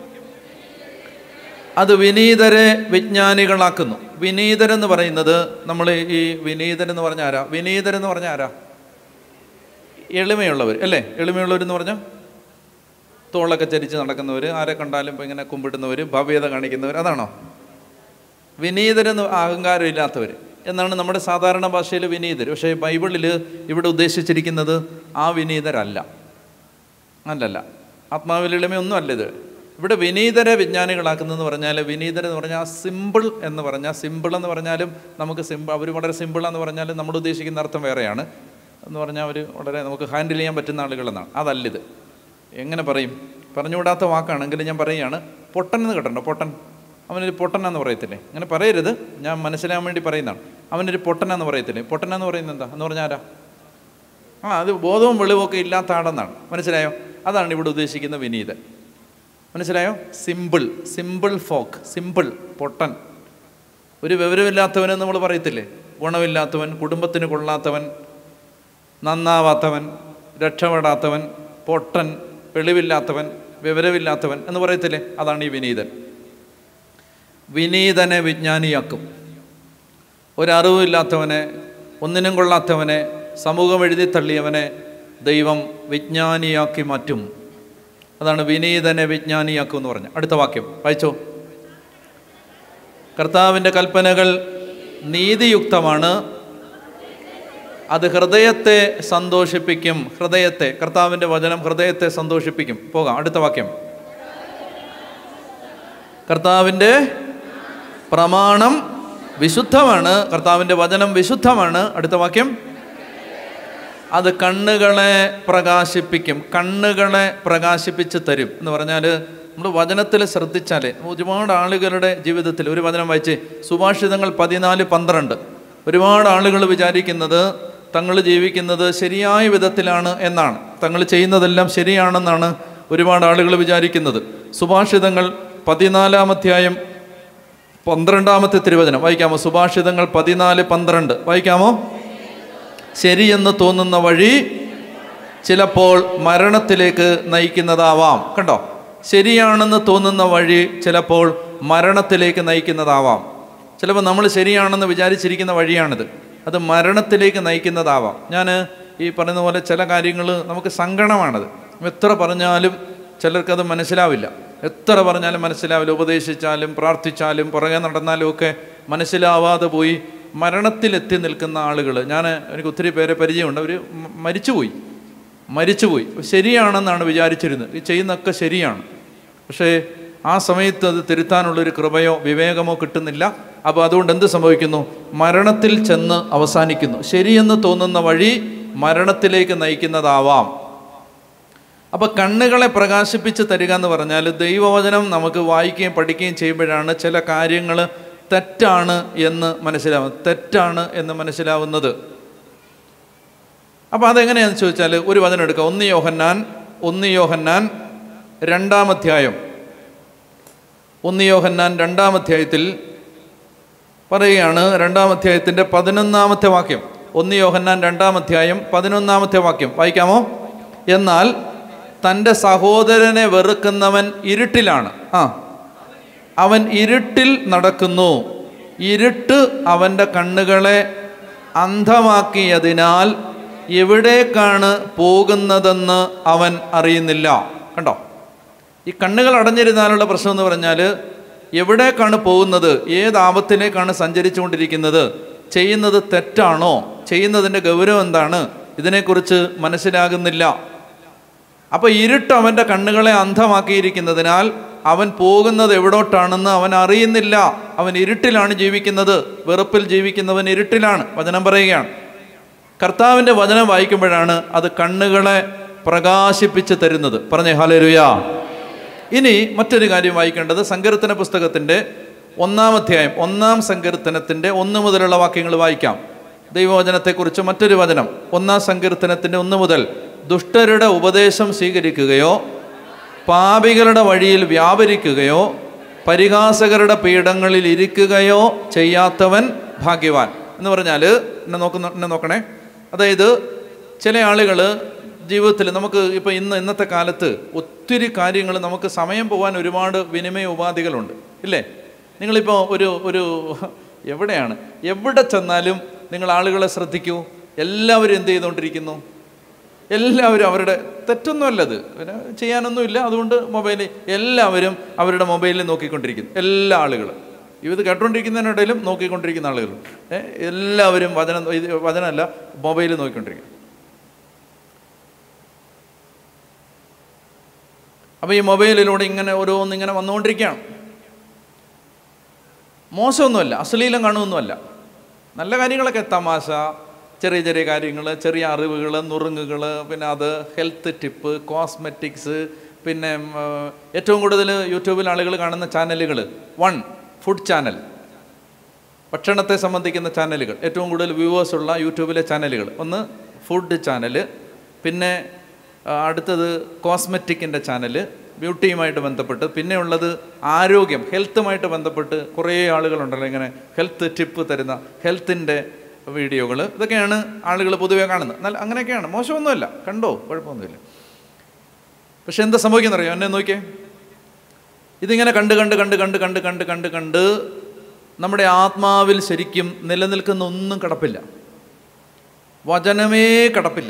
S1: അത് വിനീതരെ വിജ്ഞാനികളാക്കുന്നു വിനീതരെന്ന് പറയുന്നത് നമ്മൾ ഈ വിനീതരെന്ന് പറഞ്ഞ ആരാ വിനീതരെന്ന് പറഞ്ഞ ആരാ എളിമയുള്ളവർ അല്ലേ എളിമയുള്ളവരെന്ന് പറഞ്ഞാൽ തോളൊക്കെ ചരിച്ച് നടക്കുന്നവർ ആരെ കണ്ടാലും ഇപ്പം ഇങ്ങനെ കുമ്പിടുന്നവർ ഭവ്യത കാണിക്കുന്നവർ അതാണോ വിനീതരെന്ന് അഹങ്കാരം ഇല്ലാത്തവർ എന്നാണ് നമ്മുടെ സാധാരണ ഭാഷയിൽ വിനീതർ പക്ഷേ ബൈബിളിൽ ഇവിടെ ഉദ്ദേശിച്ചിരിക്കുന്നത് ആ വിനീതരല്ല അല്ലല്ല ആത്മാവിൽ എളിമയൊന്നും അല്ല ഇത് ഇവിടെ വിനീതരെ വിജ്ഞാനികളാക്കുന്നതെന്ന് പറഞ്ഞാൽ വിനീതർ എന്ന് പറഞ്ഞാൽ സിമ്പിൾ എന്ന് പറഞ്ഞാൽ സിമ്പിൾ എന്ന് പറഞ്ഞാലും നമുക്ക് സിമ്പിൾ അവർ വളരെ സിമ്പിൾ എന്ന് പറഞ്ഞാൽ നമ്മൾ ഉദ്ദേശിക്കുന്ന അർത്ഥം വേറെയാണ് എന്ന് പറഞ്ഞാൽ അവർ വളരെ നമുക്ക് ഹാൻഡിൽ ചെയ്യാൻ പറ്റുന്ന ആളുകളെന്നാണ് അതല്ലിത് എങ്ങനെ പറയും പറഞ്ഞുകൂടാത്ത വാക്കാണെങ്കിൽ ഞാൻ പറയുകയാണ് പൊട്ടൻ എന്ന് കേട്ടോ പൊട്ടൻ അവനൊരു പൊട്ടനാന്ന് പറയത്തില്ലേ അങ്ങനെ പറയരുത് ഞാൻ മനസ്സിലാകാൻ വേണ്ടി പറയുന്നതാണ് അവനൊരു പൊട്ടനാന്ന് പറയത്തില്ലേ പൊട്ടനെന്ന് പറയുന്നത് എന്താ എന്ന് പറഞ്ഞാൽ ആരാ ആ അത് ബോധവും വെളിവൊക്കെ ഇല്ലാത്ത ആടെന്നാണ് മനസ്സിലായോ അതാണ് ഇവിടെ ഉദ്ദേശിക്കുന്ന വിനീതൻ മനസ്സിലായോ സിമ്പിൾ സിമ്പിൾ ഫോക്ക് സിമ്പിൾ പൊട്ടൻ ഒരു വിവരമില്ലാത്തവനെന്ന് നമ്മൾ പറയത്തില്ലേ ഗുണമില്ലാത്തവൻ കുടുംബത്തിന് കൊള്ളാത്തവൻ നന്നാവാത്തവൻ രക്ഷപ്പെടാത്തവൻ പൊട്ടൻ വെളിവില്ലാത്തവൻ വിവരമില്ലാത്തവൻ എന്ന് പറയത്തില്ലേ അതാണ് ഈ വിനീതൻ വിനീതനെ വിജ്ഞാനിയാക്കും ഒരറിവില്ലാത്തവനെ ഒന്നിനും കൊള്ളാത്തവനെ സമൂഹം എഴുതി തള്ളിയവനെ ദൈവം വിജ്ഞാനിയാക്കി മാറ്റും അതാണ് വിനീതനെ വിജ്ഞാനിയാക്കും എന്ന് പറഞ്ഞു അടുത്ത വാക്യം വായിച്ചോ കർത്താവിൻ്റെ കൽപ്പനകൾ നീതിയുക്തമാണ് അത് ഹൃദയത്തെ സന്തോഷിപ്പിക്കും ഹൃദയത്തെ കർത്താവിൻ്റെ വചനം ഹൃദയത്തെ സന്തോഷിപ്പിക്കും പോകാം അടുത്ത വാക്യം കർത്താവിൻ്റെ പ്രമാണം വിശുദ്ധമാണ് കർത്താവിൻ്റെ വചനം വിശുദ്ധമാണ് അടുത്ത വാക്യം അത് കണ്ണുകളെ പ്രകാശിപ്പിക്കും കണ്ണുകളെ പ്രകാശിപ്പിച്ച് തരും എന്ന് പറഞ്ഞാൽ നമ്മൾ വചനത്തിൽ ശ്രദ്ധിച്ചാൽ ഒരുപാട് ആളുകളുടെ ജീവിതത്തിൽ ഒരു വചനം വായിച്ച് സുഭാഷിതങ്ങൾ പതിനാല് പന്ത്രണ്ട് ഒരുപാട് ആളുകൾ വിചാരിക്കുന്നത് തങ്ങൾ ജീവിക്കുന്നത് ശരിയായ വിധത്തിലാണ് എന്നാണ് തങ്ങൾ ചെയ്യുന്നതെല്ലാം ശരിയാണെന്നാണ് ഒരുപാട് ആളുകൾ വിചാരിക്കുന്നത് സുഭാഷിതങ്ങൾ പതിനാലാം അധ്യായം പന്ത്രണ്ടാമത്തെ തിരുവചനം വായിക്കാമോ സുഭാഷിതങ്ങൾ പതിനാല് പന്ത്രണ്ട് വായിക്കാമോ ശരിയെന്ന് തോന്നുന്ന വഴി ചിലപ്പോൾ മരണത്തിലേക്ക് നയിക്കുന്നതാവാം കണ്ടോ ശരിയാണെന്ന് തോന്നുന്ന വഴി ചിലപ്പോൾ മരണത്തിലേക്ക് നയിക്കുന്നതാവാം ചിലപ്പോൾ നമ്മൾ ശരിയാണെന്ന് വിചാരിച്ചിരിക്കുന്ന വഴിയാണിത് അത് മരണത്തിലേക്ക് നയിക്കുന്നതാവാം ഞാൻ ഈ പറയുന്ന പോലെ ചില കാര്യങ്ങൾ നമുക്ക് സങ്കടമാണത് എത്ര പറഞ്ഞാലും ചിലർക്കത് മനസ്സിലാവില്ല എത്ര പറഞ്ഞാലും മനസ്സിലാവില്ല ഉപദേശിച്ചാലും പ്രാർത്ഥിച്ചാലും പുറകെ നടന്നാലും ഒക്കെ മനസ്സിലാവാതെ പോയി മരണത്തിലെത്തി നിൽക്കുന്ന ആളുകൾ ഞാൻ എനിക്ക് ഒത്തിരി പേരെ പരിചയമുണ്ട് അവർ മരിച്ചുപോയി മരിച്ചുപോയി ശരിയാണെന്നാണ് വിചാരിച്ചിരുന്നത് ഈ ചെയ്യുന്നതൊക്കെ ശരിയാണ് പക്ഷേ ആ സമയത്ത് അത് തിരുത്താനുള്ളൊരു കൃപയോ വിവേകമോ കിട്ടുന്നില്ല അപ്പോൾ അതുകൊണ്ട് എന്ത് സംഭവിക്കുന്നു മരണത്തിൽ ചെന്ന് അവസാനിക്കുന്നു ശരിയെന്ന് തോന്നുന്ന വഴി മരണത്തിലേക്ക് നയിക്കുന്നതാവാം അപ്പോൾ കണ്ണുകളെ പ്രകാശിപ്പിച്ച് തരിക എന്ന് പറഞ്ഞാൽ ദൈവവചനം നമുക്ക് വായിക്കുകയും പഠിക്കുകയും ചെയ്യുമ്പോഴാണ് ചില കാര്യങ്ങൾ തെറ്റാണ് എന്ന് മനസ്സിലാവുന്നത് തെറ്റാണ് എന്ന് മനസ്സിലാവുന്നത് അപ്പോൾ അതെങ്ങനെയാണെന്ന് ചോദിച്ചാൽ ഒരു വചനം എടുക്കുക ഒന്ന് യോഹന്നാൻ ഒന്ന് യോഹന്നാൻ രണ്ടാം അധ്യായം ഒന്ന് യോഹന്നാൻ രണ്ടാം അധ്യായത്തിൽ പറയുകയാണ് രണ്ടാം അധ്യായത്തിൻ്റെ പതിനൊന്നാമത്തെ വാക്യം ഒന്ന് യോഹന്നാൻ രണ്ടാം അധ്യായം പതിനൊന്നാമത്തെ വാക്യം വായിക്കാമോ എന്നാൽ തൻ്റെ സഹോദരനെ വെറുക്കുന്നവൻ ഇരുട്ടിലാണ് ആ അവൻ ഇരുട്ടിൽ നടക്കുന്നു ഇരുട്ട് അവൻ്റെ കണ്ണുകളെ അന്ധമാക്കിയതിനാൽ എവിടേക്കാണ് പോകുന്നതെന്ന് അവൻ അറിയുന്നില്ല കണ്ടോ ഈ കണ്ണുകൾ അടഞ്ഞിരുന്നാലുള്ള പ്രശ്നം എന്ന് പറഞ്ഞാൽ എവിടേക്കാണ് പോകുന്നത് ഏത് ആപത്തിലേക്കാണ് സഞ്ചരിച്ചുകൊണ്ടിരിക്കുന്നത് ചെയ്യുന്നത് തെറ്റാണോ ചെയ്യുന്നതിൻ്റെ ഗൗരവം എന്താണ് ഇതിനെക്കുറിച്ച് മനസ്സിലാകുന്നില്ല അപ്പോൾ ഇരുട്ട് അവൻ്റെ കണ്ണുകളെ അന്ധമാക്കിയിരിക്കുന്നതിനാൽ അവൻ പോകുന്നത് എവിടോട്ടാണെന്ന് അവൻ അറിയുന്നില്ല അവൻ ഇരുട്ടിലാണ് ജീവിക്കുന്നത് വെറുപ്പിൽ ജീവിക്കുന്നവൻ ഇരുട്ടിലാണ് വചനം പറയുകയാണ് കർത്താവിൻ്റെ വചനം വായിക്കുമ്പോഴാണ് അത് കണ്ണുകളെ പ്രകാശിപ്പിച്ച് തരുന്നത് പറഞ്ഞേ ഹലരുയാ ഇനി മറ്റൊരു കാര്യം വായിക്കേണ്ടത് സങ്കീർത്തന പുസ്തകത്തിൻ്റെ ഒന്നാം അധ്യായം ഒന്നാം സങ്കീർത്തനത്തിൻ്റെ ഒന്ന് മുതലുള്ള വാക്യങ്ങൾ വായിക്കാം ദൈവവചനത്തെക്കുറിച്ച് മറ്റൊരു വചനം ഒന്നാം സങ്കീർത്തനത്തിൻ്റെ ഒന്ന് മുതൽ ദുഷ്ടരുടെ ഉപദേശം സ്വീകരിക്കുകയോ പാപികളുടെ വഴിയിൽ വ്യാപരിക്കുകയോ പരിഹാസകരുടെ പീഠങ്ങളിൽ ഇരിക്കുകയോ ചെയ്യാത്തവൻ ഭാഗ്യവാൻ എന്ന് പറഞ്ഞാൽ എന്നെ നോക്കുന്ന എന്നെ നോക്കണേ അതായത് ചില ആളുകൾ ജീവിതത്തിൽ നമുക്ക് ഇപ്പോൾ ഇന്ന് ഇന്നത്തെ കാലത്ത് ഒത്തിരി കാര്യങ്ങൾ നമുക്ക് സമയം പോകാൻ ഒരുപാട് വിനിമയ ഉപാധികളുണ്ട് ഇല്ലേ നിങ്ങളിപ്പോൾ ഒരു ഒരു എവിടെയാണ് എവിടെ ചെന്നാലും നിങ്ങൾ ആളുകളെ ശ്രദ്ധിക്കൂ എല്ലാവരും എന്ത് ചെയ്തുകൊണ്ടിരിക്കുന്നു എല്ലാവരും അവരുടെ തെറ്റൊന്നുമല്ലത് പിന്നെ ചെയ്യാനൊന്നുമില്ല അതുകൊണ്ട് മൊബൈലിൽ എല്ലാവരും അവരുടെ മൊബൈലിൽ നോക്കിക്കൊണ്ടിരിക്കുന്നു എല്ലാ ആളുകളും ഇത് കേട്ടുകൊണ്ടിരിക്കുന്നതിനിടയിലും നോക്കിക്കൊണ്ടിരിക്കുന്ന ആളുകൾ ഏ, എല്ലാവരും വചനം ഇത് വചനമല്ല മൊബൈലിൽ നോക്കിക്കൊണ്ടിരിക്കും അപ്പോൾ ഈ മൊബൈലിലൂടെ ഇങ്ങനെ ഓരോന്ന് ഇങ്ങനെ വന്നുകൊണ്ടിരിക്കുകയാണ് മോശമൊന്നുമല്ല അശ്ലീലം കാണുമൊന്നുമല്ല നല്ല കാര്യങ്ങളൊക്കെ തമാശ ചെറിയ ചെറിയ കാര്യങ്ങൾ ചെറിയ അറിവുകൾ നുറുങ്ങുകൾ പിന്നെ അത് ഹെൽത്ത് ടിപ്പ് കോസ്മെറ്റിക്സ് പിന്നെ ഉം, ആ, ഏറ്റവും കൂടുതൽ യൂട്യൂബിൽ ആളുകൾ കാണുന്ന ചാനലുകൾ വൺ ഫുഡ് ചാനൽ ഭക്ഷണത്തെ സംബന്ധിക്കുന്ന ചാനലുകൾ ഏറ്റവും കൂടുതൽ വ്യൂവേഴ്സ് ഉള്ള യൂട്യൂബിലെ ചാനലുകൾ ഒന്ന് ഫുഡ് ചാനൽ പിന്നെ ആ, അടുത്തത് കോസ്മെറ്റിക്കിൻ്റെ ചാനൽ ബ്യൂട്ടിയുമായിട്ട് ബന്ധപ്പെട്ട് പിന്നെ ഉള്ളത് ആരോഗ്യം ഹെൽത്തുമായിട്ട് ബന്ധപ്പെട്ട് കുറേ ആളുകളുണ്ടല്ലോ ഇങ്ങനെ ഹെൽത്ത് ടിപ്പ് തരുന്ന ഹെൽത്തിൻ്റെ വീഡിയോകൾ ഇതൊക്കെയാണ് ആളുകൾ പൊതുവെ കാണുന്നത് എന്നാൽ അങ്ങനെയൊക്കെയാണ് മോശമൊന്നുമല്ല കണ്ടോ കുഴപ്പമൊന്നുമില്ല പക്ഷെ എന്താ സംഭവിക്കുന്നറിയോ എന്നെ നോക്കിയേ ഇതിങ്ങനെ കണ്ട് കണ്ട് കണ്ട് കണ്ട് കണ്ട് കണ്ട് കണ്ട് കണ്ട് നമ്മുടെ ആത്മാവിൽ ശരിക്കും നിലനിൽക്കുന്ന ഒന്നും കിടപ്പില്ല വചനമേ കിടപ്പില്ല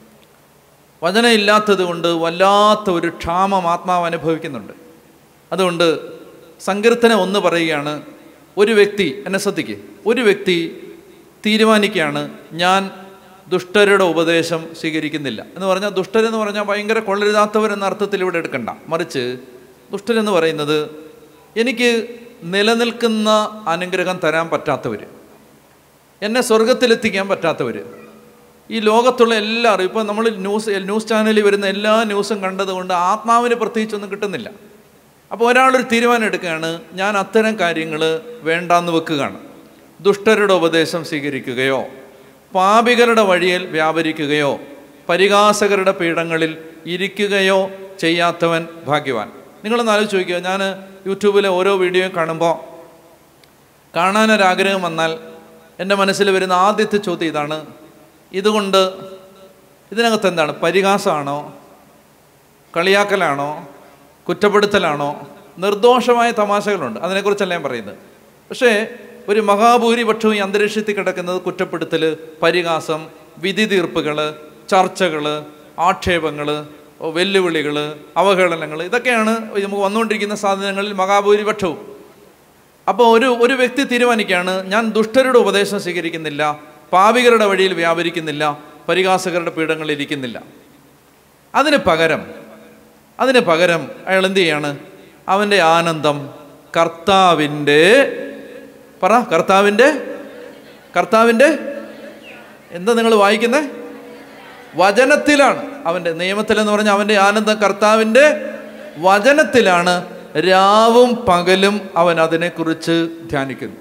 S1: വചനം ഇല്ലാത്തത് കൊണ്ട് വല്ലാത്ത ഒരു ക്ഷാമം ആത്മാവ് അനുഭവിക്കുന്നുണ്ട് അതുകൊണ്ട് സങ്കീർത്തനം ഒന്ന് പറയുകയാണ് ഒരു വ്യക്തി എന്നെ ശ്രദ്ധിക്ക് ഒരു വ്യക്തി തീരുമാനിക്കുകയാണ് ഞാൻ ദുഷ്ടരുടെ ഉപദേശം സ്വീകരിക്കുന്നില്ല എന്ന് പറഞ്ഞാൽ ദുഷ്ടരെന്ന് പറഞ്ഞാൽ ഭയങ്കര കൊള്ളരുതാത്തവരെന്ന അർത്ഥത്തിൽ ഇവിടെ എടുക്കണ്ട മറിച്ച് ദുഷ്ടരെന്ന് പറയുന്നത് എനിക്ക് നിലനിൽക്കുന്ന അനുഗ്രഹം തരാൻ പറ്റാത്തവർ എന്നെ സ്വർഗത്തിലെത്തിക്കാൻ പറ്റാത്തവർ ഈ ലോകത്തുള്ള എല്ലാവരും ഇപ്പോൾ നമ്മൾ ന്യൂസ് ന്യൂസ് ചാനലിൽ വരുന്ന എല്ലാ ന്യൂസും കണ്ടതുകൊണ്ട് ആത്മാവിന് പ്രത്യേകിച്ചൊന്നും കിട്ടുന്നില്ല അപ്പോൾ ഒരാളൊരു തീരുമാനം എടുക്കുകയാണ് ഞാൻ അത്തരം കാര്യങ്ങൾ വേണ്ടാന്ന് വെക്കുകയാണ് ദുഷ്ടരുടെ ഉപദേശം സ്വീകരിക്കുകയോ പാപികളുടെ വഴിയിൽ വ്യാപരിക്കുകയോ പരിഹാസകരുടെ പീഠങ്ങളിൽ ഇരിക്കുകയോ ചെയ്യാത്തവൻ ഭാഗ്യവാൻ നിങ്ങളൊന്ന് ആലോചിച്ച് ചോദിക്കുക ഞാൻ യൂട്യൂബിലെ ഓരോ വീഡിയോയും കാണുമ്പോൾ കാണാനൊരാഗ്രഹം വന്നാൽ എൻ്റെ മനസ്സിൽ വരുന്ന ആദ്യത്തെ ചോദ്യം ഇതാണ് ഇതുകൊണ്ട് ഇതിനകത്ത് എന്താണ് പരിഹാസമാണോ കളിയാക്കലാണോ കുറ്റപ്പെടുത്തലാണോ നിർദോഷമായ തമാശകളുണ്ട് അതിനെക്കുറിച്ചല്ല ഞാൻ പറയുന്നത് പക്ഷേ ഒരു മഹാഭൂരിപക്ഷവും ഈ അന്തരീക്ഷത്തിൽ കിടക്കുന്നത് കുറ്റപ്പെടുത്തൽ പരിഹാസം വിധി തീർപ്പുകൾ ചർച്ചകൾ ആക്ഷേപങ്ങൾ വെല്ലുവിളികൾ അവഹേളനങ്ങൾ ഇതൊക്കെയാണ് നമുക്ക് വന്നുകൊണ്ടിരിക്കുന്ന സാധനങ്ങളിൽ മഹാഭൂരിപക്ഷവും അപ്പോൾ ഒരു ഒരു വ്യക്തി തീരുമാനിക്കുകയാണ് ഞാൻ ദുഷ്ടരുടെ ഉപദേശം സ്വീകരിക്കുന്നില്ല പാപികളുടെ വഴിയിൽ വ്യാപരിക്കുന്നില്ല പരിഹാസകരുടെ പീഠങ്ങളിൽ ഇരിക്കുന്നില്ല അതിന് പകരം അതിന് പകരം അയാൾ എന്ത് ചെയ്യാണ് അവൻ്റെ ആനന്ദം കർത്താവിൻ്റെ പറ കർത്താവിൻ്റെ കർത്താവിൻ്റെ എന്താ നിങ്ങൾ വായിക്കുന്നത് വചനത്തിലാണ് അവൻ്റെ നിയമത്തിലെന്ന് പറഞ്ഞാൽ അവൻ്റെ ആനന്ദം കർത്താവിൻ്റെ വചനത്തിലാണ് രാവും പകലും അവൻ അതിനെക്കുറിച്ച് ധ്യാനിക്കുന്നു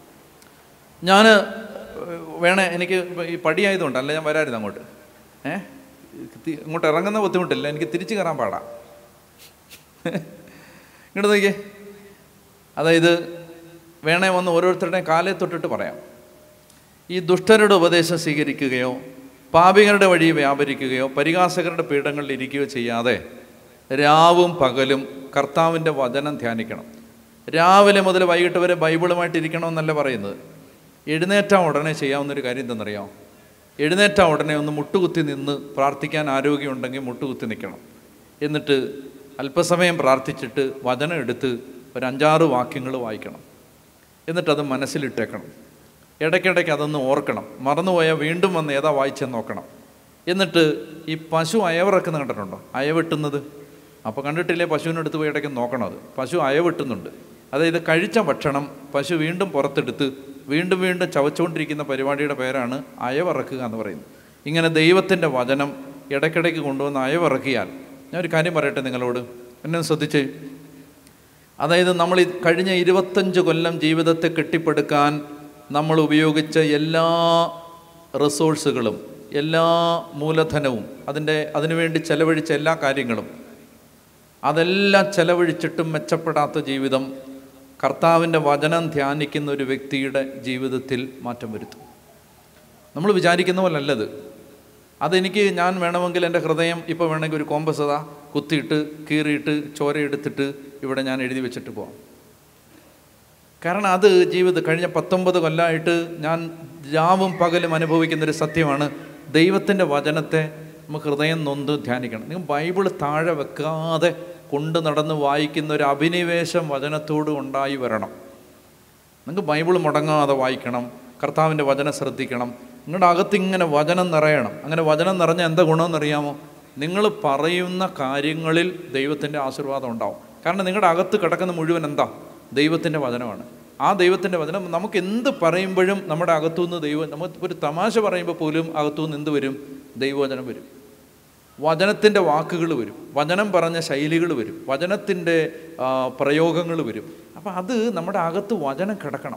S1: ഞാൻ വേണേ എനിക്ക് ഈ പടിയായതുകൊണ്ട് അല്ല ഞാൻ വരായിരുന്നു അങ്ങോട്ട് ഏ തി- ഇങ്ങോട്ട് ഇറങ്ങുന്ന ബുദ്ധിമുട്ടില്ല എനിക്ക് തിരിച്ചു കയറാൻ പാടാ ഇങ്ങോട്ട് നോക്കിയേ അതായത് വേണേ വന്ന് ഓരോരുത്തരുടെയും കാലെ തൊട്ടിട്ട് പറയാം ഈ ദുഷ്ടരുടെ ഉപദേശം സ്വീകരിക്കുകയോ പാപികളുടെ വഴി വ്യാപരിക്കുകയോ പരിഹാസകരുടെ പീഠങ്ങളിൽ ഇരിക്കുകയോ ചെയ്യാതെ രാവും പകലും കർത്താവിൻ്റെ വചനം ധ്യാനിക്കണം രാവിലെ മുതൽ വൈകിട്ട് വരെ ബൈബിളുമായിട്ട് ഇരിക്കണമെന്നല്ല പറയുന്നത് എഴുന്നേറ്റാൽ ഉടനെ ചെയ്യാവുന്നൊരു കാര്യം എന്തെന്നറിയാമോ എഴുന്നേറ്റാൽ ഉടനെ ഒന്ന് മുട്ടുകുത്തി നിന്ന് പ്രാർത്ഥിക്കാൻ ആരോഗ്യമുണ്ടെങ്കിൽ മുട്ടുകുത്തി നിൽക്കണം എന്നിട്ട് അല്പസമയം പ്രാർത്ഥിച്ചിട്ട് വചനം എടുത്ത് ഒരു അഞ്ചാറ് വാക്യങ്ങൾ വായിക്കണം എന്നിട്ടത് മനസ്സിലിട്ടേക്കണം ഇടയ്ക്കിടയ്ക്ക് അതൊന്ന് ഓർക്കണം മറന്നുപോയാൽ വീണ്ടും വന്ന് ഏതാ വായിച്ചെന്ന് നോക്കണം എന്നിട്ട് ഈ പശു അയവിറക്കുന്ന കണ്ടിട്ടുണ്ടോ അയവെട്ടുന്നത് അപ്പോൾ കണ്ടിട്ടില്ലേ പശുവിനടുത്ത് പോയി ഇടയ്ക്ക് നോക്കണം അത് പശു അയവെട്ടുന്നുണ്ട് അതായത് കഴിച്ച ഭക്ഷണം പശു വീണ്ടും പുറത്തെടുത്ത് വീണ്ടും വീണ്ടും ചവച്ചുകൊണ്ടിരിക്കുന്ന പരിപാടിയുടെ പേരാണ് അയവിറക്കുക എന്ന് പറയുന്നത് ഇങ്ങനെ ദൈവത്തിൻ്റെ വചനം ഇടയ്ക്കിടയ്ക്ക് കൊണ്ടുവന്ന് അയവിറക്കിയാൽ ഞാൻ ഒരു കാര്യം പറയട്ടെ നിങ്ങളോട് എന്നെ ഒന്ന് ശ്രദ്ധിച്ചേ അതായത് നമ്മൾ ഈ കഴിഞ്ഞ ഇരുപത്തഞ്ച് കൊല്ലം ജീവിതത്തെ കെട്ടിപ്പടുക്കാൻ നമ്മൾ ഉപയോഗിച്ച എല്ലാ റിസോഴ്സുകളും എല്ലാ മൂലധനവും അതിൻ്റെ അതിനുവേണ്ടി ചെലവഴിച്ച എല്ലാ കാര്യങ്ങളും അതെല്ലാം ചെലവഴിച്ചിട്ടും മെച്ചപ്പെടാത്ത ജീവിതം കർത്താവിൻ്റെ വചനം ധ്യാനിക്കുന്ന ഒരു വ്യക്തിയുടെ ജീവിതത്തിൽ മാറ്റം വരുത്തും നമ്മൾ വിചാരിക്കുന്ന പോലെ അല്ലത് അതെനിക്ക് ഞാൻ വേണമെങ്കിൽ എൻ്റെ ഹൃദയം ഇപ്പോൾ വേണമെങ്കിൽ ഒരു കോമ്പസ് അതാ കുത്തിയിട്ട് കീറിയിട്ട് ചോര എടുത്തിട്ട് ഇവിടെ ഞാൻ എഴുതി വെച്ചിട്ട് പോവാം കാരണം അത് ജീവിതം കഴിഞ്ഞ പത്തൊമ്പത് കൊല്ലമായിട്ട് ഞാൻ രാവും പകലും അനുഭവിക്കുന്നൊരു സത്യമാണ് ദൈവത്തിൻ്റെ വചനത്തെ നമുക്ക് ഹൃദയം നൊന്ത് ധ്യാനിക്കണം നിങ്ങൾ ബൈബിൾ താഴെ വെക്കാതെ കൊണ്ട് നടന്ന് വായിക്കുന്ന ഒരു അഭിനിവേശം വചനത്തോട് ഉണ്ടായി വരണം നിങ്ങൾക്ക് ബൈബിൾ മുടങ്ങാതെ വായിക്കണം കർത്താവിൻ്റെ വചനം ശ്രദ്ധിക്കണം നിങ്ങളുടെ അകത്ത് ഇങ്ങനെ വചനം നിറയണം അങ്ങനെ വചനം നിറഞ്ഞ എന്താ ഗുണമെന്നറിയാമോ നിങ്ങൾ പറയുന്ന കാര്യങ്ങളിൽ ദൈവത്തിൻ്റെ ആശീർവാദം ഉണ്ടാവും കാരണം നിങ്ങളുടെ അകത്ത് കിടക്കുന്ന മുഴുവൻ എന്താ ദൈവത്തിൻ്റെ വചനമാണ് ആ ദൈവത്തിൻ്റെ വചനം നമുക്ക് എന്ത് പറയുമ്പോഴും നമ്മുടെ അകത്തുനിന്ന് ദൈവം നമുക്ക് ഒരു തമാശ പറയുമ്പോൾ പോലും അകത്തുനിന്ന് എന്ത് വരും ദൈവവചനം വരും വചനത്തിൻ്റെ വാക്കുകൾ വരും വചനം പറഞ്ഞ ശൈലികൾ വരും വചനത്തിൻ്റെ പ്രയോഗങ്ങൾ വരും അപ്പം അത് നമ്മുടെ അകത്ത് വചനം കിടക്കണം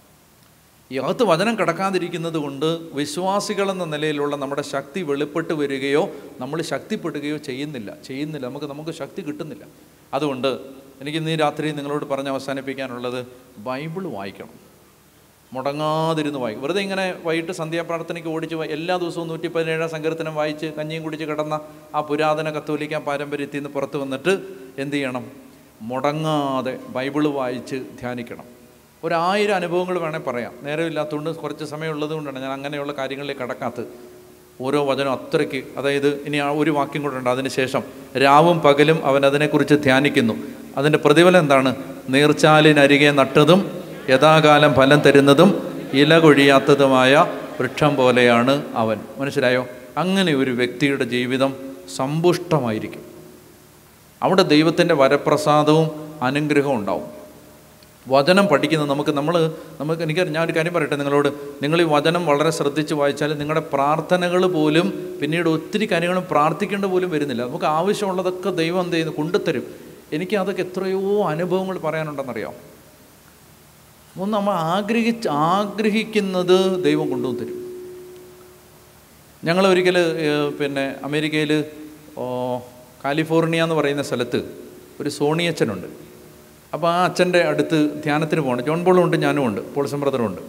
S1: ഈ അകത്ത് വചനം കിടക്കാതിരിക്കുന്നത് കൊണ്ട് വിശ്വാസികളെന്ന നിലയിലുള്ള നമ്മുടെ ശക്തി വെളിപ്പെട്ട് വരികയോ നമ്മൾ ശക്തിപ്പെടുകയോ ചെയ്യുന്നില്ല ചെയ്യുന്നില്ല നമുക്ക് നമുക്ക് ശക്തി കിട്ടുന്നില്ല അതുകൊണ്ട് എനിക്ക് ഇന്ന് ഈ രാത്രി നിങ്ങളോട് പറഞ്ഞ് അവസാനിപ്പിക്കാനുള്ളത് ബൈബിൾ വായിക്കണം മുടങ്ങാതിരുന്ന് വായിക്കും വെറുതെ ഇങ്ങനെ വൈകിട്ട് സന്ധ്യാപ്രാർത്ഥനയ്ക്ക് ഓടിച്ച് വായി- എല്ലാ ദിവസവും നൂറ്റി പതിനേഴാം സങ്കീർത്തനം വായിച്ച് കഞ്ഞിയും കുടിച്ച് കിടന്ന ആ പുരാതന കത്തോലിക്ക പാരമ്പര്യത്തിൽ നിന്ന് പുറത്ത് വന്നിട്ട് എന്ത് ചെയ്യണം മുടങ്ങാതെ ബൈബിള് വായിച്ച് ധ്യാനിക്കണം ഒരായിരം അനുഭവങ്ങൾ വേണേൽ പറയാം നേരമില്ലാത്തതുകൊണ്ട് കുറച്ച് സമയമുള്ളത് കൊണ്ടാണ് ഞാൻ അങ്ങനെയുള്ള കാര്യങ്ങളിലേക്ക് കടക്കാത്തത് ഓരോ വചനം അത്രയ്ക്ക് അതായത് ഇനി ആ ഒരു വാക്യം കൂടെ ഉണ്ട് അതിന് ശേഷം രാവും പകലും അവൻ അതിനെക്കുറിച്ച് ധ്യാനിക്കുന്നു അതിൻ്റെ പ്രതിഫലം എന്താണ് നീർച്ചാലിനരികെ നട്ടതും യഥാകാലം ഫലം തരുന്നതും ഇല കൊഴിയാത്തതുമായ വൃക്ഷം പോലെയാണ് അവൻ മനസ്സിലായോ അങ്ങനെ ഒരു വ്യക്തിയുടെ ജീവിതം സമ്പുഷ്ടമായിരിക്കും അവിടെ ദൈവത്തിൻ്റെ വരപ്രസാദവും അനുഗ്രഹവും ഉണ്ടാവും വചനം പഠിക്കുന്നത് നമുക്ക് നമ്മൾ നമുക്ക് എനിക്ക് ഞാൻ ഒരു കാര്യം പറയട്ടെ നിങ്ങളോട് നിങ്ങൾ ഈ വചനം വളരെ ശ്രദ്ധിച്ച് വായിച്ചാൽ നിങ്ങളുടെ പ്രാർത്ഥനകൾ പോലും പിന്നീട് ഒത്തിരി കാര്യങ്ങളും പ്രാർത്ഥിക്കേണ്ട പോലും വരുന്നില്ല നമുക്ക് ആവശ്യമുള്ളതൊക്കെ ദൈവം എന്ത് ചെയ്യുന്നു കൊണ്ടുത്തരും എനിക്ക് അതൊക്കെ എത്രയോ അനുഭവങ്ങൾ പറയാനുണ്ടെന്നറിയാം ഒന്ന് നമ്മൾ ആഗ്രഹിച്ച് ആഗ്രഹിക്കുന്നത് ദൈവം കൊണ്ടുവന്ന് തരും ഞങ്ങൾ ഒരിക്കൽ പിന്നെ അമേരിക്കയിൽ കാലിഫോർണിയ എന്ന് പറയുന്ന സ്ഥലത്ത് ഒരു സോണി അച്ഛനുണ്ട് അപ്പോൾ ആ അച്ഛൻ്റെ അടുത്ത് ധ്യാനത്തിന് പോകണം ജോൺ പോളും ഉണ്ട് ഞാനും ഉണ്ട് പോൾസം ബ്രദറും ഉണ്ട്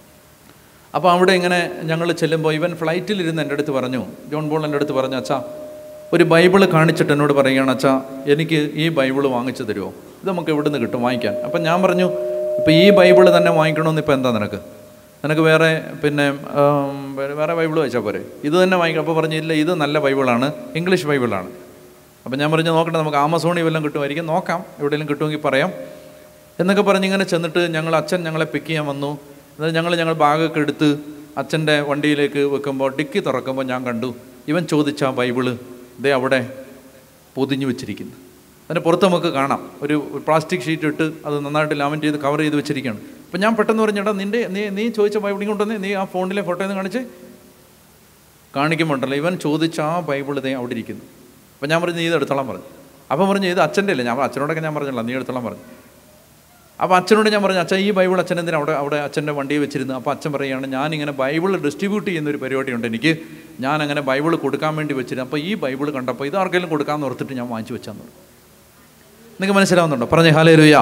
S1: അപ്പോൾ അവിടെ ഇങ്ങനെ ഞങ്ങൾ ചെല്ലുമ്പോൾ ഇവൻ ഫ്ലൈറ്റിലിരുന്ന് എൻ്റെ അടുത്ത് പറഞ്ഞു ജോൺ പോൾ എൻ്റെ അടുത്ത് പറഞ്ഞു അച്ഛാ ഒരു ബൈബിള് കാണിച്ചിട്ട് എന്നോട് പറയുകയാണ് അച്ഛാ എനിക്ക് ഈ ബൈബിള് വാങ്ങിച്ചു തരുമോ ഇത് നമുക്ക് എവിടെ നിന്ന് കിട്ടും വാങ്ങിക്കാൻ അപ്പം ഞാൻ പറഞ്ഞു ഇപ്പോൾ ഈ ബൈബിള് തന്നെ വാങ്ങിക്കണമെന്ന് ഇപ്പോൾ എന്താ നിനക്ക് നിനക്ക് വേറെ പിന്നെ ആം, വേറെ- വേറെ ബൈബിൾ വായിച്ചാൽ പോരെ ഇത് തന്നെ വാങ്ങിക്കാം അപ്പോൾ പറഞ്ഞു ഇല്ല ഇത് നല്ല ബൈബിളാണ് ഇംഗ്ലീഷ് ബൈബിളാണ് അപ്പം ഞാൻ പറഞ്ഞു നോക്കട്ടെ നമുക്ക് ആമസോണിൽ വല്ലതും കിട്ടുമായിരിക്കും നോക്കാം എവിടെയെങ്കിലും കിട്ടുമെങ്കിൽ പറയാം എന്നൊക്കെ പറഞ്ഞ് ഇങ്ങനെ ചെന്നിട്ട് ഞങ്ങൾ അച്ഛൻ ഞങ്ങളെ പിക്ക് ചെയ്യാൻ വന്നു എന്നിട്ട് ഞങ്ങൾ ഞങ്ങൾ ബാഗൊക്കെ എടുത്ത് അച്ഛൻ്റെ വണ്ടിയിലേക്ക് വെക്കുമ്പോൾ ഡിക്കി തുറക്കുമ്പോൾ ഞാൻ കണ്ടു ഇവൻ ചോദിച്ച ആ ബൈബിള് ദേ അവിടെ പൊതിഞ്ഞു വെച്ചിരിക്കുന്നു അതിൻ്റെ പുറത്ത് നമുക്ക് കാണാം ഒരു ഒരു പ്ലാസ്റ്റിക് ഷീറ്റ് ഇട്ട് അത് നന്നായിട്ട് ലാമിൻ ചെയ്ത് കവർ ചെയ്ത് വെച്ചിരിക്കുകയാണ് അപ്പം ഞാൻ പെട്ടെന്ന് പറഞ്ഞു ചേട്ടാ നിൻ്റെ നീ നീ ചോദിച്ച ബൈബിൾ കൊണ്ടുവന്നേ നീ ആ ഫോണിലെ ഫോട്ടോ ഒന്ന് കാണിച്ച് കാണിക്കുമ്പോണ്ടല്ലോ ഇവൻ ചോദിച്ച ആ ബൈബിൾ ഇതേ അവിടെ ഇരിക്കുന്നു അപ്പം ഞാൻ പറഞ്ഞു നീ ഇത് എടുത്തോളാൻ പറഞ്ഞു അപ്പം പറഞ്ഞു ഇത് അച്ഛൻ്റെ അല്ലേ ഞാൻ അച്ഛനോടൊക്കെ ഞാൻ പറഞ്ഞല്ലോ നീ എടുത്തോളാൻ പറഞ്ഞു അപ്പോൾ അച്ഛനോട് ഞാൻ പറഞ്ഞു അച്ഛൻ ഈ ബൈബിൾ അച്ഛൻ എന്തിനാ അവിടെ അവിടെ അച്ഛൻ്റെ വണ്ടിയിൽ വെച്ചിരുന്നു അപ്പോൾ അച്ഛൻ പറയുകയാണ് ഞാനിങ്ങനെ ബൈബിൾ ഡിസ്ട്രിബ്യൂട്ട് ചെയ്യുന്ന ഒരു പരിപാടിയുണ്ട് എനിക്ക് ഞാൻ അങ്ങനെ ബൈബിൾ കൊടുക്കാൻ വേണ്ടി വെച്ചിരുന്നു അപ്പോൾ ഈ ബൈബിൾ കണ്ടപ്പോൾ ഇത് ആർക്കെങ്കിലും കൊടുക്കാമെന്ന് ഓർത്തിട്ട് ഞാൻ വാങ്ങിച്ചു വെച്ചാന്ന് പറഞ്ഞു നിങ്ങൾക്ക് മനസ്സിലാവുന്നുണ്ടോ പറഞ്ഞേ ഹാലേ രുയാ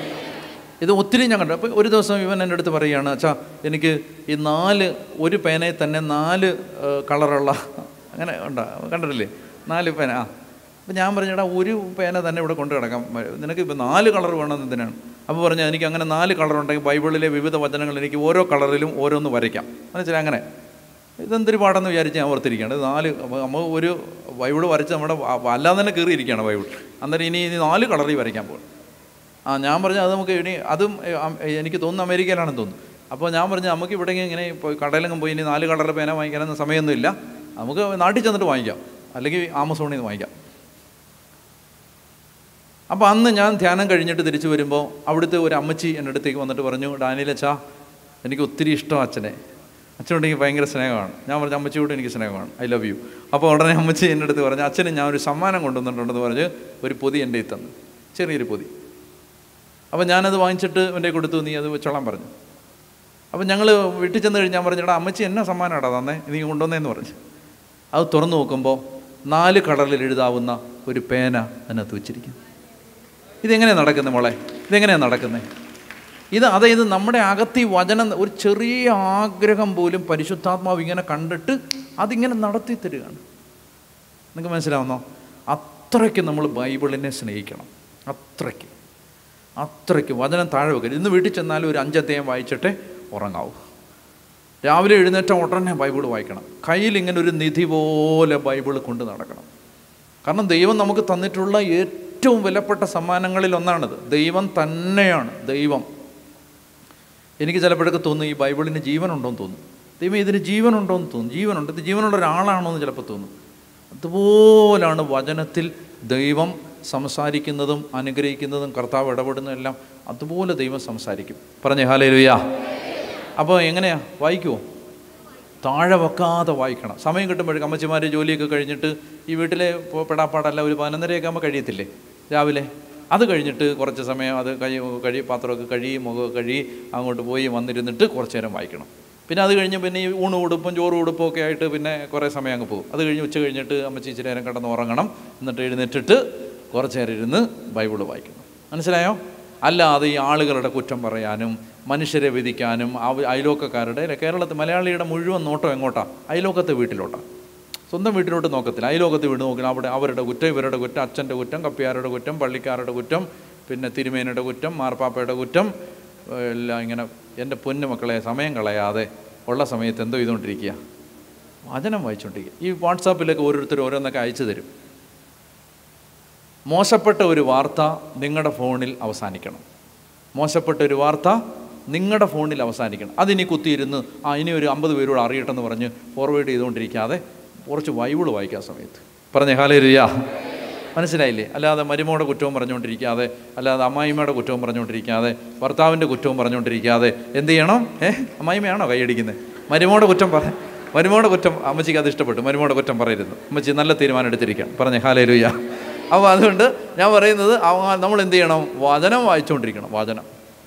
S1: ഇത് ഒത്തിരി ഞാൻ കണ്ടു അപ്പോൾ ഒരു ദിവസം ഇവൻ എൻ്റെ അടുത്ത് പറയുകയാണ് അച്ഛാ എനിക്ക് ഈ നാല് ഒരു പേനയിൽ തന്നെ നാല് ഏഹ്, കളറുള്ള അങ്ങനെ ഉണ്ടോ കണ്ടിട്ടില്ലേ നാല് പേന ആ അപ്പോൾ ഞാൻ പറഞ്ഞടാ ഒരു പേന തന്നെ ഇവിടെ കൊണ്ട് കിടക്കാം നിനക്ക് ഇപ്പോൾ നാല് കളർ വേണമെന്ന് എന്തിനാണ് അപ്പോൾ പറഞ്ഞു എനിക്ക് അങ്ങനെ നാല് കളർ ഉണ്ടെങ്കിൽ ബൈബിളിലെ വിവിധ വചനങ്ങൾ എനിക്ക് ഓരോ കളറിലും ഓരോന്ന് വരയ്ക്കാം മനസ്സിലായി അങ്ങനെ ഇതെന്തൊരു പാടെന്ന് വിചാരിച്ച് ഞാൻ ഓർത്തിരിക്കുകയാണ് ഇത് നാല് അപ്പോൾ നമ്മൾ ഒരു ബൈബിൾ വരച്ച് നമ്മുടെ വ- അല്ലാതെ തന്നെ കീറിയിരിക്കുകയാണ് ബൈബിൾ അന്നേരം ഇനി ഇനി നാല് കളറിൽ വരയ്ക്കാൻ പോകും ആ ഞാൻ പറഞ്ഞു അത് നമുക്ക് ഇനി അതും ഏ, അം- ഏ, എനിക്ക് തോന്നുന്നു അമേരിക്കയിലാണെന്ന് തോന്നുന്നു അപ്പോൾ ഞാൻ പറഞ്ഞു നമുക്ക് ഇവിടെ ഇങ്ങനെ പോയി കടയിലെങ്കിലും പോയി ഇനി നാല് കളറിൽ പേന വാങ്ങിക്കാനൊന്നും സമയമൊന്നുമില്ല നമുക്ക് നാട്ടിൽ ചെന്നിട്ട് വാങ്ങിക്കാം അല്ലെങ്കിൽ ആമസോണിൽ നിന്ന് വാങ്ങിക്കാം അപ്പോൾ അന്ന് ഞാൻ ധ്യാനം കഴിഞ്ഞിട്ട് തിരിച്ചു വരുമ്പോൾ അവിടുത്തെ ഒരു അമ്മച്ചി എൻ്റെ അടുത്തേക്ക് വന്നിട്ട് പറഞ്ഞു ഡാനിയലച്ചാ എനിക്ക് ഒത്തിരി ഇഷ്ടം അച്ഛനെ അച്ഛനോട് എനിക്ക് ഭയങ്കര സ്നേഹമാണ് ഞാൻ പറഞ്ഞു അമ്മച്ചിയോട് എനിക്ക് സ്നേഹമാണ് ഐ ലവ് യു അപ്പോൾ ഉടനെ അമ്മച്ചി എൻ്റെ അടുത്ത് പറഞ്ഞു അച്ഛന് ഞാൻ ഒരു സമ്മാനം കൊണ്ടുവന്നിട്ടുണ്ടെന്ന് പറഞ്ഞ് ഒരു പൊതി എൻ്റെ കയ്യിൽ തന്നു ചെറിയൊരു പൊതി അപ്പോൾ ഞാനത് വാങ്ങിച്ചിട്ട് എൻ്റെ കൊടുത്തു നീ അത് വെച്ചോളാൻ പറഞ്ഞു അപ്പോൾ ഞങ്ങൾ വീട്ടിൽ ചെന്ന് കഴിഞ്ഞാൽ പറഞ്ഞു എടാ അമ്മച്ചി എന്നാ സമ്മാനമാടാ തന്നെ നീ കൊണ്ടുവന്നേന്ന് പറഞ്ഞു അത് തുറന്നു നോക്കുമ്പോൾ നാല് കളറിൽ എഴുതാവുന്ന ഒരു പേന അതിനകത്ത് വെച്ചിരിക്കുന്നു ഇതെങ്ങനെയാണ് നടക്കുന്നത് മോളെ ഇതെങ്ങനെയാണ് നടക്കുന്നത് ഇത് അതായത് നമ്മുടെ അകത്ത് ഈ വചനം ഒരു ചെറിയ ആഗ്രഹം പോലും പരിശുദ്ധാത്മാവ് ഇങ്ങനെ കണ്ടിട്ട് അതിങ്ങനെ നടത്തി തരികയാണ് നിങ്ങൾക്ക് മനസ്സിലാവുന്നോ അത്രയ്ക്ക് നമ്മൾ ബൈബിളിനെ സ്നേഹിക്കണം അത്രയ്ക്ക് അത്രയ്ക്ക് വചനം താഴെ വെക്കരുത് ഇന്ന് വീട്ടിൽ ചെന്നാലും ഒരു അഞ്ചദ്ദേഹം വായിച്ചിട്ടേ ഉറങ്ങാവൂ രാവിലെ എഴുന്നേറ്റ ഉടനെ ബൈബിൾ വായിക്കണം കയ്യിൽ ഇങ്ങനെ ഒരു നിധി പോലെ ബൈബിൾ കൊണ്ട് നടക്കണം കാരണം ദൈവം നമുക്ക് തന്നിട്ടുള്ള ഏറ്റവും വിലപ്പെട്ട സമ്മാനങ്ങളിൽ ഒന്നാണിത് ദൈവം തന്നെയാണ് ദൈവം എനിക്ക് ചിലപ്പോഴൊക്കെ തോന്നും ഈ ബൈബിളിന് ജീവനുണ്ടോയെന്ന് തോന്നും ദൈവം ഇതിന് ജീവനുണ്ടോയെന്ന് തോന്നും ജീവനുണ്ട് ഇത് ജീവനുള്ള ഒരാളാണോ എന്ന് ചിലപ്പോൾ തോന്നും അതുപോലാണ് വചനത്തിൽ ദൈവം സംസാരിക്കുന്നതും അനുഗ്രഹിക്കുന്നതും കർത്താവ് ഇടപെടുന്നതും എല്ലാം അതുപോലെ ദൈവം സംസാരിക്കും പറഞ്ഞേ ഹാലേ ലുയാ അപ്പോൾ എങ്ങനെയാ വായിക്കുമോ താഴെ വെക്കാതെ വായിക്കണം സമയം കിട്ടുമ്പോഴേക്കും അമ്മച്ചിമാർ ജോലിയൊക്കെ കഴിഞ്ഞിട്ട് ഈ വീട്ടിലെ പോ- പെടാപ്പാടല്ല ഒരു പതിനൊന്നരയൊക്കെ ആകുമ്പോൾ കഴിയത്തില്ലേ രാവിലെ അത് കഴിഞ്ഞിട്ട് കുറച്ച് സമയം അത് കഴി കഴി പാത്രമൊക്കെ കഴുകി മുഖമൊക്കെ കഴുകി അങ്ങോട്ട് പോയി വന്നിരുന്നിട്ട് കുറച്ച് നേരം വായിക്കണം പിന്നെ അത് കഴിഞ്ഞ് പിന്നെ ഈ ഊണ് ഉടുപ്പും ചോറ് ഉടുപ്പും ഒക്കെ ആയിട്ട് പിന്നെ കുറേ സമയം അങ്ങ് പോകും അത് കഴിഞ്ഞ് ഉച്ച കഴിഞ്ഞിട്ട് അമ്മച്ചി ഇച്ചിരി നേരം കിടന്ന് ഉറങ്ങണം എന്നിട്ട് എഴുന്നേറ്റിട്ട് കുറച്ച് നേരം ഇരുന്ന് ബൈബിള് വായിക്കുന്നു മനസ്സിലായോ അല്ലാതെ ഈ ആളുകളുടെ കുറ്റം പറയാനും മനുഷ്യരെ വിധിക്കാനും അവ- അയലോക്കക്കാരുടെ അല്ലെ കേരളത്തിൽ മലയാളിയുടെ മുഴുവൻ നോട്ടം എങ്ങോട്ടാണ് അയലോക്കത്തെ വീട്ടിലോട്ടാണ് സ്വന്തം വീട്ടിലോട്ട് നോക്കത്തില്ല അയലോകത്ത് വീട് നോക്കില്ല അവിടെ അവരുടെ കുറ്റം ഇവരുടെ കുറ്റം അച്ഛൻ്റെ കുറ്റം കപ്പിയാരുടെ കുറ്റം പള്ളിക്കാരുടെ കുറ്റം പിന്നെ തിരുമേനയുടെ കുറ്റം മാർപ്പാപ്പയുടെ കുറ്റം ഏഹ് എല്ലാം ഇങ്ങനെ എൻ്റെ പൊന്നു മക്കളെ സമയം കളയാതെ ഉള്ള സമയത്ത് എന്തോ ചെയ്തുകൊണ്ടിരിക്കുക വചനം വായിച്ചുകൊണ്ടിരിക്കുക ഈ വാട്സാപ്പിലൊക്കെ ഓരോരുത്തർ ഓരോന്നൊക്കെ അയച്ചു തരും മോശപ്പെട്ട ഒരു വാർത്ത നിങ്ങളുടെ ഫോണിൽ അവസാനിക്കണം മോശപ്പെട്ട ഒരു വാർത്ത നിങ്ങളുടെ ഫോണിൽ അവസാനിക്കണം അതിനി കുത്തിയിരുന്ന് ആ ഇനി ഒരു അമ്പത് പേരോട് അറിയട്ടെന്ന് പറഞ്ഞ് ഫോർവേഡ് ചെയ്തുകൊണ്ടിരിക്കാതെ കുറച്ച് ബൈബിൾ വായിക്കാൻ സമയത്ത് പറഞ്ഞേ ഹാലേ രുയാ മനസ്സിലായില്ലേ അല്ലാതെ മരുമോടെ കുറ്റവും പറഞ്ഞുകൊണ്ടിരിക്കാതെ അല്ലാതെ അമ്മായിമ്മയുടെ കുറ്റവും പറഞ്ഞുകൊണ്ടിരിക്കാതെ ഭർത്താവിൻ്റെ കുറ്റവും പറഞ്ഞുകൊണ്ടിരിക്കാതെ എന്ത് ചെയ്യണം ഏ അമ്മായിമ്മയാണോ കൈയടിക്കുന്നത് മരുമോടെ കുറ്റം പറ മരുമോടെ കുറ്റം അമ്മച്ചിക്ക് അത് ഇഷ്ടപ്പെട്ടു മരുമോടെ കുറ്റം പറയരുത് അമ്മച്ചി നല്ല തീരുമാനം എടുത്തിരിക്കാം പറഞ്ഞേ ഹാലേ രുയ്യ അപ്പോൾ അതുകൊണ്ട് ഞാൻ പറയുന്നത് അവ- നമ്മൾ എന്ത് ചെയ്യണം വചനം വായിച്ചുകൊണ്ടിരിക്കണം വചനം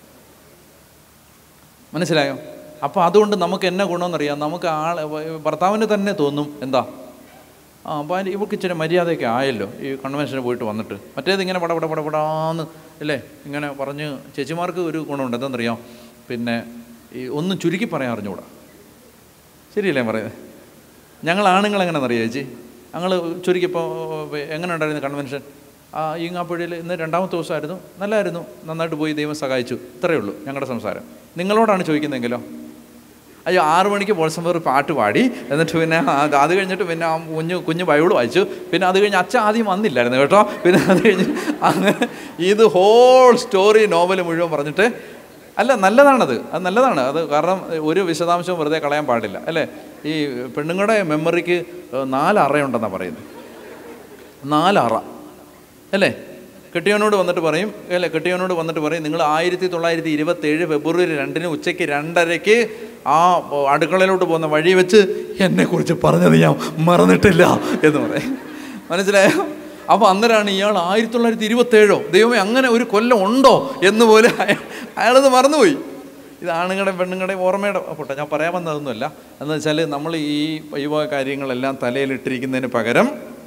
S1: മനസ്സിലായോ അപ്പോൾ അതുകൊണ്ട് നമുക്ക് എന്നെ ഗുണമെന്നറിയാം നമുക്ക് ആൾ ഭർത്താവിന് തന്നെ തോന്നും എന്താ ആ ഭാര്യ ഇവൾക്ക് ഇച്ചിരി മര്യാദയൊക്കെ ആയല്ലോ ഈ കൺവെൻഷന് പോയിട്ട് വന്നിട്ട് മറ്റേത് ഇങ്ങനെ പടപട പടപടാന്ന് അല്ലേ ഇങ്ങനെ പറഞ്ഞ് ചേച്ചിമാർക്ക് ഒരു ഗുണമുണ്ട് എന്താണെന്നറിയാം പിന്നെ ഈ ഒന്നും ചുരുക്കി പറയാൻ അറിഞ്ഞുകൂടാ ശരിയല്ലേ പറയുന്നത് ഞങ്ങൾ ആണുങ്ങൾ എങ്ങനെയാണെന്നറിയാം ചേച്ചി ഞങ്ങൾ ചുരുക്കിപ്പോൾ എങ്ങനെ ഉണ്ടായിരുന്നു കൺവെൻഷൻ ആ ഈങ്ങാപ്പുഴയിൽ ഇന്ന് രണ്ടാമത്തെ ദിവസമായിരുന്നു നല്ലതായിരുന്നു നന്നായിട്ട് പോയി ദൈവം സഹായിച്ചു ഇത്രയേ ഉള്ളൂ ഞങ്ങളുടെ സംസാരം നിങ്ങളോടാണ് ചോദിക്കുന്നതെങ്കിലോ അയ്യോ ആറു മണിക്ക് ബോൾസംബർ പാട്ട് പാടി എന്നിട്ട് പിന്നെ അത് അത് കഴിഞ്ഞിട്ട് പിന്നെ ആ കുഞ്ഞു കുഞ്ഞു ബൈബിൾ വായിച്ചു പിന്നെ അത് കഴിഞ്ഞ് അച്ഛൻ ആദ്യം വന്നില്ലായിരുന്നു കേട്ടോ പിന്നെ അത് കഴിഞ്ഞ് അങ്ങനെ ഇത് ഹോൾ സ്റ്റോറി നോവൽ മുഴുവൻ പറഞ്ഞിട്ട് അല്ല നല്ലതാണത് അത് നല്ലതാണ് അത് കാരണം ഒരു വിശദാംശവും വെറുതെ കളയാൻ പാടില്ല അല്ലേ ഈ പെണ്ണുങ്ങളുടെ മെമ്മറിക്ക് നാല് അറയുണ്ടെന്നാണ് പറയുന്നത് നാലറ അല്ലേ കെട്ടിയോനോട് വന്നിട്ട് പറയും അല്ലേ കെട്ടിയോനോട് വന്നിട്ട് പറയും നിങ്ങൾ ആയിരത്തി തൊള്ളായിരത്തി ഇരുപത്തേഴ് ഫെബ്രുവരി രണ്ടിന് ഉച്ചയ്ക്ക് രണ്ടരയ്ക്ക് ആ അടുക്കളയിലോട്ട് പോകുന്ന വഴി വെച്ച് എന്നെക്കുറിച്ച് പറഞ്ഞത് ഞാൻ മറന്നിട്ടില്ല എന്ന് പറയും മനസ്സിലായോ അപ്പോൾ അന്നേരമാണ് ഇയാൾ ആയിരത്തി തൊള്ളായിരത്തി ഇരുപത്തേഴോ ദൈവമേ അങ്ങനെ ഒരു കൊല്ലം ഉണ്ടോ എന്ന് പോലെ അയാ- അയാളത് മറന്നുപോയി ഇത് ആണുങ്ങളുടെ പെണ്ണുങ്ങളുടെയും ഓർമ്മയുടെ പോട്ടെ ഞാൻ പറയാൻ വന്നതൊന്നുമല്ല എന്ന് വെച്ചാൽ നമ്മൾ ഈ ഈ വക കാര്യങ്ങളെല്ലാം തലയിലിട്ടിരിക്കുന്നതിന് പകരം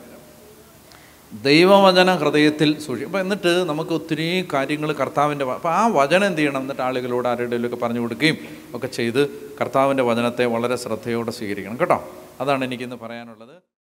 S1: ദൈവവചനം ഹൃദയത്തിൽ സൂക്ഷിക്കും അപ്പോൾ എന്നിട്ട് നമുക്ക് ഒത്തിരി കാര്യങ്ങൾ കർത്താവിൻ്റെ അപ്പോൾ ആ വചനം എന്ത് ചെയ്യണം എന്നിട്ട് ആളുകളോട് ആരുടെയിലൊക്കെ പറഞ്ഞു കൊടുക്കുകയും ഒക്കെ ചെയ്ത് കർത്താവിൻ്റെ വചനത്തെ വളരെ ശ്രദ്ധയോടെ സ്വീകരിക്കണം കേട്ടോ അതാണ് എനിക്കിന്ന് പറയാനുള്ളത്